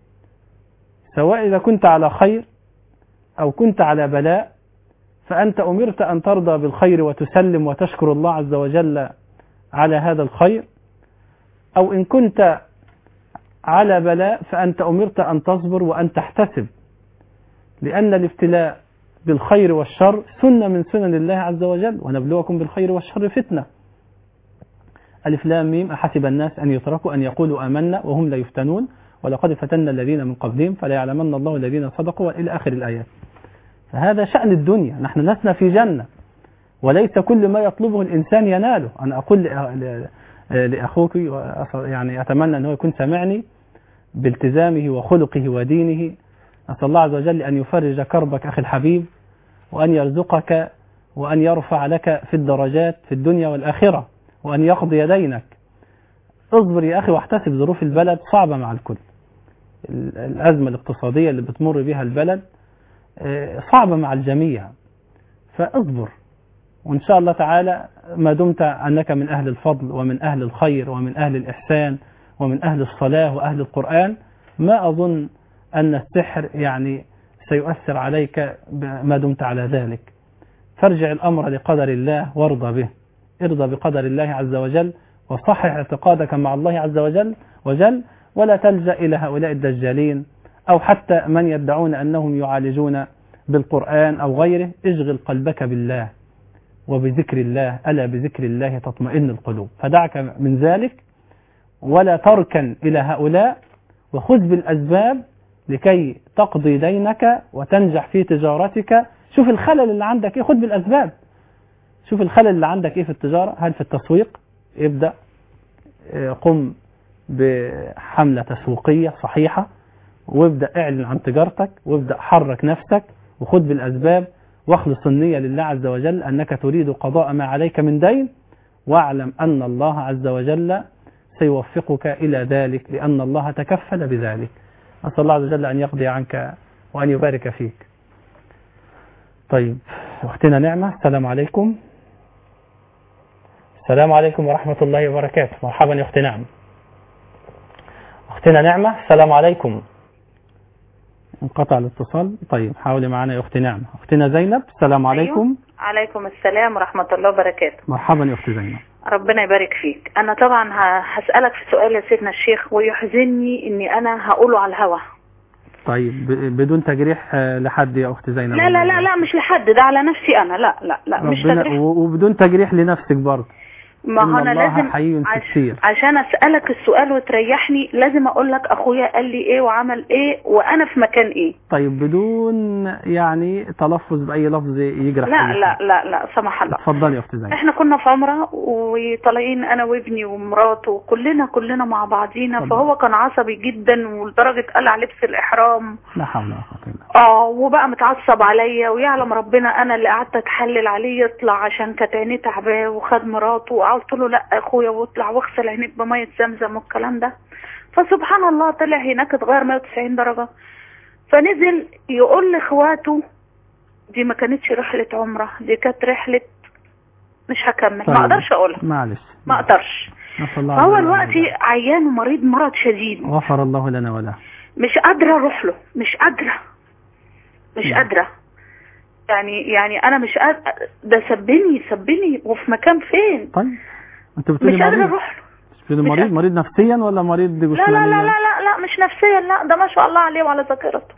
سواء إذا كنت على خير أو كنت على بلاء فأنت أمرت أن ترضى بالخير وتسلم وتشكر الله عز وجل على هذا الخير أو إن كنت على بلاء فأنت أمرت أن تصبر وأن تحتسب لأن الابتلاء بالخير والشر سنة من سنن الله عز وجل ونبلوكم بالخير والشر فتنة ألف لام ميم أحسب الناس أن يتركوا أن يقولوا آمنا وهم لا يفتنون ولقد فتنا الذين من قبلهم فلا يعلمن الله الذين صدقوا إلى آخر الآيات فهذا شأن الدنيا نحن لسنا في جنة وليس كل ما يطلبه الإنسان يناله أنا أقول لأخوك يعني أتمنى أنه يكون سمعني بالتزامه وخلقه ودينه أسأل الله عز وجل أن يفرج كربك أخي الحبيب وأن يرزقك وأن يرفع لك في الدرجات في الدنيا والآخرة وأن يقضي دينك اصبر يا أخي واحتسب ظروف البلد صعبة مع الكل الأزمة الاقتصادية اللي بتمر بها البلد صعبة مع الجميع فاصبر وإن شاء الله تعالى ما دمت أنك من أهل الفضل ومن أهل الخير ومن أهل الإحسان ومن أهل الصلاة وأهل القرآن ما أظن أن السحر يعني سيؤثر عليك ما دمت على ذلك فارجع الأمر لقدر الله وارضى به ارضى بقدر الله عز وجل وصحح اعتقادك مع الله عز وجل وجل ولا تلجأ إلى هؤلاء الدجالين أو حتى من يدعون أنهم يعالجون بالقرآن أو غيره اشغل قلبك بالله وبذكر الله ألا بذكر الله تطمئن القلوب فدعك من ذلك ولا تركن إلى هؤلاء وخذ بالأسباب لكي تقضي دينك وتنجح في تجارتك شوف الخلل اللي عندك ايه خذ بالأسباب شوف الخلل اللي عندك ايه في التجارة هل في التسويق ابدأ قم بحملة تسويقية صحيحة وابدأ اعلن عن تجارتك وابدأ حرك نفسك وخذ بالأسباب واخلص النية لله عز وجل أنك تريد قضاء ما عليك من دين واعلم أن الله عز وجل سيوفقك إلى ذلك لأن الله تكفل بذلك أسأل الله عز وجل أن يقضي عنك وأن يبارك فيك طيب أختنا نعمة السلام عليكم السلام عليكم ورحمة الله وبركاته مرحبا يا أخت نعمة أختنا نعمة السلام عليكم انقطع الاتصال طيب حاولي معنا يا أخت نعمة أختنا زينب السلام عليكم أيوه. عليكم السلام ورحمة الله وبركاته مرحبا يا أخت زينب ربنا يبارك فيك أنا طبعا هسألك في سؤال يا سيدنا الشيخ ويحزنني إني أنا هقوله على الهوا طيب بدون تجريح لحد يا أخت زينب لا لا لا لا مش لحد ده على نفسي أنا لا لا لا مش تجريح وبدون تجريح لنفسك برضه ما هو انا لازم عش... عشان اسالك السؤال وتريحني لازم اقول لك اخويا قال لي ايه وعمل ايه وانا في مكان ايه طيب بدون يعني تلفظ باي لفظ يجرح لا لا لا لا سمح الله اتفضلي يا اختي زينب احنا كنا في عمره وطالعين انا وابني ومراته كلنا كلنا مع بعضينا فهو كان عصبي جدا ولدرجه قلع لبس الاحرام لا حول ولا قوه الا اه وبقى متعصب عليا ويعلم ربنا انا اللي قعدت اتحلل عليه يطلع عشان كانت عينيه تعباه وخد مراته قلت له لا اخويا واطلع واغسل عينيك بميه زمزم والكلام ده فسبحان الله طلع هناك اتغير 190 درجه فنزل يقول لاخواته دي ما كانتش رحله عمره دي كانت رحله مش هكمل طيب. ما اقدرش اقولها معلش ما اقدرش فهو دلوقتي عيان ومريض مرض شديد غفر الله لنا وله مش قادره اروح له مش قادره مش م. قادره يعني يعني انا مش قادره ده سبني سبني وفي مكان فين طيب انت بتقولي مش قادره اروح له مش مريض مريض نفسيا ولا مريض لا لا لا لا لا لا مش نفسيا لا ده ما شاء الله عليه وعلى ذاكرته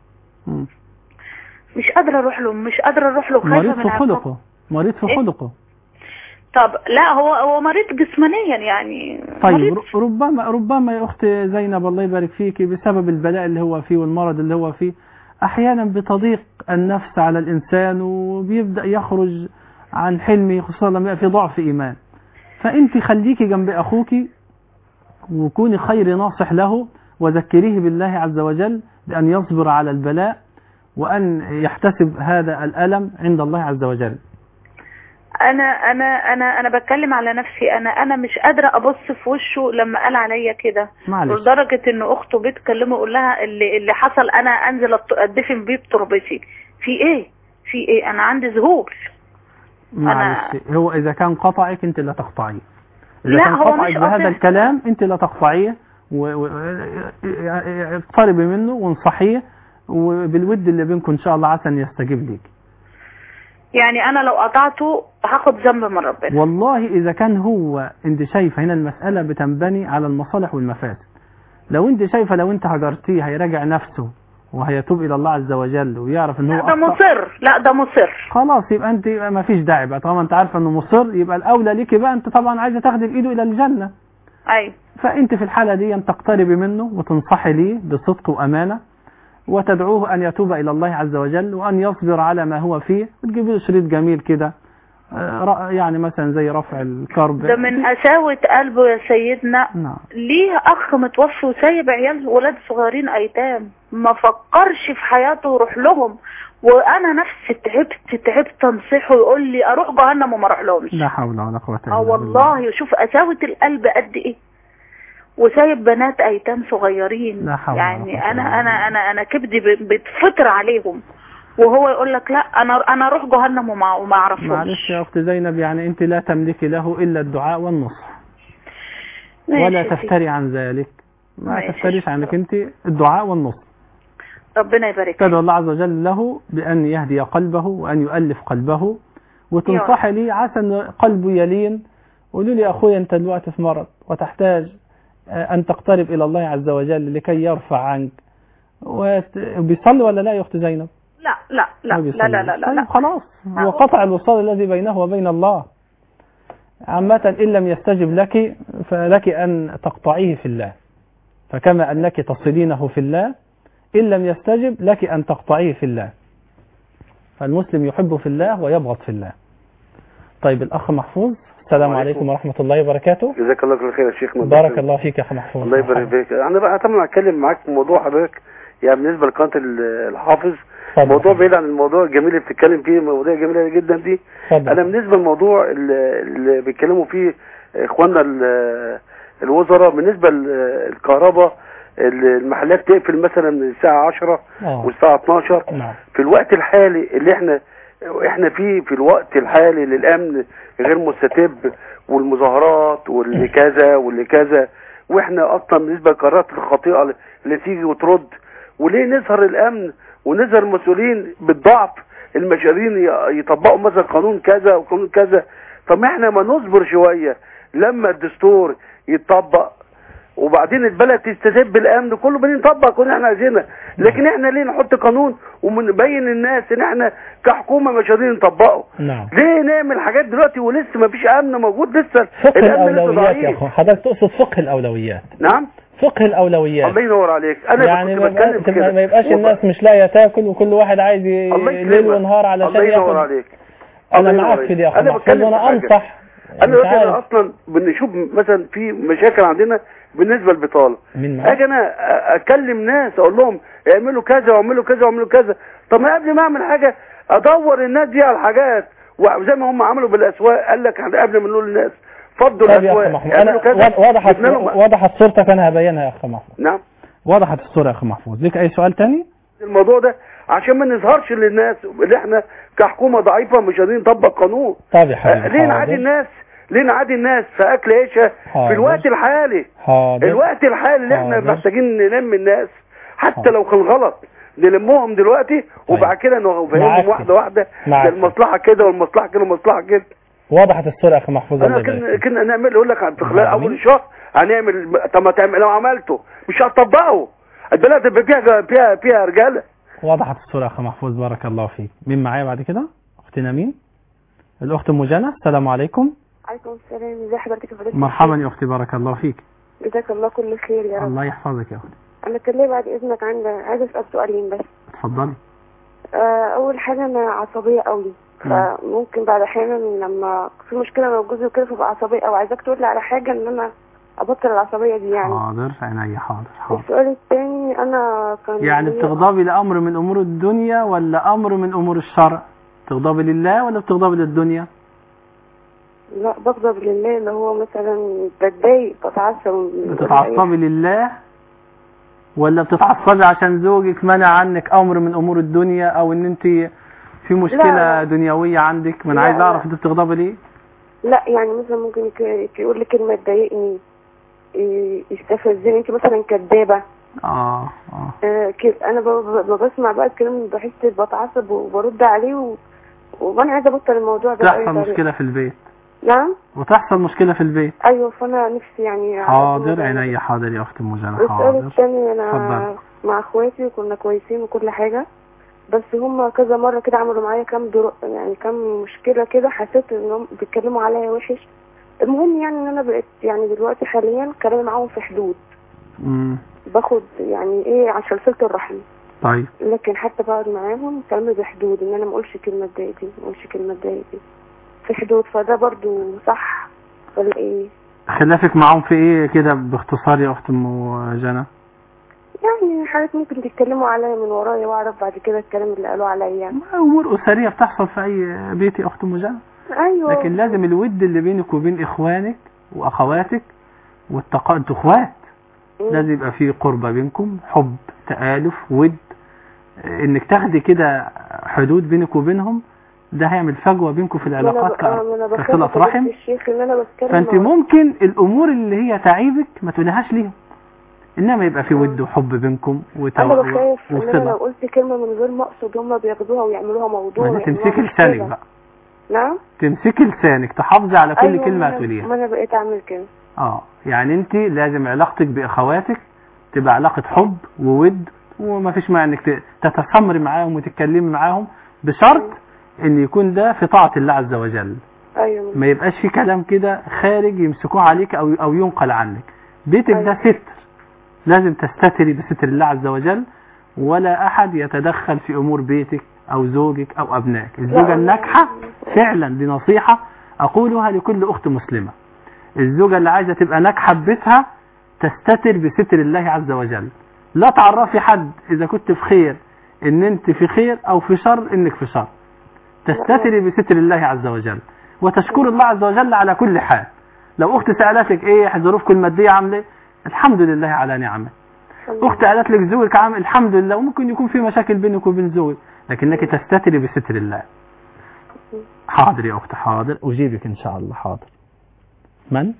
مش قادره اروح له مش قادره اروح له مريض في خلقه مريض في خلقه طب لا هو هو مريض جسمانيا يعني طيب مريض ر- ربما ربما يا اخت زينب الله يبارك فيك بسبب البلاء اللي هو فيه والمرض اللي هو فيه احيانا بتضيق النفس على الانسان وبيبدا يخرج عن حلمه خصوصا لما يبقى في ضعف ايمان فانت خليكي جنب اخوك وكوني خير ناصح له وذكريه بالله عز وجل بان يصبر على البلاء وان يحتسب هذا الالم عند الله عز وجل انا انا انا انا بتكلم على نفسي انا انا مش قادره ابص في وشه لما قال عليا كده معلش لدرجه ان اخته بتكلمه يقول لها اللي اللي حصل انا انزل أط- ادفن بيه بتربتي في ايه في ايه انا عندي ذهول معلش هو اذا كان قطعك انت لا تقطعيه اذا لا، كان هو قطعك مش بهذا قاطع. الكلام انت لا تقطعيه و- و- اقتربي منه وانصحيه وبالود اللي بينكم ان شاء الله عسى ان يستجيب ليك يعني انا لو قطعته هاخد ذنب من ربنا والله اذا كان هو انت شايفه هنا المساله بتنبني على المصالح والمفاسد لو انت شايفه لو انت هجرتيه هيراجع نفسه وهيتوب الى الله عز وجل ويعرف ان هو ده أخطأ. مصر لا ده مصر خلاص يبقى انت ما فيش داعي بقى طالما انت عارفه انه مصر يبقى الاولى ليكي بقى انت طبعا عايزه تاخدي بايده الى الجنه ايوه فانت في الحاله دي ان تقتربي منه وتنصحي ليه بصدق وامانه وتدعوه ان يتوب الى الله عز وجل وان يصبر على ما هو فيه وتجيبي له شريط جميل كده آه، رأ- يعني مثلا زي رفع الكرب ده من قساوة قلبه يا سيدنا نعم ليه اخ متوفي وسايب عيال ولاد صغيرين ايتام ما فكرش في حياته ويروح لهم وانا نفسي تعبت تعبت انصحه يقول لي اروح جهنم وما اروح لهمش لا حول ولا قوه الا اه بالله والله شوف قساوة القلب قد ايه وسايب بنات ايتام صغيرين لا حول ولا يعني قوة انا انا انا انا كبدي ب- بتفطر عليهم وهو يقول لك لا انا انا اروح جهنم وما وما اعرفهمش معلش يا اخت زينب يعني انت لا تملكي له الا الدعاء والنصح ماشي ولا يا سيدي. تفتري عن ذلك ما ماشي. تفتريش عنك انت الدعاء والنصح ربنا يبارك تدعو الله عز وجل له بأن يهدي قلبه وأن يؤلف قلبه وتنصحي لي عسى أن قلبه يلين قولوا لي يا أخويا أنت دلوقتي في مرض وتحتاج آه، أن تقترب إلى الله عز وجل لكي يرفع عنك وت- بيصلي ولا لا يا أخت زينب؟ لا لا لا ما لا بيصلي. لا لا لا, طيب لا. خلاص هو قطع الوصال الذي بينه وبين الله عامة إن لم يستجب لك فلك أن تقطعيه في الله فكما أنك تصلينه في الله إن لم يستجب لك أن تقطعيه في الله فالمسلم يحب في الله ويبغض في الله طيب الأخ محفوظ السلام عليكم ورحمة الله وبركاته جزاك الله كل خير يا شيخ بارك الله فيك يا أخ محفوظ الله يبارك فيك انا بقى طبعا هتكلم معاك في موضوع حضرتك يعني بالنسبه لقناه ال- الحافظ اتفضل. موضوع بعيد عن الموضوع الجميل اللي بتتكلم فيه مواضيع جميله جدا دي اتفضل. انا بالنسبه للموضوع اللي اللي بيتكلموا فيه اخواننا ال- الوزراء بالنسبه للكهرباء المحلات تقفل مثلا من الساعه 10 آه. والساعه 12 نعم في الوقت الحالي اللي احنا احنا فيه في الوقت الحالي للامن غير مستتب والمظاهرات واللي كذا واللي كذا واحنا اصلا بالنسبه للقرارات الخاطئه اللي تيجي وترد وليه نظهر الامن ونظهر المسؤولين بالضعف المشارين ي- يطبقوا مثلا قانون كذا وقانون كذا طب ما احنا ما نصبر شويه لما الدستور يتطبق وبعدين البلد تستتب الامن كله بنطبق كل اللي احنا عايزينه لكن احنا ليه نحط قانون ونبين للناس ان احنا كحكومه مش قادرين نطبقه نعم ليه نعمل حاجات دلوقتي ولسه ما فيش امن موجود لسه فقه الامن لسه الأولويات يا ضعيف أخو حضرتك تقصد فقه الأولويات نعم فقه الأولويات الله ينور عليك انا يعني كنت ما بتكلم يبقاش, في كده ما يبقاش وب- الناس مش لاقيه تاكل وكل واحد عايز ي- الله ليل يكرمك. ونهار علشان الله ينور ياكل عليك انا الله ينور معاك عليك. في دي يا اخو أنا محفوظ بتكلم في وانا حاجة. انصح انا مش دلوقتي عارف أنا اصلا بنشوف مثلا في مشاكل عندنا بالنسبه للبطاله مين معاك؟ اجي انا أ- اكلم ناس اقول لهم اعملوا كذا واعملوا كذا واعملوا كذا طب ما قبل ما اعمل حاجه ادور الناس دي على الحاجات وزي ما هم عملوا بالاسواق قال لك إحنا قبل ما نقول للناس فضوا طيب يا اخ الاسواق محفوظ انا اعملوا كذا وض- وضحت جبنا لهم- وضحت صورتك انا هبينها يا اخ محفوظ نعم وضحت الصوره يا اخ محفوظ ليك اي سؤال تاني الموضوع ده عشان ما نظهرش للناس اللي احنا كحكومه ضعيفه مش قادرين نطبق قانون طيب يا حبيبي آه، ليه نعادي حاضر. الناس ليه نعادي الناس في اكل عيشه حاضر. في الوقت الحالي حاضر الوقت الحالي اللي احنا حاضر. محتاجين نلم الناس حتى حاضر. لو كان غلط نلمهم دلوقتي وبعد كده معاك نفهمهم واحده واحده معاك. ده المصلحه كده والمصلحه كده والمصلحه كده وضحت الصوره يا اخ محفوظ انا الله يبارك كنا كنا نعمل يقول لك في خلال جميل. اول الشهر هنعمل طب ما تعمل لو عملته مش هتطبقه البلد تبقى فيها فيها فيها رجاله وضحت الصوره يا اخ محفوظ بارك الله فيك مين معايا بعد كده اختنا مين الاخت ام جنى السلام عليكم عليكم السلام ازي حضرتك يا فضيلة مرحبا يا اختي بارك الله فيك الشيخ؟ جزاك الله كل خير يا رب الله يحفظك يا اختي انا كان ليا بعد اذنك عندي عايزه اسال سؤالين بس اتفضلي آه اول حاجه انا عصبيه قوي نعم. فممكن بعد احيانا لما في مشكله مع جوزي وكده فبقى عصبيه او عايزاك تقول لي على حاجه ان انا ابطل العصبيه دي يعني حاضر عيني حاضر حاضر السؤال الثاني انا كان يعني ليا- بتغضبي لأمر من أمور الدنيا ولا أمر من أمور الشرع تغضبي لله ولا بتغضبي للدنيا لا بغضب لله اللي هو مثلا بتضايق بتعصب بتتعصبي لله ولا بتتعصبي عشان زوجك منع عنك أمر من أمور الدنيا أو إن أنت في مشكلة لا. دنيوية عندك ما أنا لا، عايز لا. أعرف أنت بتغضبي ليه لا يعني مثلا ممكن يك- يقول لي كلمه تضايقني ي- يستفزني انت مثلا كدابه آه آه آه كده انا ب- ب- ب- بسمع بقى الكلام بحس بتعصب وبرد عليه و... وانا عايزه ابطل الموضوع ده بأي تحصل طريقة. مشكلة في البيت نعم وتحصل مشكلة في البيت ايوه فانا نفسي يعني على حاضر الموضوع ده. عيني حاضر يا أخت أم جنى والسؤال حاضر الثاني انا اتفضل. مع اخواتي وكنا كويسين وكل حاجه بس هم كذا مره كده عملوا معايا كام در... يعني كام مشكله كده حسيت انهم بيتكلموا عليا وحش المهم يعني ان انا بقيت يعني دلوقتي حاليا كلامي معاهم في حدود مم. باخد يعني ايه عشان صله الرحم طيب لكن حتى بقعد معاهم كلامي بحدود ان انا ما اقولش كلمه تضايق دي ما اقولش كلمه تضايق دي في حدود فده برضو صح ولا ايه خلافك معاهم في ايه كده باختصار يا اخت ام جنى يعني حاجات ممكن تتكلموا عليا من ورايا واعرف بعد كده الكلام اللي قالوا عليا امور اسريه بتحصل في اي بيت يا اخت ام جنى ايوه لكن لازم الود اللي بينك وبين اخوانك واخواتك والتقاء انتوا اخوات لازم يبقى في قربة بينكم حب تآلف ود انك تاخدي كده حدود بينك وبينهم ده هيعمل فجوة بينكم في ما انا العلاقات ب- آه، ما انا ك- بخاف كصلة أقول رحم الشيخ ان انا بتكلم فانت مع- ممكن الامور اللي هي تعيبك ما تقولهاش ليهم انما يبقى في ود وحب بينكم وتو... انا بخاف ان انا لو وصلة قلت كلمه من غير ما اقصد هم بياخدوها ويعملوها موضوع ما انت ويعملوها تمسكي مشكلة. لسانك بقى نعم تمسكي لسانك تحافظي على كل أيوة، كلمة ما أنا- هتقوليها ما انا بقيت اعمل كده اه يعني انت لازم علاقتك باخواتك تبقى علاقة حب وود وما فيش معنى انك ت- تتسمري معاهم وتتكلمي معاهم بشرط ان يكون ده في طاعة الله عز وجل ايوه ما يبقاش في كلام كده خارج يمسكوه عليك او او ينقل عنك بيتك ده ستر لازم تستتري بستر الله عز وجل ولا احد يتدخل في امور بيتك او زوجك او ابنائك الزوجة الناجحة فعلا دي نصيحة اقولها لكل اخت مسلمة الزوجة اللي عايزة تبقى ناجحة في بيتها تستتر بستر الله عز وجل لا تعرفي حد اذا كنت في خير ان انت في خير او في شر انك في شر تستتري بستر الله عز وجل وتشكر الله عز وجل على كل حال لو اخت سألتك ايه ظروفكم المادية عاملة ايه الحمد لله على نعمه اخت قالت لك زوجك عامل الحمد لله وممكن يكون في مشاكل بينك وبين زوجك لكنك تستتري بستر الله حاضر يا اخت حاضر اجيبك ان شاء الله حاضر من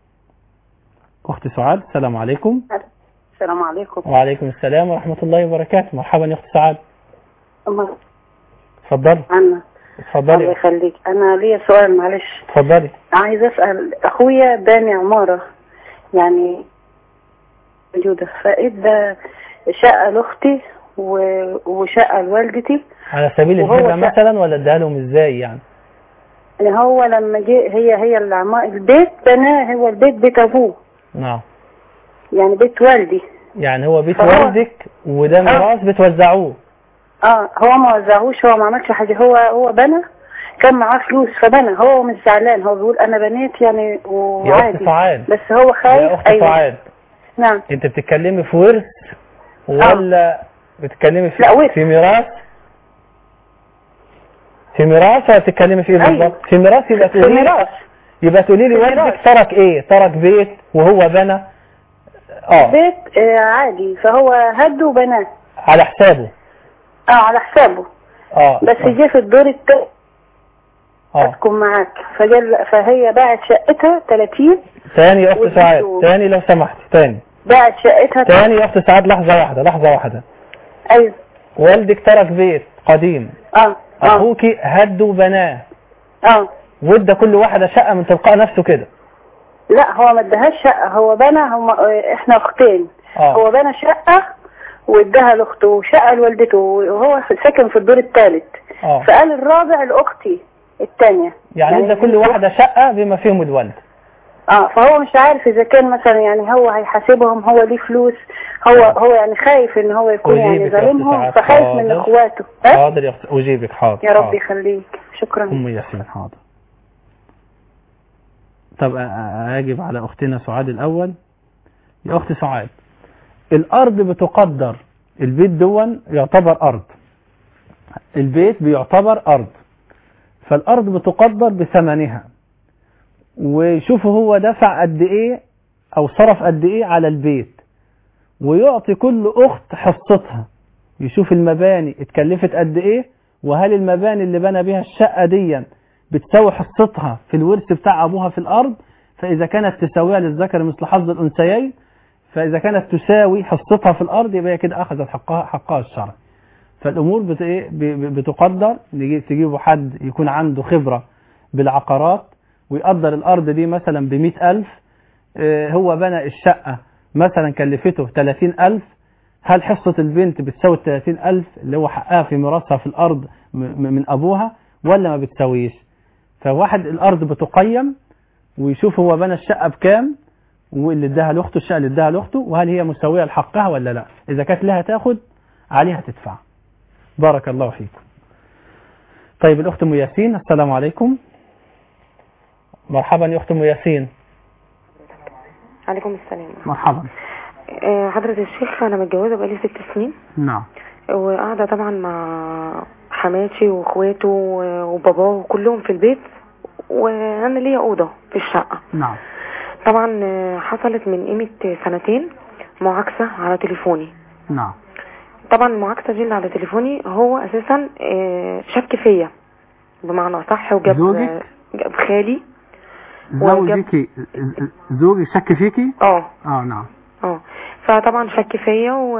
اخت سعاد السلام عليكم السلام عليكم وعليكم السلام ورحمة الله وبركاته مرحبا يا اخت سعاد الله اتفضلي عنك الله اتفضلي يخليك انا ليا سؤال معلش اتفضلي عايز اسال اخويا باني عماره يعني موجوده فادى شقه لاختي و- وشقه لوالدتي على سبيل وهو الهبة شا- مثلا ولا اديها لهم ازاي يعني يعني هو لما جه هي هي العما البيت بناه هو البيت بيت ابوه نعم يعني بيت والدي يعني هو بيت فهو- والدك وده ميراث بتوزعوه اه هو ما وزعهوش هو ما عملش حاجه هو هو بنى كان معاه فلوس فبنى هو مش زعلان هو بيقول انا بنيت يعني يا اخت وعادي سعاد بس هو خايف يا اخت سعاد نعم انت بتتكلمي في ورث ولا بتتكلمي في لا، ورث. في ميراث في ميراث ولا بتتكلمي في ايه أيوة. بالظبط في ميراث يبقى في تقولي ميراث. يبقى تقولي لي في والدك ميراث. ترك ايه ترك بيت وهو بنى اه بيت آه عادي فهو هد وبناه على حسابه اه على حسابه اه بس جه في الدور التاني اه اسكن معاك فجل فهي باعت شقتها 30 تاني يا اخت واديته- سعاد تاني لو سمحت تاني باعت شقتها تاني يا اخت سعاد لحظة واحدة لحظة واحدة ايوه والدك ترك بيت قديم اه اه اخوك هد وبناه اه وادى كل واحدة شقة من تلقاء نفسه كده لا هو ما اداهاش شقه هو بنى هم آه، احنا اختين اه هو بنى شقه واداها لاخته وشقه لوالدته وهو ساكن في الدور الثالث اه فقال الرابع لاختي الثانيه يعني ادى كل واحده شقه بما فيهم الولد اه فهو مش عارف اذا كان مثلا يعني هو هيحاسبهم هو ليه فلوس هو هو يعني خايف ان هو يكون يعني أجيبك يا أخت ظالمهم سعاد. فخايف من حاضر. اخواته ها؟ حاضر يا اخت اجيبك حاضر يا رب حاضر. يخليك شكرا ام ياسين حاضر طب أ- أ- اجب على اختنا سعاد الاول يا اخت سعاد الارض بتقدر البيت دون يعتبر ارض البيت بيعتبر ارض فالارض بتقدر بثمنها وشوفوا هو دفع قد ايه او صرف قد ايه على البيت ويعطي كل اخت حصتها يشوف المباني اتكلفت قد ايه وهل المباني اللي بنى بها الشقة دي بتساوي حصتها في الورث بتاع ابوها في الارض فاذا كانت تساويها للذكر مثل حظ الانثيين فاذا كانت تساوي حصتها في الارض يبقى هي كده اخذت حقها حقها الشرعي فالامور بت إيه؟ ب- ب- بتقدر نجي- تجيبوا حد يكون عنده خبرة بالعقارات ويقدر الارض دي مثلا بمئة الف آه، هو بنى الشقة مثلا كلفته 30000 هل حصة البنت بتساوي ال 30000 اللي هو حقها في ميراثها في الأرض م- م- من أبوها ولا ما بتساويش فواحد الأرض بتقيم ويشوف هو بنى الشقة بكام واللي اداها لاخته الشقة اللي اداها لاخته وهل هي مساوية لحقها ولا لا إذا كانت لها تاخد عليها تدفع بارك الله فيكم طيب الأخت أم ياسين السلام عليكم مرحبا يا أخت أم ياسين عليكم السلام مرحبا آه، حضرة الشيخ أنا متجوزة بقالي ست سنين نعم وقاعدة طبعا مع حماتي واخواته و- وباباه وكلهم في البيت وأنا ليا أوضة في الشقة نعم طبعا آه، حصلت من قيمة سنتين معاكسة على تليفوني نعم طبعا المعاكسة دي اللي على تليفوني هو أساسا آه، شك فيا بمعنى صح وجاب زوجك؟ جاب خالي وجاب- زوجك زوجي شك فيكي اه اه نعم اه فطبعا شك فيا و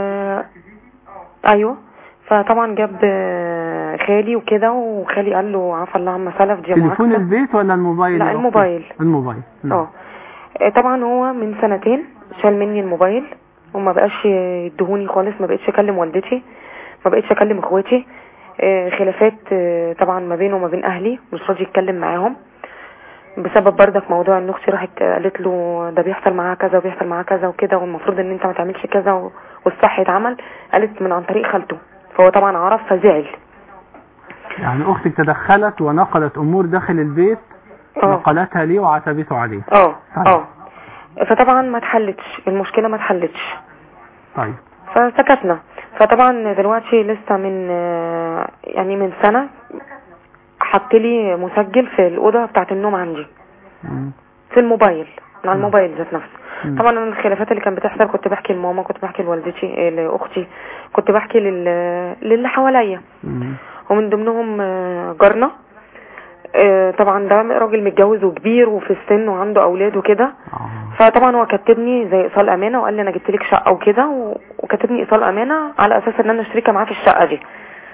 ايوه فطبعا جاب آه، خالي وكده وخالي قال له عفى الله عما سلف دي تليفون معاكسة البيت ولا الموبايل لا يا أختي؟ الموبايل الموبايل نعم اه آه، طبعا هو من سنتين شال مني الموبايل وما بقاش يدهوني خالص ما بقتش اكلم والدتي ما بقتش اكلم اخواتي آه، خلافات آه، طبعا ما بينه وما بين اهلي مش راضي يتكلم معاهم بسبب بردك موضوع ان اختي راحت قالت له ده بيحصل معاها كذا وبيحصل معاها كذا وكده والمفروض ان انت ما تعملش كذا و- والصح يتعمل قالت من عن طريق خالته فهو طبعا عرف فزعل يعني اختك تدخلت ونقلت امور داخل البيت اه نقلتها ليه وعتبته عليه اه طيب. اه فطبعا ما اتحلتش المشكله ما اتحلتش طيب فسكتنا فطبعا دلوقتي لسه من آه، يعني من سنه حط لي مسجل في الاوضه بتاعه النوم عندي مم. في الموبايل من على الموبايل ذات نفسه مم. طبعا انا الخلافات اللي كانت بتحصل كنت بحكي لماما كنت بحكي لوالدتي آه، لاختي كنت بحكي لل... للي حواليا مم. ومن ضمنهم آه، جارنا آه، طبعا ده راجل متجوز وكبير وفي السن وعنده اولاد وكده فطبعا هو كتبني زي ايصال امانه وقال لي انا جبت لك شقه وكده و- وكتبني ايصال امانه على اساس ان انا شريكه معاه في الشقه دي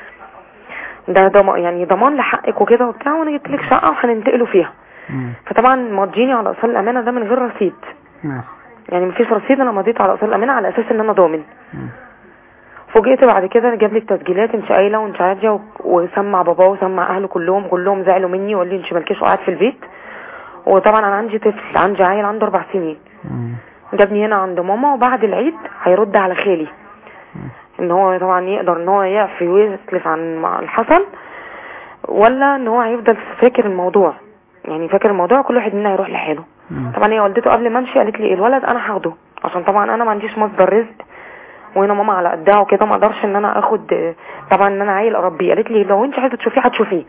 ده ضمان يعني ضمان لحقك وكده وبتاع وانا جبت لك شقه وهننتقلوا فيها مم. فطبعا مضيني على ايصال الامانه ده من غير رصيد ماشي يعني مفيش رصيد انا مضيت على ايصال الامانه على اساس ان انا ضامن مم. فوجئت بعد كده جاب لي التسجيلات انت قايله وانت عاجه و- وسمع باباه وسمع اهله كلهم كلهم زعلوا مني وقال لي انت مالكيش قاعد في البيت وطبعا انا عندي طفل عندي عيل عنده اربع سنين مم. جابني هنا عند ماما وبعد العيد هيرد على خالي ان هو طبعا يقدر ان هو يعفي ويسلف عن ما الحصل ولا ان هو هيفضل فاكر الموضوع يعني فاكر الموضوع كل واحد منا هيروح لحاله مم. طبعا هي والدته قبل ما امشي قالت لي الولد انا هاخده عشان طبعا انا ما عنديش مصدر رزق وهنا ماما على قدها وكده ما اقدرش ان انا اخد آه، طبعا ان انا عيل اربيه قالت لي لو انت عايزه تشوفيه هتشوفيه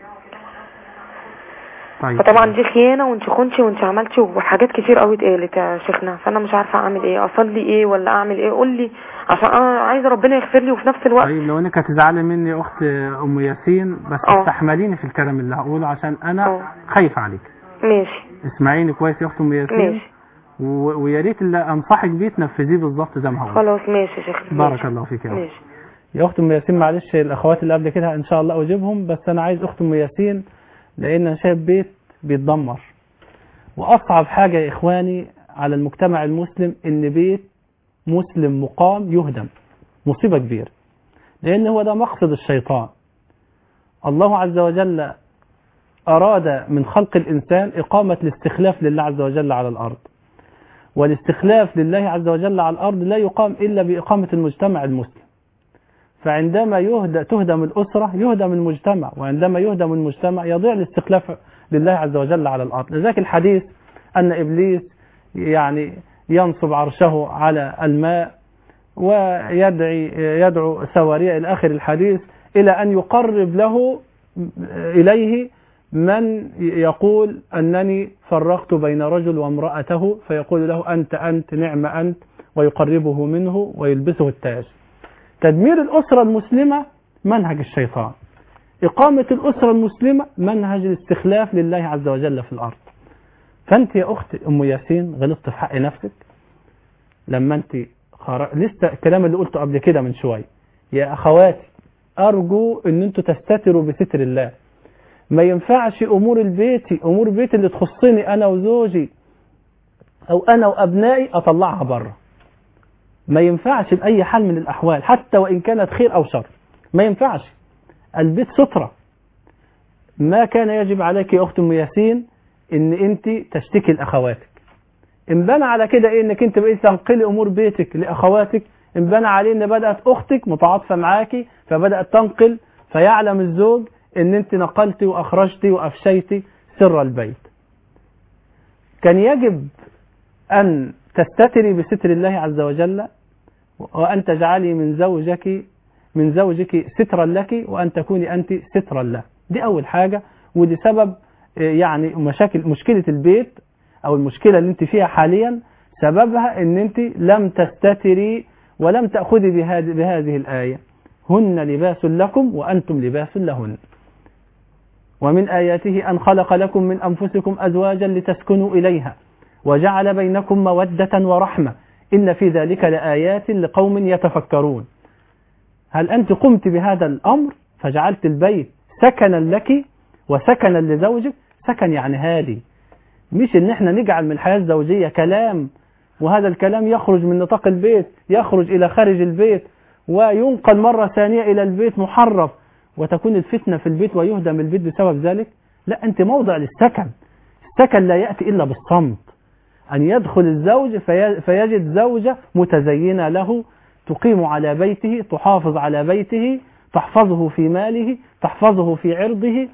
طيب فطبعا دي خيانه وانت خنتي وانت عملتي وحاجات كتير قوي اتقالت يا شيخنا فانا مش عارفه اعمل ايه اصلي ايه ولا اعمل ايه قول لي عشان انا عايزه ربنا يغفر لي وفي نفس الوقت طيب لو انك هتزعلي مني يا اخت ام ياسين بس اه. استحمليني في الكلام اللي هقوله عشان انا اه. خايف عليك ماشي اسمعيني كويس يا اخت ام ياسين ماشي و- ويا ريت اللي انصحك بيه تنفذيه بالظبط زي ما هو خلاص ماشي يا شيخنا بارك ماشي. الله فيك يا أخت. ماشي يا اخت ام ياسين معلش الاخوات اللي قبل كده ان شاء الله اجيبهم بس انا عايز اخت ام ياسين لان انا شايف بيت بيتدمر واصعب حاجه يا اخواني على المجتمع المسلم ان بيت مسلم مقام يهدم مصيبه كبيره لان هو ده مقصد الشيطان الله عز وجل أراد من خلق الإنسان إقامة الاستخلاف لله عز وجل على الأرض والاستخلاف لله عز وجل على الأرض لا يقام إلا بإقامة المجتمع المسلم فعندما يهدى تهدم الأسرة يهدم المجتمع وعندما يهدم المجتمع يضيع الاستخلاف لله عز وجل على الأرض لذلك الحديث أن إبليس يعني ينصب عرشه على الماء ويدعي يدعو سوارية إلى آخر الحديث إلى أن يقرب له إليه من يقول أنني فرقت بين رجل وامرأته فيقول له أنت أنت نعم أنت ويقربه منه ويلبسه التاج تدمير الأسرة المسلمة منهج الشيطان إقامة الأسرة المسلمة منهج الاستخلاف لله عز وجل في الأرض فأنت يا أخت أم ياسين غلطت في حق نفسك لما أنت خر... لسه الكلام اللي قلته قبل كده من شوية يا أخواتي أرجو أن أنتوا تستتروا بستر الله ما ينفعش أمور البيت أمور بيتي اللي تخصني أنا وزوجي أو أنا وأبنائي أطلعها بره ما ينفعش بأي حال من الأحوال حتى وإن كانت خير أو شر ما ينفعش البيت سترة ما كان يجب عليك يا أخت أم ياسين إن أنت تشتكي لأخواتك إن بنى على كده إيه إنك أنت بقيت تنقلي أمور بيتك لأخواتك إن بنى عليه إن بدأت أختك متعاطفة معاكي فبدأت تنقل فيعلم الزوج إن أنت نقلتي وأخرجتي وأفشيتي سر البيت كان يجب أن تستتري بستر الله عز وجل وأن تجعلي من زوجك من زوجك سترا لك وأن تكوني أنت سترا له دي أول حاجة ودي سبب يعني مشاكل مشكلة البيت أو المشكلة اللي أنت فيها حاليا سببها أن أنت لم تستتري ولم تأخذي بهذه, بهذه الآية هن لباس لكم وأنتم لباس لهن ومن آياته أن خلق لكم من أنفسكم أزواجا لتسكنوا إليها وجعل بينكم مودة ورحمة إن في ذلك لآيات لقوم يتفكرون هل أنت قمت بهذا الأمر فجعلت البيت سكنا لك وسكنا لزوجك سكن يعني هادي مش ان احنا نجعل من الحياة الزوجية كلام وهذا الكلام يخرج من نطاق البيت يخرج إلى خارج البيت وينقل مرة ثانية إلى البيت محرف وتكون الفتنة في البيت ويهدم البيت بسبب ذلك لا أنت موضع للسكن السكن لا يأتي إلا بالصمت أن يدخل الزوج في فيجد زوجة متزينة له تقيم على بيته تحافظ على بيته تحفظه في ماله تحفظه في عرضه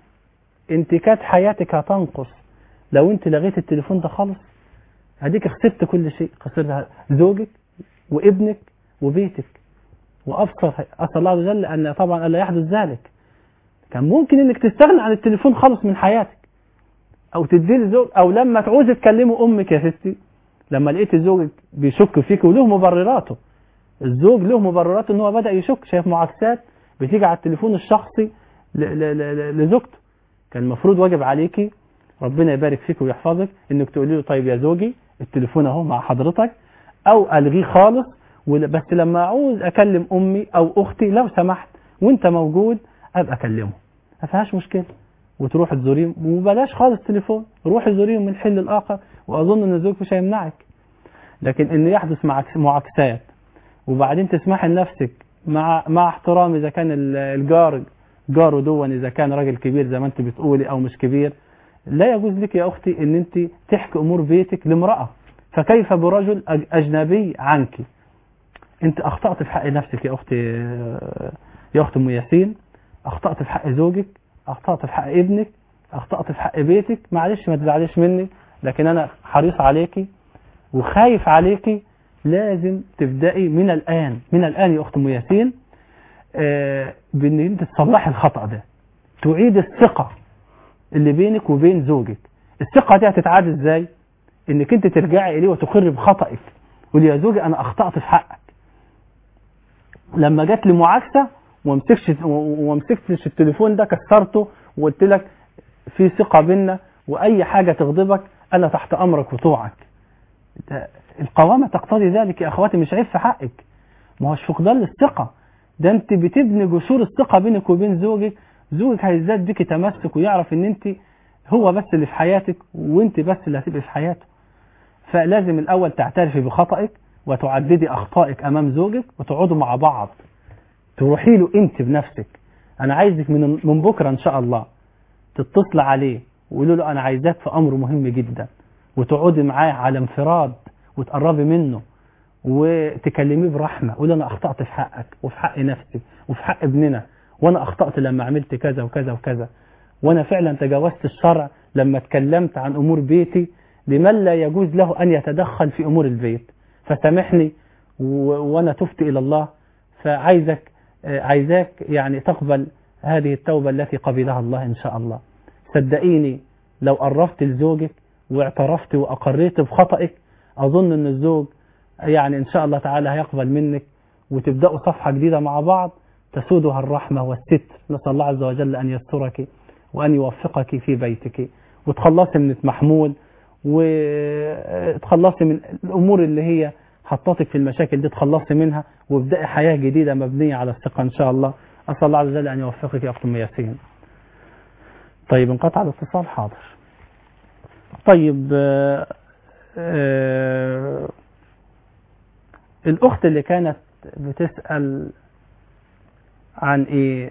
انت كانت حياتك هتنقص لو انت لغيت التليفون ده خالص هديك خسرت كل شيء خسرت زوجك وابنك وبيتك وأبصر أسأل الله عز وجل أن طبعا ألا يحدث ذلك كان ممكن انك تستغنى عن التليفون خالص من حياتك او تديه لزوج او لما تعوزي تكلمي امك يا ستي لما لقيت زوجك بيشك فيك وله مبرراته الزوج له مبررات ان هو بدا يشك شايف معاكسات بتيجي على التليفون الشخصي لزوجته كان المفروض واجب عليكي ربنا يبارك فيك ويحفظك انك تقولي له طيب يا زوجي التليفون اهو مع حضرتك او الغيه خالص بس لما اعوز اكلم امي او اختي لو سمحت وانت موجود ابقى اكلمه ما فيهاش مشكله وتروح تزوريهم وبلاش خالص تليفون روحي زوريهم من حل الاخر واظن ان الزوج مش هيمنعك لكن ان يحدث معك معاكسات وبعدين تسمحي لنفسك مع مع احترام اذا كان الجار جاره دون اذا كان راجل كبير زي ما انت بتقولي او مش كبير لا يجوز لك يا اختي ان انت تحكي امور بيتك لامراه فكيف برجل اجنبي عنك انت اخطات في حق نفسك يا اختي يا اخت ام ياسين اخطات في حق زوجك اخطات في حق ابنك اخطات في حق بيتك معلش ما تزعليش مني لكن انا حريص عليكي وخايف عليكي لازم تبدأي من الآن من الآن يا أخت أم ياسين آه بأن أنت تصلحي الخطأ ده تعيد الثقة اللي بينك وبين زوجك الثقة دي هتتعاد ازاي انك انت ترجعي اليه وتقر بخطأك قولي يا زوجي انا اخطأت في حقك لما جات لي معاكسة ومسكش ومسكتش التليفون ده كسرته وقلت لك في ثقة بينا واي حاجة تغضبك انا تحت امرك وطوعك القوامة تقتضي ذلك يا اخواتي مش عيب في حقك ما هوش فقدان للثقة ده انت بتبني جسور الثقة بينك وبين زوجك زوجك هيزداد بك تمسك ويعرف ان انت هو بس اللي في حياتك وانت بس اللي هتبقي في حياته فلازم الاول تعترفي بخطأك وتعددي اخطائك امام زوجك وتقعدوا مع بعض تروحي له انت بنفسك انا عايزك من من بكره ان شاء الله تتصل عليه وقولوا له انا عايزاك في امر مهم جدا وتقعدي معاه على انفراد وتقربي منه وتكلميه برحمه قولي انا اخطات في حقك وفي حق نفسي وفي حق ابننا وانا اخطات لما عملت كذا وكذا وكذا وانا فعلا تجاوزت الشرع لما اتكلمت عن امور بيتي لمن لا يجوز له ان يتدخل في امور البيت فسامحني و... وانا تبت الى الله فعايزك آه، عايزاك يعني تقبل هذه التوبة التي قبلها الله إن شاء الله صدقيني لو قربت لزوجك واعترفت وأقريت بخطئك أظن أن الزوج يعني إن شاء الله تعالى هيقبل منك وتبدأوا صفحة جديدة مع بعض تسودها الرحمة والستر نسأل الله عز وجل أن يسترك وأن يوفقك في بيتك وتخلصي من محمول وتخلصي من الأمور اللي هي حطتك في المشاكل دي تخلصي منها وابدأي حياة جديدة مبنية على الثقة إن شاء الله أسأل الله عز وجل أن يوفقك يا أخت أم ياسين طيب انقطع الاتصال حاضر طيب آه، آه، الأخت اللي كانت بتسأل عن إيه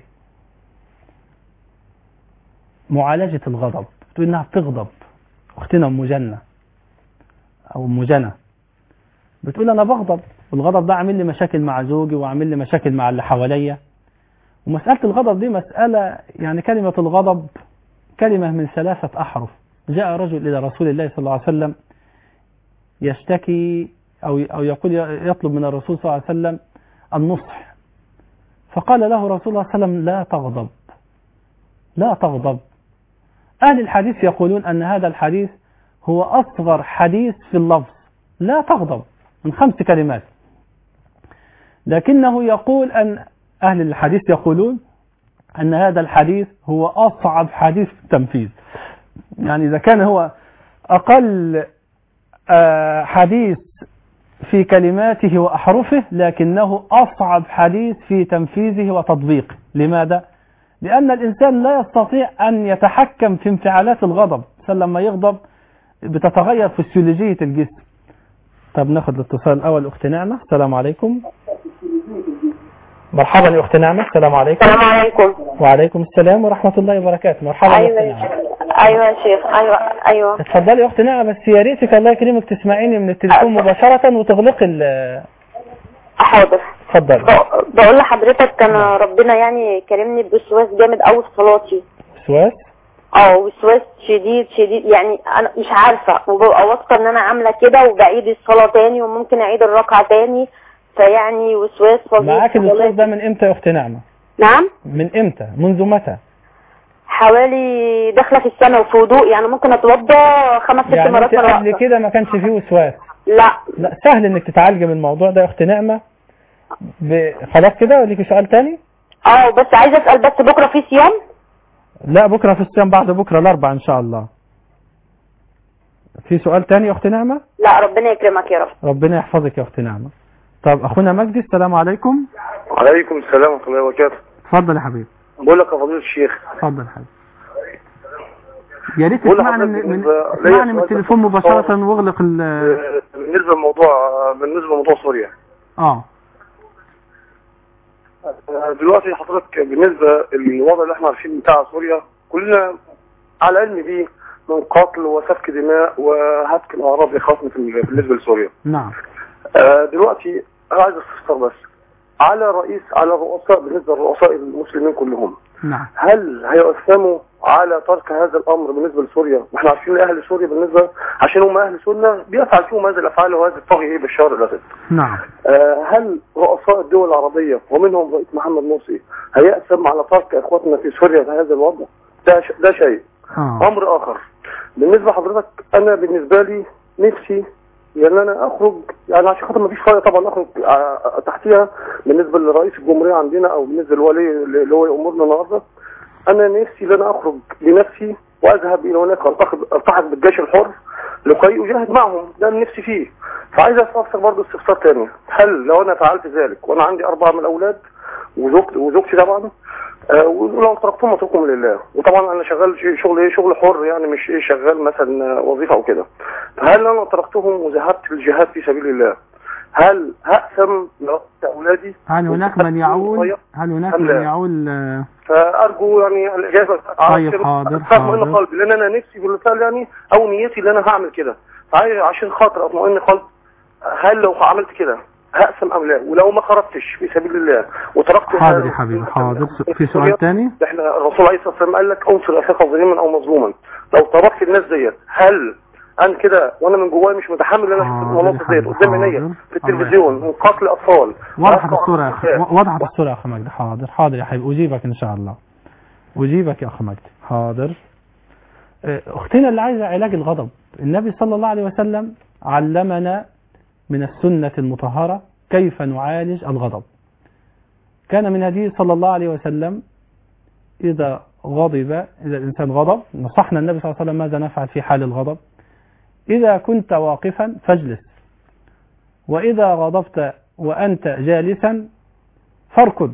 معالجة الغضب بتقول إنها بتغضب أختنا أم جنة أو أم جنة بتقول أنا بغضب والغضب ده عامل لي مشاكل مع زوجي وعامل لي مشاكل مع اللي حواليا ومسألة الغضب دي مسألة يعني كلمة الغضب كلمة من ثلاثة أحرف جاء رجل إلى رسول الله صلى الله عليه وسلم يشتكي أو أو يقول يطلب من الرسول صلى الله عليه وسلم النصح فقال له رسول الله صلى الله عليه وسلم لا تغضب لا تغضب أهل الحديث يقولون أن هذا الحديث هو أصغر حديث في اللفظ لا تغضب من خمس كلمات لكنه يقول أن أهل الحديث يقولون أن هذا الحديث هو أصعب حديث في التنفيذ يعني إذا كان هو أقل آه، حديث في كلماته وأحرفه لكنه أصعب حديث في تنفيذه وتطبيقه لماذا؟ لأن الإنسان لا يستطيع أن يتحكم في انفعالات الغضب الإنسان لما يغضب بتتغير فسيولوجية الجسم طب ناخد الاتصال الأول أخت نعمة السلام عليكم مرحبا يا أخت نعمة السلام عليكم السلام عليكم وعليكم السلام ورحمة الله وبركاته مرحبا ايوه يا يا أخت نعمة شيخ ايوه يا شيخ ايوه ايوه اتفضلي يا أخت نعمة بس يا ريتك الله يكرمك تسمعيني من التليفون مباشرة وتغلقي ال حاضر اتفضلي بقول لحضرتك انا ربنا يعني كرمني بوسواس جامد قوي في صلاتي وسواس اه وسواس شديد شديد يعني انا مش عارفه وببقى واثقه ان انا عامله كده وبعيد الصلاه تاني وممكن اعيد الركعه تاني فيعني وسواس فظيع معاك في الوسواس صلاتي. ده من امتى يا أخت نعمة نعم من امتى منذ متى حوالي داخله في السنه وفي هدوء يعني ممكن اتوضى خمس ست يعني مرات انت مرة قبل واحدة. كده ما كانش فيه وسواس لا لا سهل انك تتعالجي من الموضوع ده يا اخت نعمة ب... خلاص كده ليكي سؤال تاني اه بس عايزه اسال بس بكره في صيام لا بكرة في الصيام بعد بكرة الاربع ان شاء الله في سؤال تاني يا اخت نعمة لا ربنا يكرمك يا رب ربنا يحفظك يا اخت نعمة طب اخونا مجدي السلام عليكم وعليكم السلام ورحمة الله وبركاته اتفضل يا حبيبي بقول لك يا فضيلة الشيخ اتفضل يا حبيبي يا ريت بقول تسمعني من, لحضرتك من بالنسبة- ليا اسمعني من سؤال التليفون بس. مباشرة واغلق ال بالنسبة لموضوع بالنسبة لموضوع سوريا اه دلوقتي حضرتك بالنسبة للوضع اللي احنا عارفين بتاع سوريا كلنا على علم بيه من قتل وسفك دماء وهتك الأعراض لخصم في ال- بالنسبة لسوريا نعم آه، دلوقتي انا عايز استفسر بس على رئيس على الرؤساء بالنسبة للرؤساء المسلمين كلهم نعم هل هيقسموا على ترك هذا الامر بالنسبه لسوريا واحنا عارفين اهل سوريا بالنسبه عشان هم اهل سنه بيفعل فيهم هذه الافعال وهذا الطغي ايه بالشهر الاسد نعم آه، هل رؤساء الدول العربيه ومنهم رئيس محمد مرسي هيقسم على ترك اخواتنا في سوريا بهذا الوضع ده ش- ده شيء اه امر اخر بالنسبه لحضرتك انا بالنسبه لي نفسي يعني انا اخرج يعني عشان خاطر ما فيش فرق طبعا اخرج آه، تحتيها بالنسبه لرئيس الجمهوريه عندنا او بالنسبه للولي اللي هو يامرنا النهارده انا نفسي ان انا اخرج بنفسي واذهب الى هناك التحق التحق بالجيش الحر لكي اجاهد معهم ده اللي نفسي فيه فعايز استفسر برضه استفسار تاني هل لو انا فعلت ذلك وانا عندي اربعه من الاولاد وزوجتي وزوجتي طبعا آه، ولو تركتهم اتركهم لله وطبعا انا شغال ش- شغل ايه شغل حر يعني مش ايه شغال مثلا آه، وظيفه او كده فهل انا تركتهم وذهبت للجهاد في سبيل الله هل هقسم لو اولادي هل هناك من يعول هل هناك أم من لا؟ يعول آه، فارجو يعني الاجابه طيب، حاضر، اطمئن حاضر. قلبي لان انا نفسي بالفعل يعني او نيتي ان انا هعمل كده فعايز عشان خاطر اطمئن قلبي هل لو عملت كده هقسم ام لا ولو ما خرجتش في سبيل الله وتركت حاضر هذا- يا حبيبي حاضر س- في سؤال تاني احنا الرسول عليه الصلاه والسلام قال لك انصر اخاك ظالما او مظلوما لو تركت الناس ديت هل انا كده وانا من جوايا مش متحمل ان انا اشوف المناظر ديت قدام عينيا في التلفزيون من قتل اطفال وضحت الصورة يا أخي وضحت الصورة يا أخي مجدي حاضر حاضر يا حبيبي أجيبك إن شاء الله أجيبك يا أخي مجدي حاضر آه، أختنا اللي عايزة علاج الغضب النبي صلى الله عليه وسلم علمنا من السنة المطهرة كيف نعالج الغضب كان من هديه صلى الله عليه وسلم إذا غضب إذا الإنسان غضب نصحنا النبي صلى الله عليه وسلم ماذا نفعل في حال الغضب إذا كنت واقفا فاجلس وإذا غضبت وأنت جالسا فاركض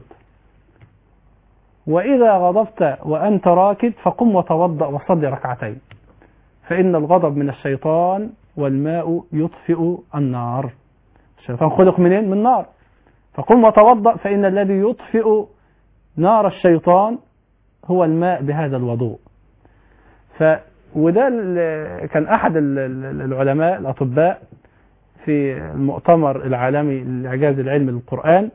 وإذا غضبت وأنت راكد فقم وتوضأ وصلي ركعتين فإن الغضب من الشيطان والماء يطفئ النار الشيطان خلق منين؟ من نار فقم وتوضأ فإن الذي يطفئ نار الشيطان هو الماء بهذا الوضوء ف وده ال- كان أحد ال- ال- العلماء الأطباء في المؤتمر العالمي لإعجاز العلم للقرآن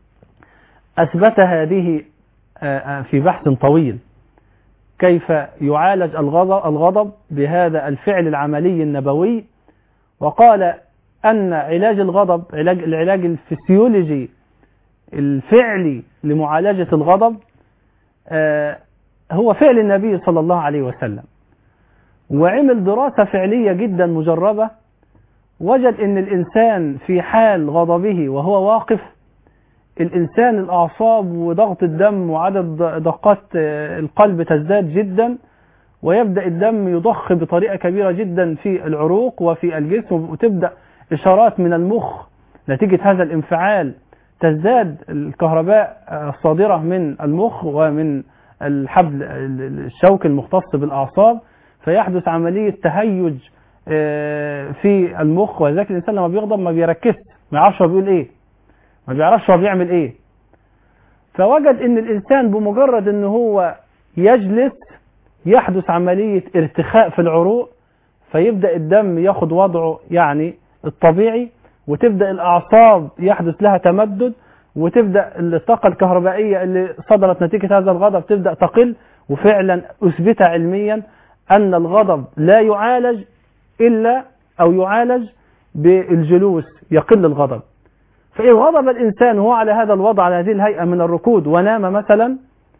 أثبت هذه آه، آه، في بحث طويل كيف يعالج الغضب, الغضب بهذا الفعل العملي النبوي وقال أن علاج الغضب علاج العلاج الفسيولوجي الفعلي لمعالجة الغضب آه، هو فعل النبي صلى الله عليه وسلم وعمل دراسة فعلية جدا مجربة وجد ان الانسان في حال غضبه وهو واقف الانسان الاعصاب وضغط الدم وعدد دقات آه، القلب تزداد جدا ويبدا الدم يضخ بطريقه كبيره جدا في العروق وفي الجسم وتبدا اشارات من المخ نتيجه هذا الانفعال تزداد الكهرباء آه، الصادره من المخ ومن الحبل الشوكي المختص بالاعصاب فيحدث عمليه تهيج آه، في المخ ولذلك الانسان لما بيغضب ما بيركزش ما يعرفش هو بيقول ايه ما بيعرفش هو بيعمل ايه فوجد ان الانسان بمجرد ان هو يجلس يحدث عملية ارتخاء في العروق فيبدأ الدم ياخد وضعه يعني الطبيعي وتبدأ الأعصاب يحدث لها تمدد وتبدأ الطاقة الكهربائية اللي صدرت نتيجة هذا الغضب تبدأ تقل وفعلا أثبت علميا أن الغضب لا يعالج إلا أو يعالج بالجلوس يقل الغضب فإن غضب الإنسان وهو على هذا الوضع على هذه الهيئة من الركود ونام مثلا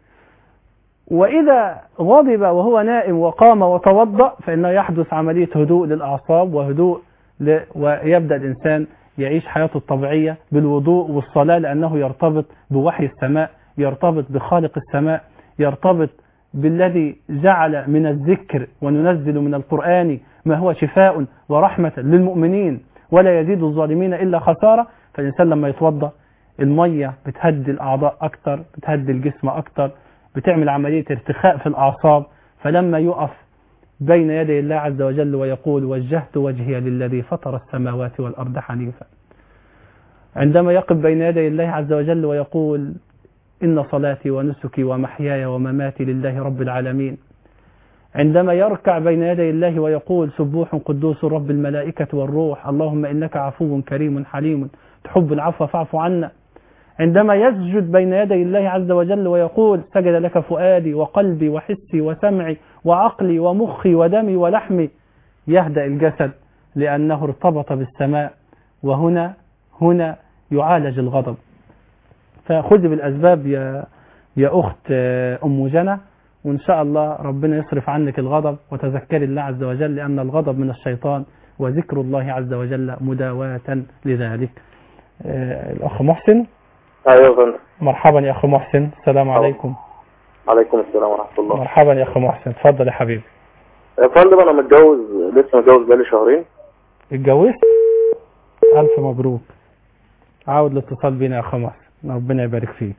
وإذا غضب وهو نائم وقام وتوضأ فإنه يحدث عملية هدوء للأعصاب وهدوء ل... ويبدأ الإنسان يعيش حياته الطبيعية بالوضوء والصلاة لأنه يرتبط بوحي السماء يرتبط بخالق السماء يرتبط بالذي جعل من الذكر وننزل من القرآن ما هو شفاء ورحمة للمؤمنين ولا يزيد الظالمين إلا خسارة فالإنسان لما يتوضأ المية بتهدي الأعضاء أكتر بتهدي الجسم أكتر بتعمل عملية ارتخاء في الأعصاب فلما يقف بين يدي الله عز وجل ويقول وجهت وجهي للذي فطر السماوات والأرض حنيفا عندما يقف بين يدي الله عز وجل ويقول إن صلاتي ونسكي ومحياي ومماتي لله رب العالمين عندما يركع بين يدي الله ويقول سبوح قدوس رب الملائكة والروح اللهم إنك عفو كريم حليم تحب العفو فاعف عنا عندما يسجد بين يدي الله عز وجل ويقول سجد لك فؤادي وقلبي وحسي وسمعي وعقلي ومخي ودمي ولحمي يهدأ الجسد لأنه ارتبط بالسماء وهنا هنا يعالج الغضب فخذ بالأسباب يا يا أخت أم جنى وإن شاء الله ربنا يصرف عنك الغضب وتذكري الله عز وجل لأن الغضب من الشيطان وذكر الله عز وجل مداواة لذلك آه، الأخ محسن ايوه يا فندم مرحبا يا أخ محسن السلام عليكم عليكم السلام ورحمه الله مرحبا يا أخ محسن اتفضل يا حبيبي يا فندم انا متجوز لسه متجوز بقالي شهرين اتجوزت ألف مبروك عاود الاتصال بينا يا أخ محسن ربنا يبارك فيك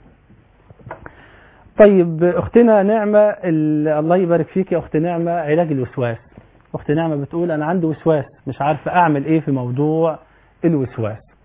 طيب أختنا نعمة ال- الله يبارك فيك يا أخت نعمة علاج الوسواس أخت نعمة بتقول أنا عندي وسواس مش عارفة أعمل إيه في موضوع الوسواس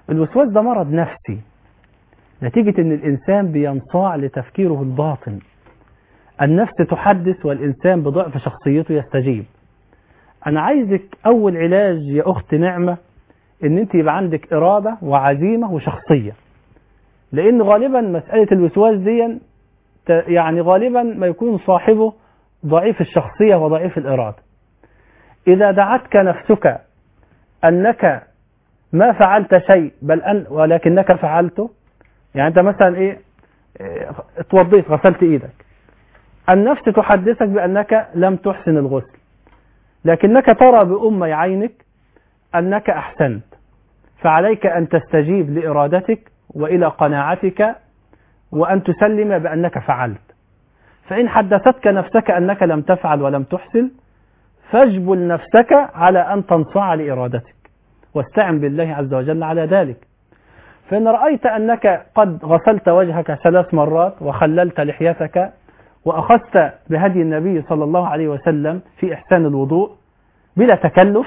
الوسواس ده مرض نفسي نتيجة ان الانسان بينصاع لتفكيره الباطن النفس تحدث والانسان بضعف شخصيته يستجيب انا عايزك اول علاج يا اخت نعمة ان انت يبقى عندك ارادة وعزيمة وشخصية لان غالبا مسألة الوسواس دي ت- يعني غالبا ما يكون صاحبه ضعيف الشخصية وضعيف الإرادة إذا دعتك نفسك أنك ما فعلت شيء بل أن ولكنك فعلته يعني أنت مثلا إيه إيه، اتوضيت غسلت إيدك النفس تحدثك بأنك لم تحسن الغسل لكنك ترى بأم عينك أنك أحسنت فعليك أن تستجيب لإرادتك وإلى قناعتك وأن تسلم بأنك فعلت فإن حدثتك نفسك أنك لم تفعل ولم تحسن فاجبل نفسك على أن تنصاع لإرادتك واستعن بالله عز وجل على ذلك فإن رأيت أنك قد غسلت وجهك ثلاث مرات وخللت لحيتك وأخذت بهدي النبي صلى الله عليه وسلم في إحسان الوضوء بلا تكلف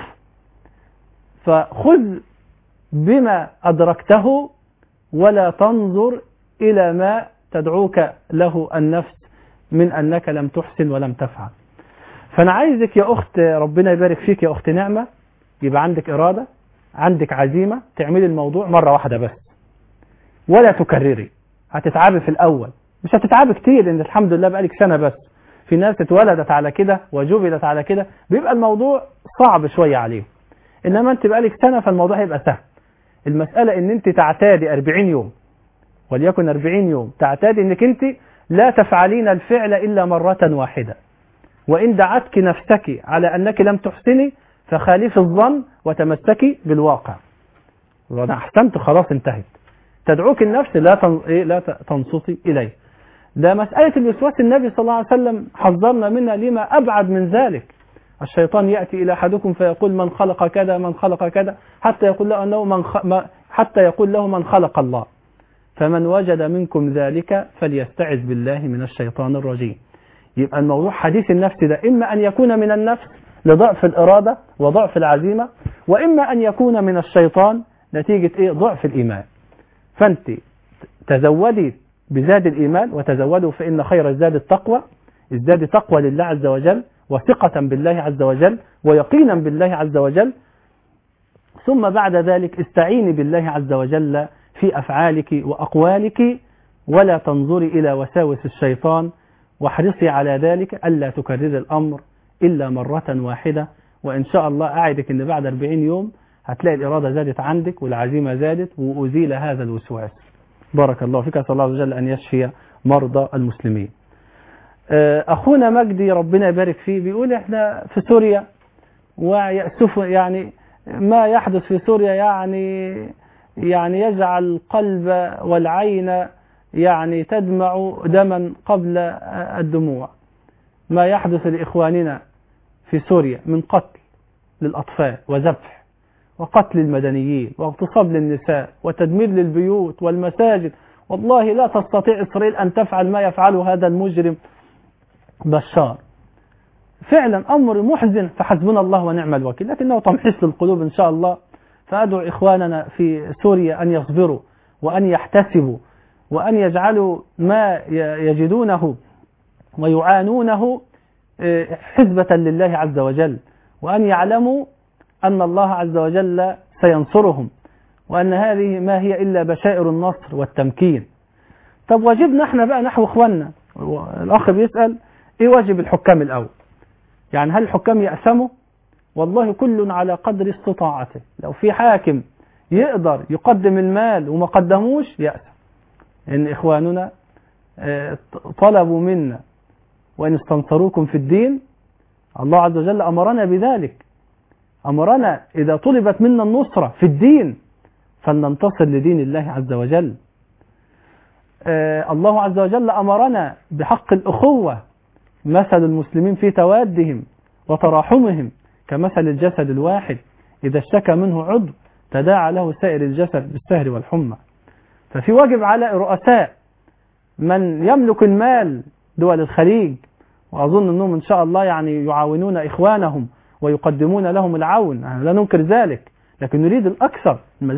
فخذ بما أدركته ولا تنظر إلى ما تدعوك له النفس من أنك لم تحسن ولم تفعل فأنا عايزك يا أخت ربنا يبارك فيك يا أخت نعمة يبقى عندك إرادة عندك عزيمة تعملي الموضوع مرة واحدة بس ولا تكرري هتتعبي في الأول مش هتتعبي كتير لأن الحمد لله بقالك سنة بس في ناس اتولدت على كده وجبلت على كده بيبقى الموضوع صعب شوية عليهم إنما أنت بقالك سنة فالموضوع هيبقى سهل المسألة إن أنت تعتادي 40 يوم وليكن 40 يوم تعتادي انك انت لا تفعلين الفعل الا مرة واحدة وان دعتك نفسك على انك لم تحسني فخالف الظن وتمسكي بالواقع وانا احسنت خلاص انتهت تدعوك النفس لا تن... إيه لا ت- تنصتي اليه ده مسألة الوسواس النبي صلى الله عليه وسلم حذرنا منها لما أبعد من ذلك الشيطان يأتي إلى أحدكم فيقول من خلق كذا من خلق كذا حتى يقول له أنه من خ... ما... حتى يقول له من خلق الله فمن وجد منكم ذلك فليستعذ بالله من الشيطان الرجيم يبقى الموضوع حديث النفس ده إما أن يكون من النفس لضعف الإرادة وضعف العزيمة وإما أن يكون من الشيطان نتيجة إيه ضعف الإيمان فأنت تزودي بزاد الإيمان وتزودوا فإن خير الزاد التقوى ازداد تقوى لله عز وجل وثقة بالله عز وجل ويقينا بالله عز وجل ثم بعد ذلك استعيني بالله عز وجل في أفعالك وأقوالك ولا تنظري إلى وساوس الشيطان واحرصي على ذلك ألا تكرر الأمر إلا مرة واحدة وإن شاء الله أعدك أن بعد 40 يوم هتلاقي الإرادة زادت عندك والعزيمة زادت وأزيل هذا الوسواس بارك الله فيك أسأل الله عز وجل أن يشفي مرضى المسلمين آه، أخونا مجدي ربنا يبارك فيه بيقول إحنا في سوريا ويأسف يعني ما يحدث في سوريا يعني يعني يجعل القلب والعين يعني تدمع دما قبل الدموع ما يحدث لإخواننا في سوريا من قتل للأطفال وذبح وقتل المدنيين واغتصاب للنساء وتدمير للبيوت والمساجد والله لا تستطيع إسرائيل أن تفعل ما يفعله هذا المجرم بشار فعلا أمر محزن فحسبنا الله ونعم الوكيل لكنه تمحيص للقلوب إن شاء الله فأدعو إخواننا في سوريا أن يصبروا وأن يحتسبوا وأن يجعلوا ما يجدونه ويعانونه حزبة لله عز وجل وأن يعلموا أن الله عز وجل سينصرهم وأن هذه ما هي إلا بشائر النصر والتمكين طب واجبنا احنا بقى نحو اخواننا الأخ بيسأل ايه واجب الحكام الأول يعني هل الحكام يأسموا والله كل على قدر استطاعته لو في حاكم يقدر يقدم المال وما قدموش يأسم إن إخواننا طلبوا منا وإن استنصروكم في الدين الله عز وجل أمرنا بذلك أمرنا إذا طلبت منا النصرة في الدين فلننتصر لدين الله عز وجل الله عز وجل أمرنا بحق الأخوة مثل المسلمين في توادهم وتراحمهم كمثل الجسد الواحد إذا اشتكى منه عضو تداعى له سائر الجسد بالسهر والحمى ففي واجب على الرؤساء من يملك المال دول الخليج وأظن أنهم إن شاء الله يعني يعاونون إخوانهم ويقدمون لهم العون لا ننكر ذلك لكن نريد الأكثر المذابح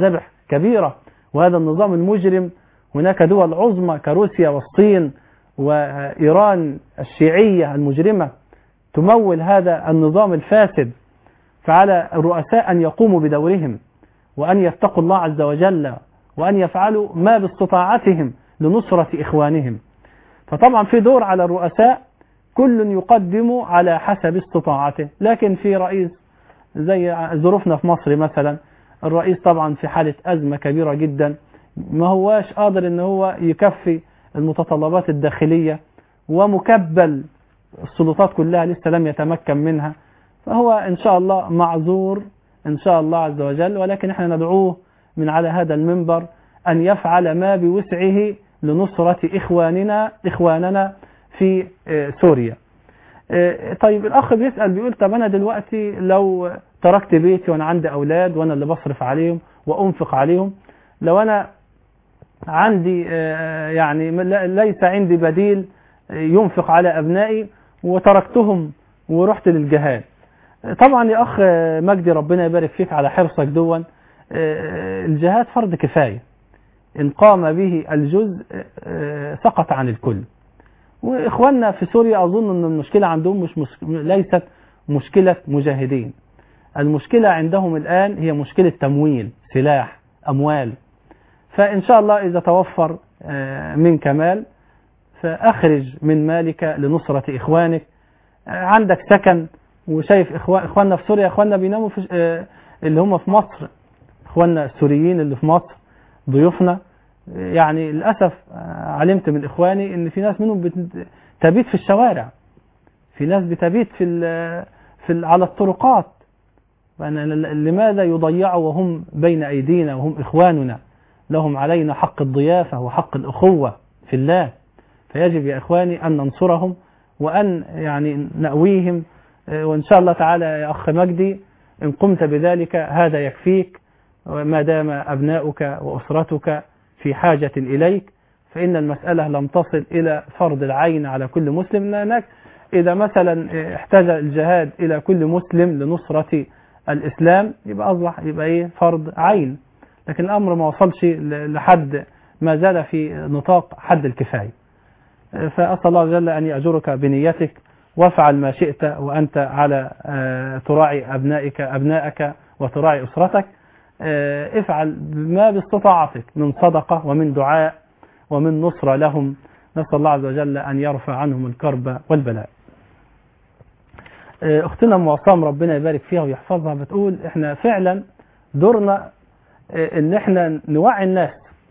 كبيرة وهذا النظام المجرم هناك دول عظمى كروسيا والصين وإيران الشيعية المجرمة تمول هذا النظام الفاسد فعلى الرؤساء أن يقوموا بدورهم وأن يتقوا الله عز وجل وأن يفعلوا ما باستطاعتهم لنصرة إخوانهم فطبعا في دور على الرؤساء كل يقدم على حسب استطاعته لكن في رئيس زي ظروفنا في مصر مثلا الرئيس طبعا في حالة أزمة كبيرة جدا ما هواش قادر ان هو يكفي المتطلبات الداخلية ومكبل السلطات كلها لسه لم يتمكن منها فهو ان شاء الله معذور ان شاء الله عز وجل ولكن احنا ندعوه من على هذا المنبر ان يفعل ما بوسعه لنصرة اخواننا اخواننا في سوريا طيب الاخ بيسأل بيقول طب انا دلوقتي لو تركت بيتي وانا عندي اولاد وانا اللي بصرف عليهم وانفق عليهم لو انا عندي يعني ليس عندي بديل ينفق على ابنائي وتركتهم ورحت للجهاد طبعا يا اخ مجدي ربنا يبارك فيك على حرصك دون الجهاد فرض كفاية ان قام به الجزء سقط عن الكل واخواننا في سوريا اظن ان المشكلة عندهم مش مش ليست مشكلة مجاهدين المشكلة عندهم الان هي مشكلة تمويل سلاح اموال فان شاء الله اذا توفر من كمال فاخرج من مالك لنصرة اخوانك عندك سكن وشايف إخوان اخواننا في سوريا اخواننا بيناموا في اللي هم في مصر اخواننا السوريين اللي في مصر ضيوفنا يعني للاسف علمت من اخواني ان في ناس منهم تبيت في الشوارع في ناس بتبيت في ال في ال على الطرقات لماذا يضيعوا وهم بين ايدينا وهم اخواننا لهم علينا حق الضيافه وحق الاخوه في الله فيجب يا اخواني ان ننصرهم وان يعني نأويهم وإن شاء الله تعالى يا أخ مجدي إن قمت بذلك هذا يكفيك ما دام أبناؤك وأسرتك في حاجة إليك فإن المسألة لم تصل إلى فرض العين على كل مسلم لأنك إذا مثلا احتاج الجهاد إلى كل مسلم لنصرة الإسلام يبقى أصبح يبقى إيه فرض عين لكن الأمر ما وصلش لحد ما زال في نطاق حد الكفاية فأسأل الله جل أن يأجرك بنيتك وافعل ما شئت وأنت على تراعي أبنائك أبنائك وتراعي أسرتك افعل ما باستطاعتك من صدقة ومن دعاء ومن نصرة لهم نسأل الله عز وجل أن يرفع عنهم الكرب والبلاء أختنا أم عصام ربنا يبارك فيها ويحفظها بتقول إحنا فعلا دورنا إن إحنا نوعي الناس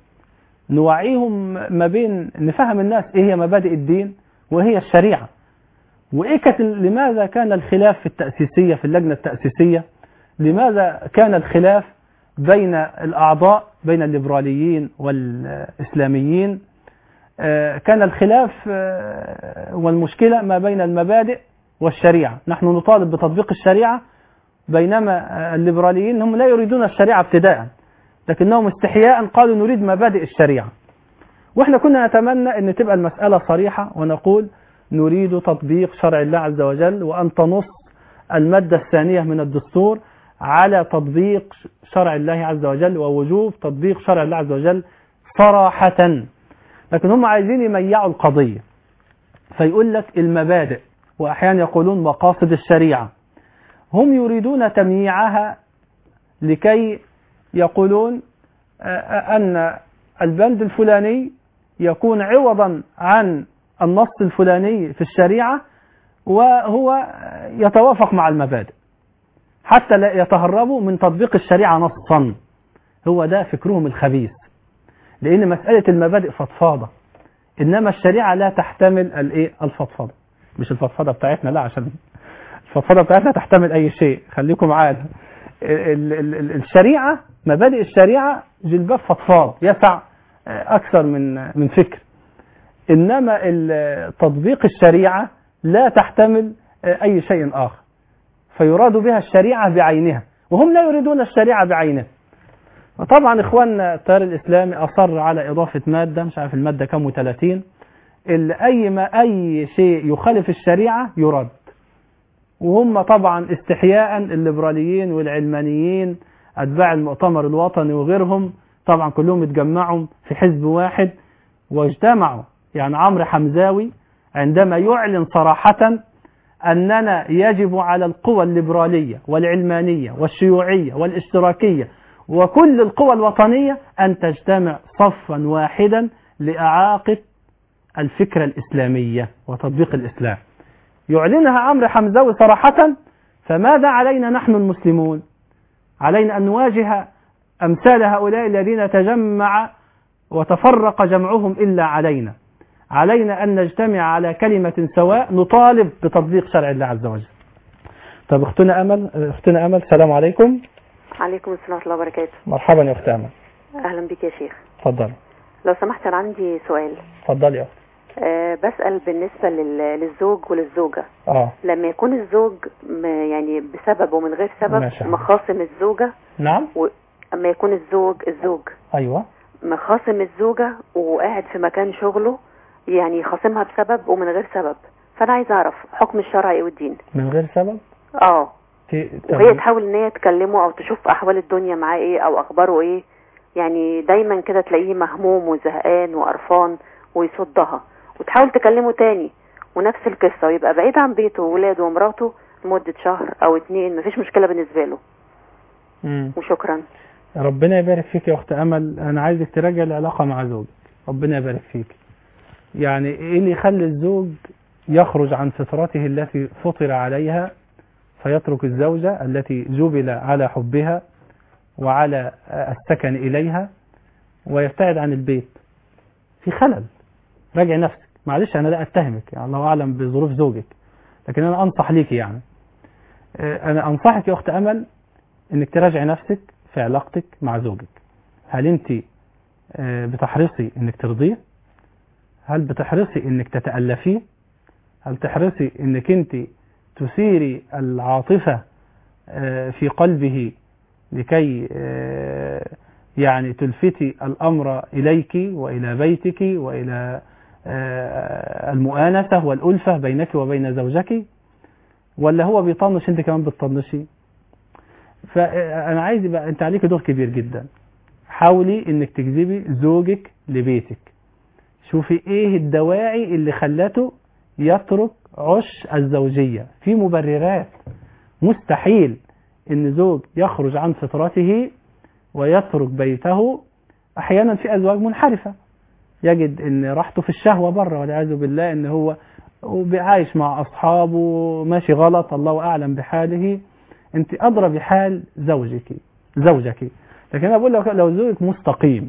نوعيهم ما بين نفهم الناس إيه هي مبادئ الدين وهي الشريعة وإيه كانت لماذا كان الخلاف في التأسيسية في اللجنة التأسيسية لماذا كان الخلاف بين الأعضاء بين الليبراليين والإسلاميين كان الخلاف والمشكلة ما بين المبادئ والشريعة نحن نطالب بتطبيق الشريعة بينما الليبراليين هم لا يريدون الشريعة ابتداء لكنهم استحياء قالوا نريد مبادئ الشريعة واحنا كنا نتمنى ان تبقى المسألة صريحة ونقول نريد تطبيق شرع الله عز وجل وأن تنص المادة الثانية من الدستور على تطبيق شرع الله عز وجل ووجوب تطبيق شرع الله عز وجل صراحة لكن هم عايزين يميعوا القضية فيقول لك المبادئ وأحيانا يقولون مقاصد الشريعة هم يريدون تمييعها لكي يقولون أن البند الفلاني يكون عوضا عن النص الفلاني في الشريعة وهو يتوافق مع المبادئ حتى لا يتهربوا من تطبيق الشريعة نصا هو ده فكرهم الخبيث لأن مسألة المبادئ فضفاضة إنما الشريعة لا تحتمل الايه الفضفاضة مش الفضفاضة بتاعتنا لا عشان الفضفاضة بتاعتنا تحتمل أي شيء خليكم معانا الشريعة مبادئ الشريعة جلباب فضفاض يسع أكثر من من فكر إنما تطبيق الشريعة لا تحتمل أي شيء آخر فيراد بها الشريعة بعينها وهم لا يريدون الشريعة بعينها وطبعا إخواننا التيار الإسلامي أصر على إضافة مادة مش عارف المادة كم و30 أي ما أي شيء يخالف الشريعة يرد وهم طبعا استحياء الليبراليين والعلمانيين أتباع المؤتمر الوطني وغيرهم طبعا كلهم اتجمعوا في حزب واحد واجتمعوا يعني عمرو حمزاوي عندما يعلن صراحة أننا يجب على القوى الليبرالية والعلمانية والشيوعية والاشتراكية وكل القوى الوطنية أن تجتمع صفا واحدا لإعاقة الفكرة الإسلامية وتطبيق الإسلام يعلنها عمرو حمزاوي صراحة فماذا علينا نحن المسلمون علينا أن نواجه أمثال هؤلاء الذين تجمع وتفرق جمعهم إلا علينا علينا أن نجتمع على كلمة سواء نطالب بتطبيق شرع الله عز وجل طب اختنا أمل اختنا أمل السلام عليكم عليكم السلام ورحمة الله وبركاته مرحبا يا أخت أمل أهلا بك يا شيخ اتفضلي لو سمحت أنا عندي سؤال اتفضلي يا أخت أه بسأل بالنسبة لل- للزوج وللزوجة اه لما يكون الزوج م- يعني بسبب ومن غير سبب ماشي. مخاصم الزوجة نعم و... أما يكون الزوج الزوج أيوة مخاصم الزوجة وقاعد في مكان شغله يعني خاصمها بسبب ومن غير سبب فأنا عايز أعرف حكم الشرع إيه والدين من غير سبب اه ت- وهي تحاول ان هي تكلمه او تشوف احوال الدنيا معاه ايه او اخباره ايه يعني دايما كده تلاقيه مهموم وزهقان وقرفان ويصدها وتحاول تكلمه تاني ونفس القصة ويبقى بعيد عن بيته وولاده ومراته لمدة شهر او اتنين مفيش مشكلة بالنسبة له مم. وشكرا ربنا يبارك فيك يا أخت أمل أنا عايزك تراجع العلاقة مع زوجك ربنا يبارك فيك يعني إيه اللي يخلي الزوج يخرج عن فطرته التي فطر عليها فيترك الزوجة التي جبل على حبها وعلى السكن إليها ويبتعد عن البيت في خلل راجع نفسك معلش أنا لا أتهمك يعني الله أعلم بظروف زوجك لكن أنا أنصح ليك يعني آه، أنا أنصحك يا أخت أمل إنك تراجع نفسك في علاقتك مع زوجك هل أنت آه، بتحرصي إنك ترضيه هل بتحرصي إنك تتألفيه هل تحرصي إنك أنت تثيري العاطفة آه، في قلبه لكي آه، يعني تلفتي الأمر إليك وإلى بيتك وإلى آه، المؤانسة والألفة بينك وبين زوجك ولا هو بيطنش انت كمان بتطنشي فأنا عايز يبقى انت عليك دور كبير جدا حاولي انك تجذبي زوجك لبيتك شوفي ايه الدواعي اللي خلته يترك عش الزوجية في مبررات مستحيل ان زوج يخرج عن فطرته ويترك بيته احيانا في ازواج منحرفة يجد ان راحته في الشهوة بره والعياذ بالله ان هو عايش مع اصحابه ماشي غلط الله اعلم بحاله انت ادرى بحال زوجك زوجك لكن انا بقول لك لو زوجك مستقيم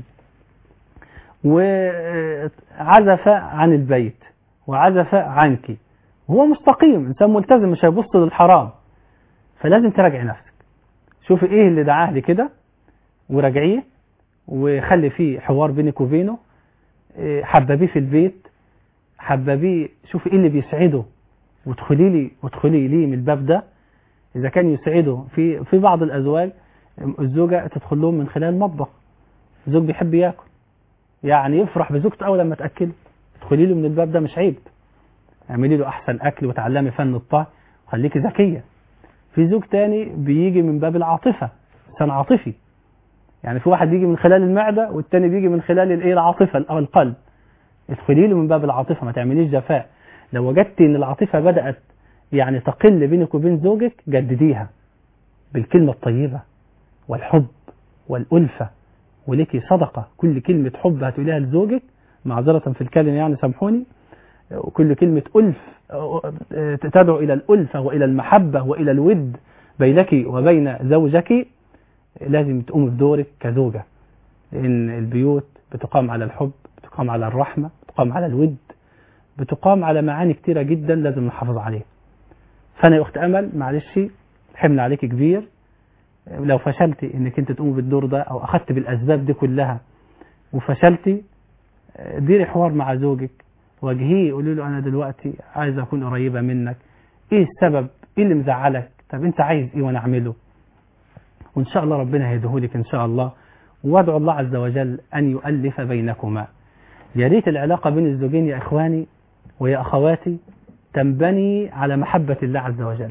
وعزف عن البيت وعزف عنك هو مستقيم انسان ملتزم مش هيبص للحرام فلازم تراجع نفسك شوفي ايه اللي دعاه لكده وراجعيه وخلي فيه حوار بينك وبينه إيه، حببيه في البيت حببيه شوفي ايه اللي بيسعده وادخلي لي وادخلي لي من الباب ده اذا كان يسعده في في بعض الازواج الزوجه تدخل لهم من خلال المطبخ الزوج بيحب ياكل يعني يفرح بزوجته اول لما تاكله ادخلي له من الباب ده مش عيب اعملي له احسن اكل وتعلمي فن الطهي وخليكي ذكيه في زوج تاني بيجي من باب العاطفه انسان عاطفي يعني في واحد بيجي من خلال المعده والتاني بيجي من خلال الايه العاطفه او القلب ادخلي له من باب العاطفه ما تعمليش جفاء لو وجدتي ان العاطفه بدات يعني تقل بينك وبين زوجك جدديها بالكلمه الطيبه والحب والالفه ولك صدقه كل كلمه حب هتقوليها لزوجك معذره في الكلمه يعني سامحوني وكل كلمه الف تدعو الى الالفه والى المحبه والى الود بينك وبين زوجك لازم تقوم بدورك كزوجه لان البيوت بتقام على الحب بتقام على الرحمه بتقام على الود بتقام على معاني كتيره جدا لازم نحافظ عليها فانا يا اخت امل معلش حمل عليك كبير لو فشلتي انك انت تقوم بالدور ده او اخذت بالاسباب دي كلها وفشلتي ديري حوار مع زوجك واجهيه قولي له انا دلوقتي عايز اكون قريبه منك ايه السبب ايه اللي مزعلك طب انت عايز ايه وانا اعمله وان شاء الله ربنا هيديهولك ان شاء الله وادعو الله عز وجل ان يؤلف بينكما يا ريت العلاقه بين الزوجين يا اخواني ويا اخواتي تنبني على محبه الله عز وجل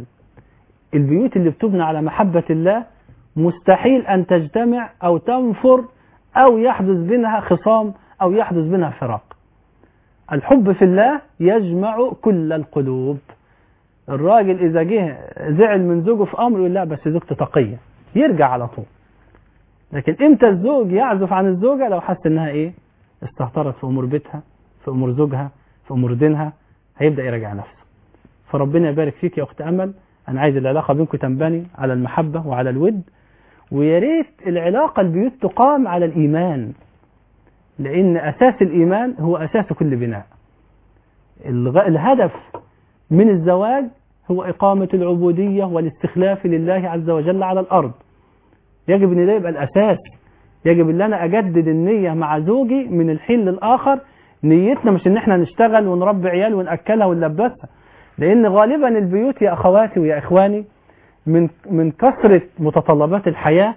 البيوت اللي بتبنى على محبه الله مستحيل أن تجتمع أو تنفر أو يحدث بينها خصام أو يحدث بينها فراق الحب في الله يجمع كل القلوب الراجل إذا جه زعل من زوجه في أمر يقول لا بس زوجته تقية يرجع على طول لكن امتى الزوج يعزف عن الزوجة لو حس انها ايه استهترت في امور بيتها في امور زوجها في امور دينها هيبدأ يراجع نفسه فربنا يبارك فيك يا اخت امل انا عايز العلاقة بينكم تنبني على المحبة وعلى الود ويا ريت العلاقة البيوت تقام على الايمان لان اساس الايمان هو اساس كل بناء الغ- الهدف من الزواج هو إقامة العبودية والاستخلاف لله عز وجل على الأرض يجب أن ده يبقى الأساس يجب أن أنا أجدد النية مع زوجي من الحين للآخر نيتنا مش أن احنا نشتغل ونربي عيال ونأكلها ونلبسها لأن غالبا البيوت يا أخواتي ويا إخواني من من كثرة متطلبات الحياة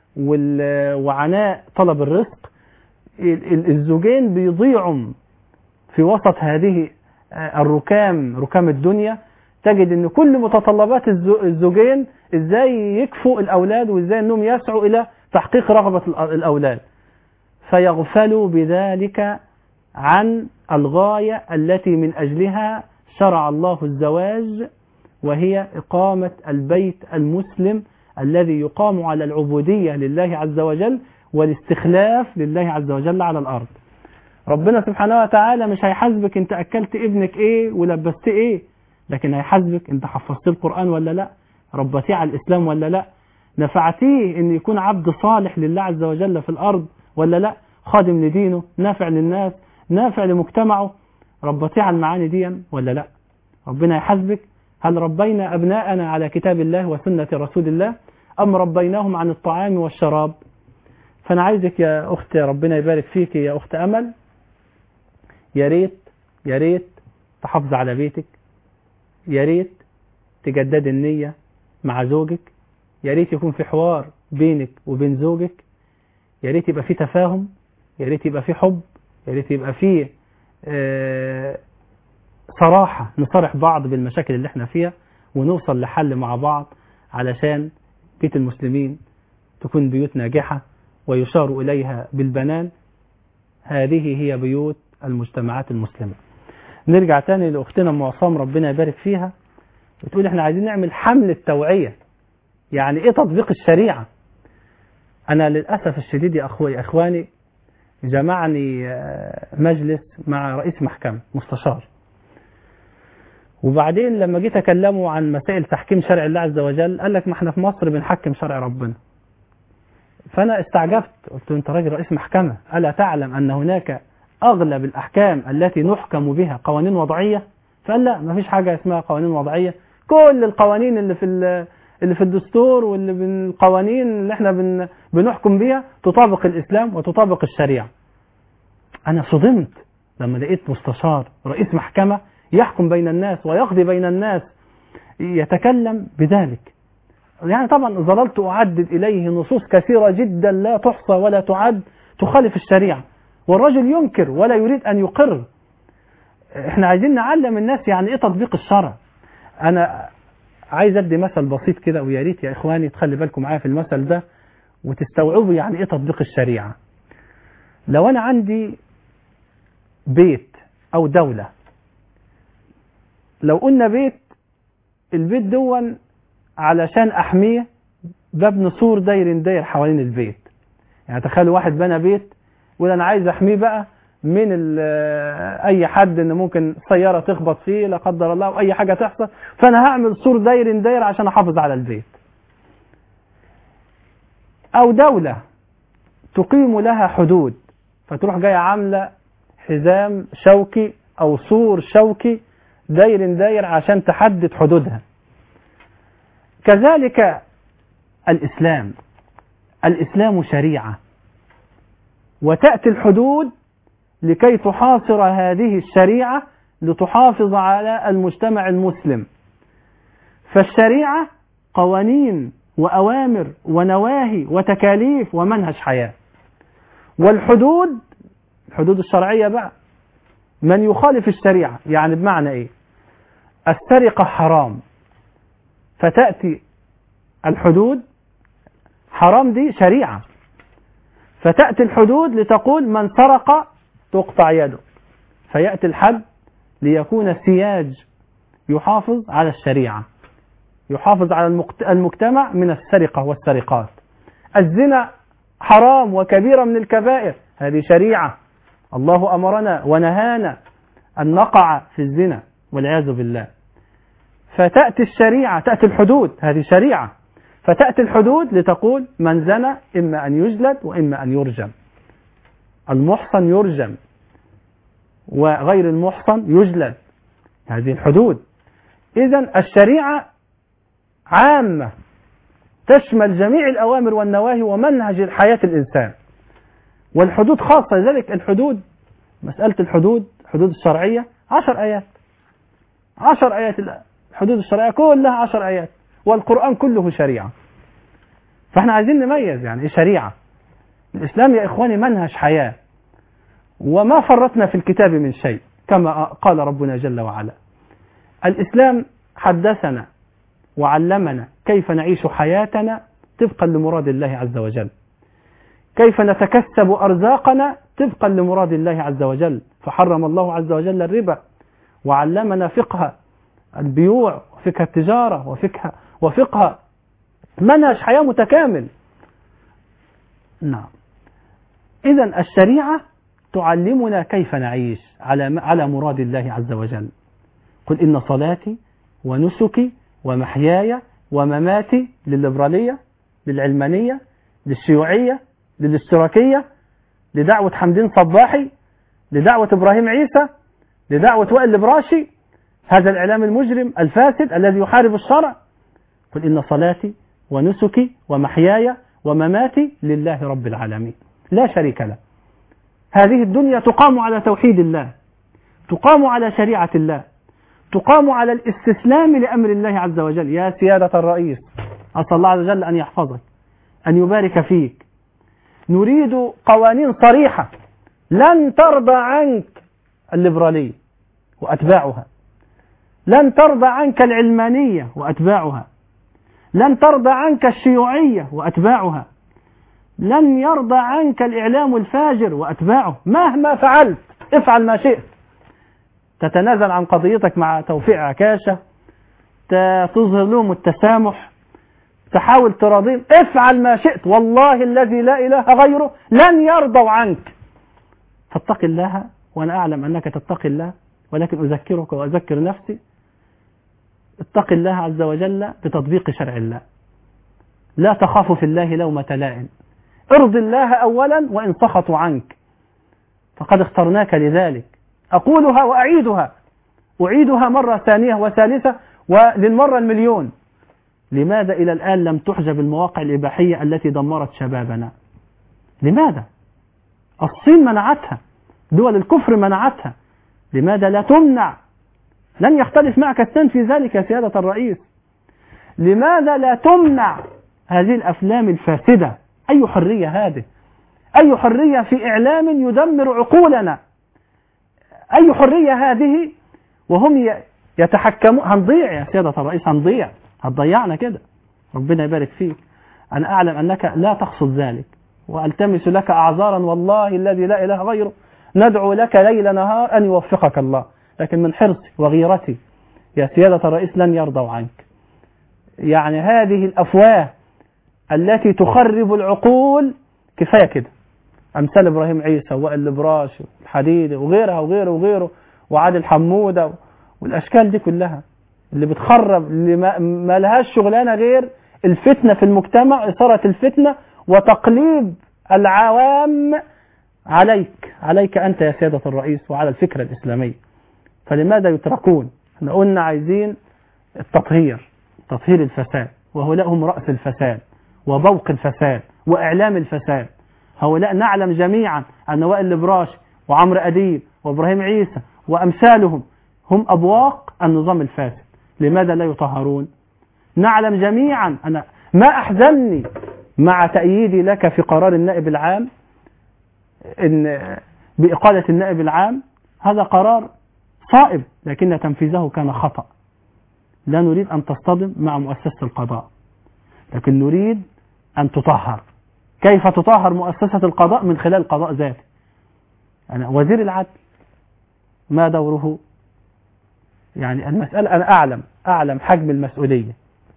وال- وعناء طلب الرزق ال- ال- الزوجين بيضيعوا في وسط هذه آه، الركام ركام الدنيا تجد ان كل متطلبات الزو- الزوجين ازاي يكفوا الاولاد وازاي انهم يسعوا الى تحقيق رغبة الأ- الاولاد فيغفلوا بذلك عن الغاية التي من اجلها شرع الله الزواج وهي اقامة البيت المسلم الذي يقام على العبودية لله عز وجل والاستخلاف لله عز وجل على الارض ربنا سبحانه وتعالى مش هيحاسبك انت اكلت ابنك ايه ولبست ايه لكن هيحاسبك انت حفظت القرآن ولا لا ربتيه على الاسلام ولا لا نفعتيه ان يكون عبد صالح لله عز وجل في الارض ولا لا خادم لدينه نافع للناس نافع لمجتمعه ربتيه على المعاني دي ولا لا ربنا يحاسبك هل ربينا ابناءنا على كتاب الله وسنة رسول الله ام ربيناهم عن الطعام والشراب فانا عايزك يا اخت ربنا يبارك فيك يا اخت امل يا ريت يا ريت تحافظ على بيتك يا ريت تجدد النية مع زوجك يا ريت يكون في حوار بينك وبين زوجك يا ريت يبقى في تفاهم يا ريت يبقى في حب يا ريت يبقى في آه، صراحة نصارح بعض بالمشاكل اللي احنا فيها ونوصل لحل مع بعض علشان بيت المسلمين تكون بيوت ناجحة ويشار إليها بالبنان هذه هي بيوت المجتمعات المسلمة نرجع تاني لأختنا أم عصام ربنا يبارك فيها بتقول احنا عايزين نعمل حملة توعية يعني ايه تطبيق الشريعة انا للأسف الشديد يا أخوي يا أخواني جمعني آه، مجلس مع رئيس محكمة مستشار وبعدين لما جيت أكلمه عن مسائل تحكيم شرع الله عز وجل قال لك ما احنا في مصر بنحكم شرع ربنا فأنا استعجبت قلت له أنت راجل رئيس محكمة ألا تعلم أن هناك أغلب الأحكام التي نحكم بها قوانين وضعية فقال لا ما فيش حاجة اسمها قوانين وضعية كل القوانين اللي في ال- اللي في الدستور واللي بالقوانين اللي احنا بن بنحكم بيها تطابق الإسلام وتطابق الشريعة أنا صدمت لما لقيت مستشار رئيس محكمة يحكم بين الناس ويقضي بين الناس يتكلم بذلك يعني طبعا ظللت أعدد إليه نصوص كثيرة جدا لا تحصى ولا تعد تخالف الشريعة والرجل ينكر ولا يريد أن يقر احنا عايزين نعلم الناس يعني ايه تطبيق الشرع انا عايز ادي مثل بسيط كده ويا ريت يا اخواني تخلي بالكم معايا في المثل ده وتستوعبوا يعني ايه تطبيق الشريعة لو انا عندي بيت او دولة لو قلنا بيت البيت دون علشان احميه ببني سور داير داير حوالين البيت يعني تخيلوا واحد بنى بيت يقول انا عايز احميه بقى من ال- اي حد ان ممكن سيارة تخبط فيه لا قدر الله او اي حاجة تحصل فانا هعمل سور داير داير عشان احافظ على البيت او دولة تقيم لها حدود فتروح جاية عاملة حزام شوكي او سور شوكي داير داير عشان تحدد حدودها كذلك الإسلام الإسلام شريعة وتأتي الحدود لكي تحاصر هذه الشريعة لتحافظ على المجتمع المسلم فالشريعة قوانين وأوامر ونواهي وتكاليف ومنهج حياة والحدود الحدود الشرعية بقى من يخالف الشريعة يعني بمعنى ايه السرقة حرام فتأتي الحدود حرام دي شريعة فتأتي الحدود لتقول من سرق تقطع يده فيأتي الحد ليكون سياج يحافظ على الشريعة يحافظ على المقت- المجتمع من السرقة والسرقات الزنا حرام وكبيرة من الكبائر هذه شريعة الله أمرنا ونهانا أن نقع في الزنا والعياذ بالله فتأتي الشريعة تأتي الحدود هذه شريعة فتأتي الحدود لتقول من زنى إما أن يجلد وإما أن يرجم المحصن يرجم وغير المحصن يجلد هذه الحدود إذا الشريعة عامة تشمل جميع الأوامر والنواهي ومنهج الحياة الإنسان والحدود خاصة لذلك الحدود مسألة الحدود الحدود الشرعية عشر آيات عشر آيات الحدود الشرعية كلها عشر آيات والقرآن كله شريعة فاحنا عايزين نميز يعني ايه شريعة الإسلام يا إخواني منهج حياة وما فرطنا في الكتاب من شيء كما قال ربنا جل وعلا الإسلام حدثنا وعلمنا كيف نعيش حياتنا طبقا لمراد الله عز وجل كيف نتكسب أرزاقنا طبقا لمراد الله عز وجل فحرم الله عز وجل الربا وعلمنا فقه البيوع وفقه التجارة وفقه وفقه منهج حياة متكامل نعم إذا الشريعة تعلمنا كيف نعيش على على مراد الله عز وجل قل إن صلاتي ونسكي ومحياي ومماتي للليبرالية للعلمانية للشيوعية للاشتراكية لدعوة حمدين صباحي لدعوة إبراهيم عيسى لدعوة وائل البراشي هذا الإعلام المجرم الفاسد الذي يحارب الشرع قل إن صلاتي ونسكي ومحياي ومماتي لله رب العالمين لا شريك له هذه الدنيا تقام على توحيد الله تقام على شريعة الله تقام على الاستسلام لأمر الله عز وجل يا سيادة الرئيس أسأل الله عز وجل أن يحفظك أن يبارك فيك نريد قوانين صريحة لن ترضى عنك الليبرالية وأتباعها لن ترضى عنك العلمانية وأتباعها لن ترضى عنك الشيوعية وأتباعها لن يرضى عنك الإعلام الفاجر وأتباعه مهما فعلت افعل ما شئت تتنازل عن قضيتك مع توفيق عكاشة تظهر لهم التسامح تحاول تراضيهم افعل ما شئت والله الذي لا إله غيره لن يرضوا عنك فاتق الله وأنا أعلم أنك تتقي الله ولكن أذكرك وأذكر نفسي اتق الله عز وجل بتطبيق شرع الله لا تخاف في الله لومة لائم ارض الله أولا وإن سخطوا عنك فقد اخترناك لذلك أقولها وأعيدها أعيدها مرة ثانية وثالثة وللمرة المليون لماذا إلى الآن لم تحجب المواقع الإباحية التي دمرت شبابنا لماذا الصين منعتها دول الكفر منعتها لماذا لا تمنع لن يختلف معك اثنان في ذلك يا سيادة الرئيس لماذا لا تمنع هذه الأفلام الفاسدة أي حرية هذه أي حرية في إعلام يدمر عقولنا أي حرية هذه وهم يتحكمون هنضيع يا سيادة الرئيس هنضيع هتضيعنا كده ربنا يبارك فيك أنا أعلم أنك لا تقصد ذلك وألتمس لك أعذارا والله الذي لا إله غيره ندعو لك ليل نهار أن يوفقك الله لكن من حرصي وغيرتي يا سيادة الرئيس لن يرضوا عنك يعني هذه الأفواه التي تخرب العقول كفاية كده أمثال إبراهيم عيسى وائل البراش والحديدي وغيرها وغيره وغيره وعادل حمودة والأشكال دي كلها اللي بتخرب اللي ما, ما لهاش شغلانة غير الفتنة في المجتمع إثارة الفتنة وتقليب العوام عليك عليك أنت يا سيادة الرئيس وعلى الفكرة الإسلامية فلماذا يتركون احنا قلنا عايزين التطهير تطهير الفساد وهؤلاء هم رأس الفساد وبوق الفساد وإعلام الفساد هؤلاء نعلم جميعا أن وائل البراش وعمرو أديب وإبراهيم عيسى وأمثالهم هم أبواق النظام الفاسد لماذا لا يطهرون نعلم جميعا أنا ما أحزنني مع تأييدي لك في قرار النائب العام إن بإقالة النائب العام هذا قرار صائب لكن تنفيذه كان خطأ لا نريد أن تصطدم مع مؤسسة القضاء لكن نريد أن تطهر كيف تطهر مؤسسة القضاء من خلال القضاء ذاته أنا وزير العدل ما دوره يعني المسألة أنا أعلم أعلم حجم المسؤولية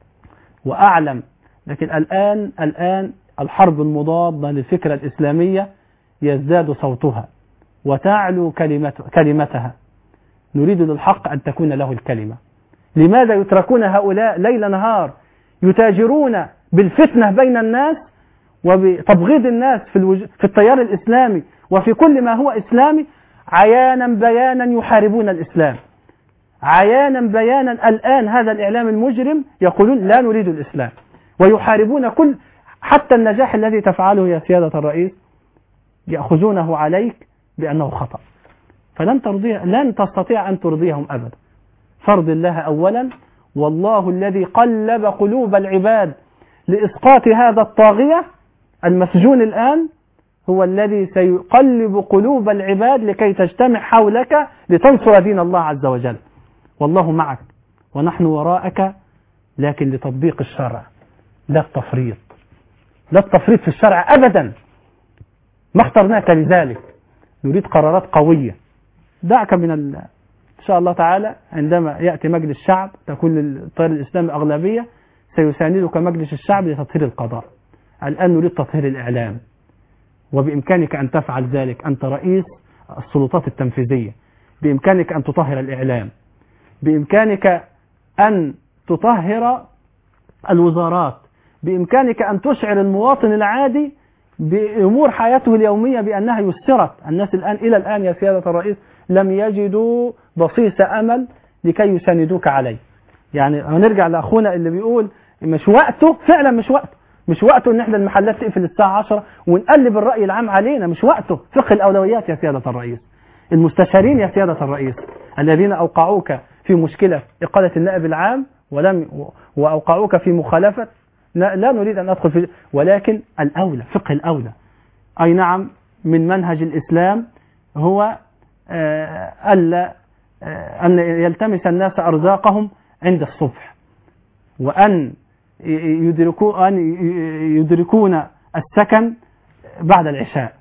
وأعلم لكن الآن الآن الحرب المضادة للفكرة الإسلامية يزداد صوتها وتعلو كلمة كلمتها نريد للحق أن تكون له الكلمة لماذا يتركون هؤلاء ليل نهار يتاجرون بالفتنة بين الناس وبتبغيض الناس في, الوج... في التيار الإسلامي وفي كل ما هو إسلامي عيانا بيانا يحاربون الإسلام عيانا بيانا الآن هذا الإعلام المجرم يقولون لا نريد الإسلام ويحاربون كل حتى النجاح الذي تفعله يا سيادة الرئيس يأخذونه عليك بأنه خطأ فلن ترضي لن تستطيع أن ترضيهم أبدا فرض الله أولا والله الذي قلب قلوب العباد لإسقاط هذا الطاغية المسجون الآن هو الذي سيقلب قلوب العباد لكي تجتمع حولك لتنصر دين الله عز وجل والله معك ونحن وراءك لكن لتطبيق الشرع لا التفريط لا التفريط في الشرع أبدا ما اخترناك لذلك نريد قرارات قوية دعك من ال... إن شاء الله تعالى عندما يأتي مجلس الشعب تكون للتيار الإسلامي أغلبية سيساندك مجلس الشعب لتطهير القضاء الآن نريد تطهير الإعلام وبإمكانك أن تفعل ذلك أنت رئيس السلطات التنفيذية بإمكانك أن تطهر الإعلام بإمكانك أن تطهر الوزارات بإمكانك أن تشعر المواطن العادي بأمور حياته اليومية بأنها يسرت الناس الآن إلى الآن يا سيادة الرئيس لم يجدوا بصيص أمل لكي يساندوك عليه يعني هنرجع لأخونا اللي بيقول مش وقته فعلا مش وقته مش وقته ان احنا المحلات تقفل الساعة 10 ونقلب الرأي العام علينا مش وقته فقه الأولويات يا سيادة الرئيس المستشارين يا سيادة الرئيس الذين أوقعوك في مشكلة إقالة النائب العام ولم وأوقعوك في مخالفة لا نريد أن أدخل في ولكن الأولى فقه الأولى أي نعم من منهج الإسلام هو ألا أن يلتمس الناس أرزاقهم عند الصبح وأن يدركوا أن يدركون السكن بعد العشاء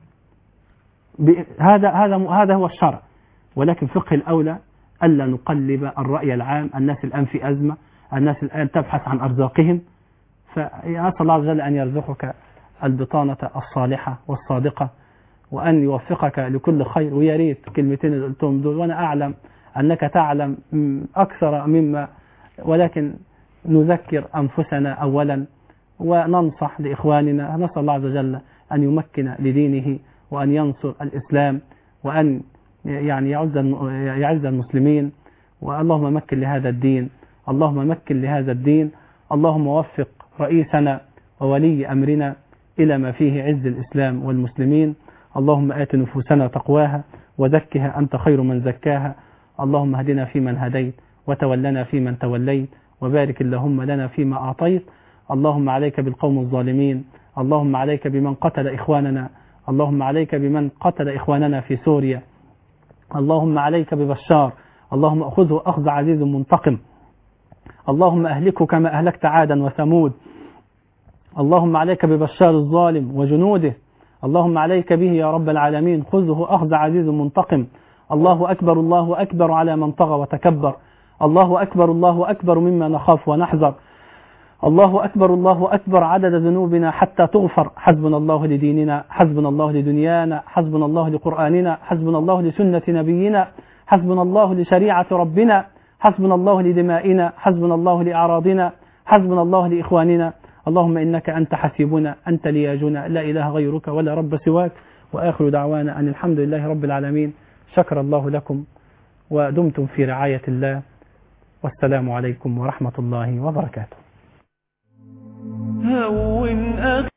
هذا هذا هذا هو الشرع ولكن فقه الأولى ألا نقلب الرأي العام الناس الآن في أزمة الناس الآن تبحث عن أرزاقهم فأسأل الله عز وجل أن يرزقك البطانة الصالحة والصادقة وأن يوفقك لكل خير ويا ريت كلمتين اللي قلتهم دول وأنا أعلم أنك تعلم أكثر مما ولكن نذكر أنفسنا أولا وننصح لإخواننا نسأل الله عز وجل أن يمكن لدينه وأن ينصر الإسلام وأن يعني يعز يعز المسلمين واللهم مكن لهذا الدين اللهم مكن لهذا الدين اللهم وفق رئيسنا وولي أمرنا إلى ما فيه عز الإسلام والمسلمين اللهم آت نفوسنا تقواها وزكها أنت خير من زكاها اللهم اهدنا فيمن هديت وتولنا فيمن توليت وبارك اللهم لنا فيما أعطيت اللهم عليك بالقوم الظالمين اللهم عليك بمن قتل إخواننا اللهم عليك بمن قتل إخواننا في سوريا اللهم عليك ببشار اللهم أخذه أخذ عزيز منتقم اللهم أهلكه كما أهلكت عادا وثمود اللهم عليك ببشار الظالم وجنوده اللهم عليك به يا رب العالمين خذه أخذ عزيز منتقم الله أكبر الله أكبر على من طغى وتكبر الله أكبر الله أكبر مما نخاف ونحذر الله أكبر الله أكبر عدد ذنوبنا حتى تغفر حسبنا الله لديننا حسبنا الله لدنيانا حسبنا الله لقرآننا حسبنا الله لسنة نبينا حسبنا الله لشريعة ربنا حسبنا الله لدمائنا حسبنا الله لأعراضنا حسبنا الله لإخواننا اللهم إنك أنت حسيبنا أنت لياجنا لا إله غيرك ولا رب سواك وآخر دعوانا أن الحمد لله رب العالمين شكر الله لكم ودمتم في رعاية الله والسلام عليكم ورحمة الله وبركاته هون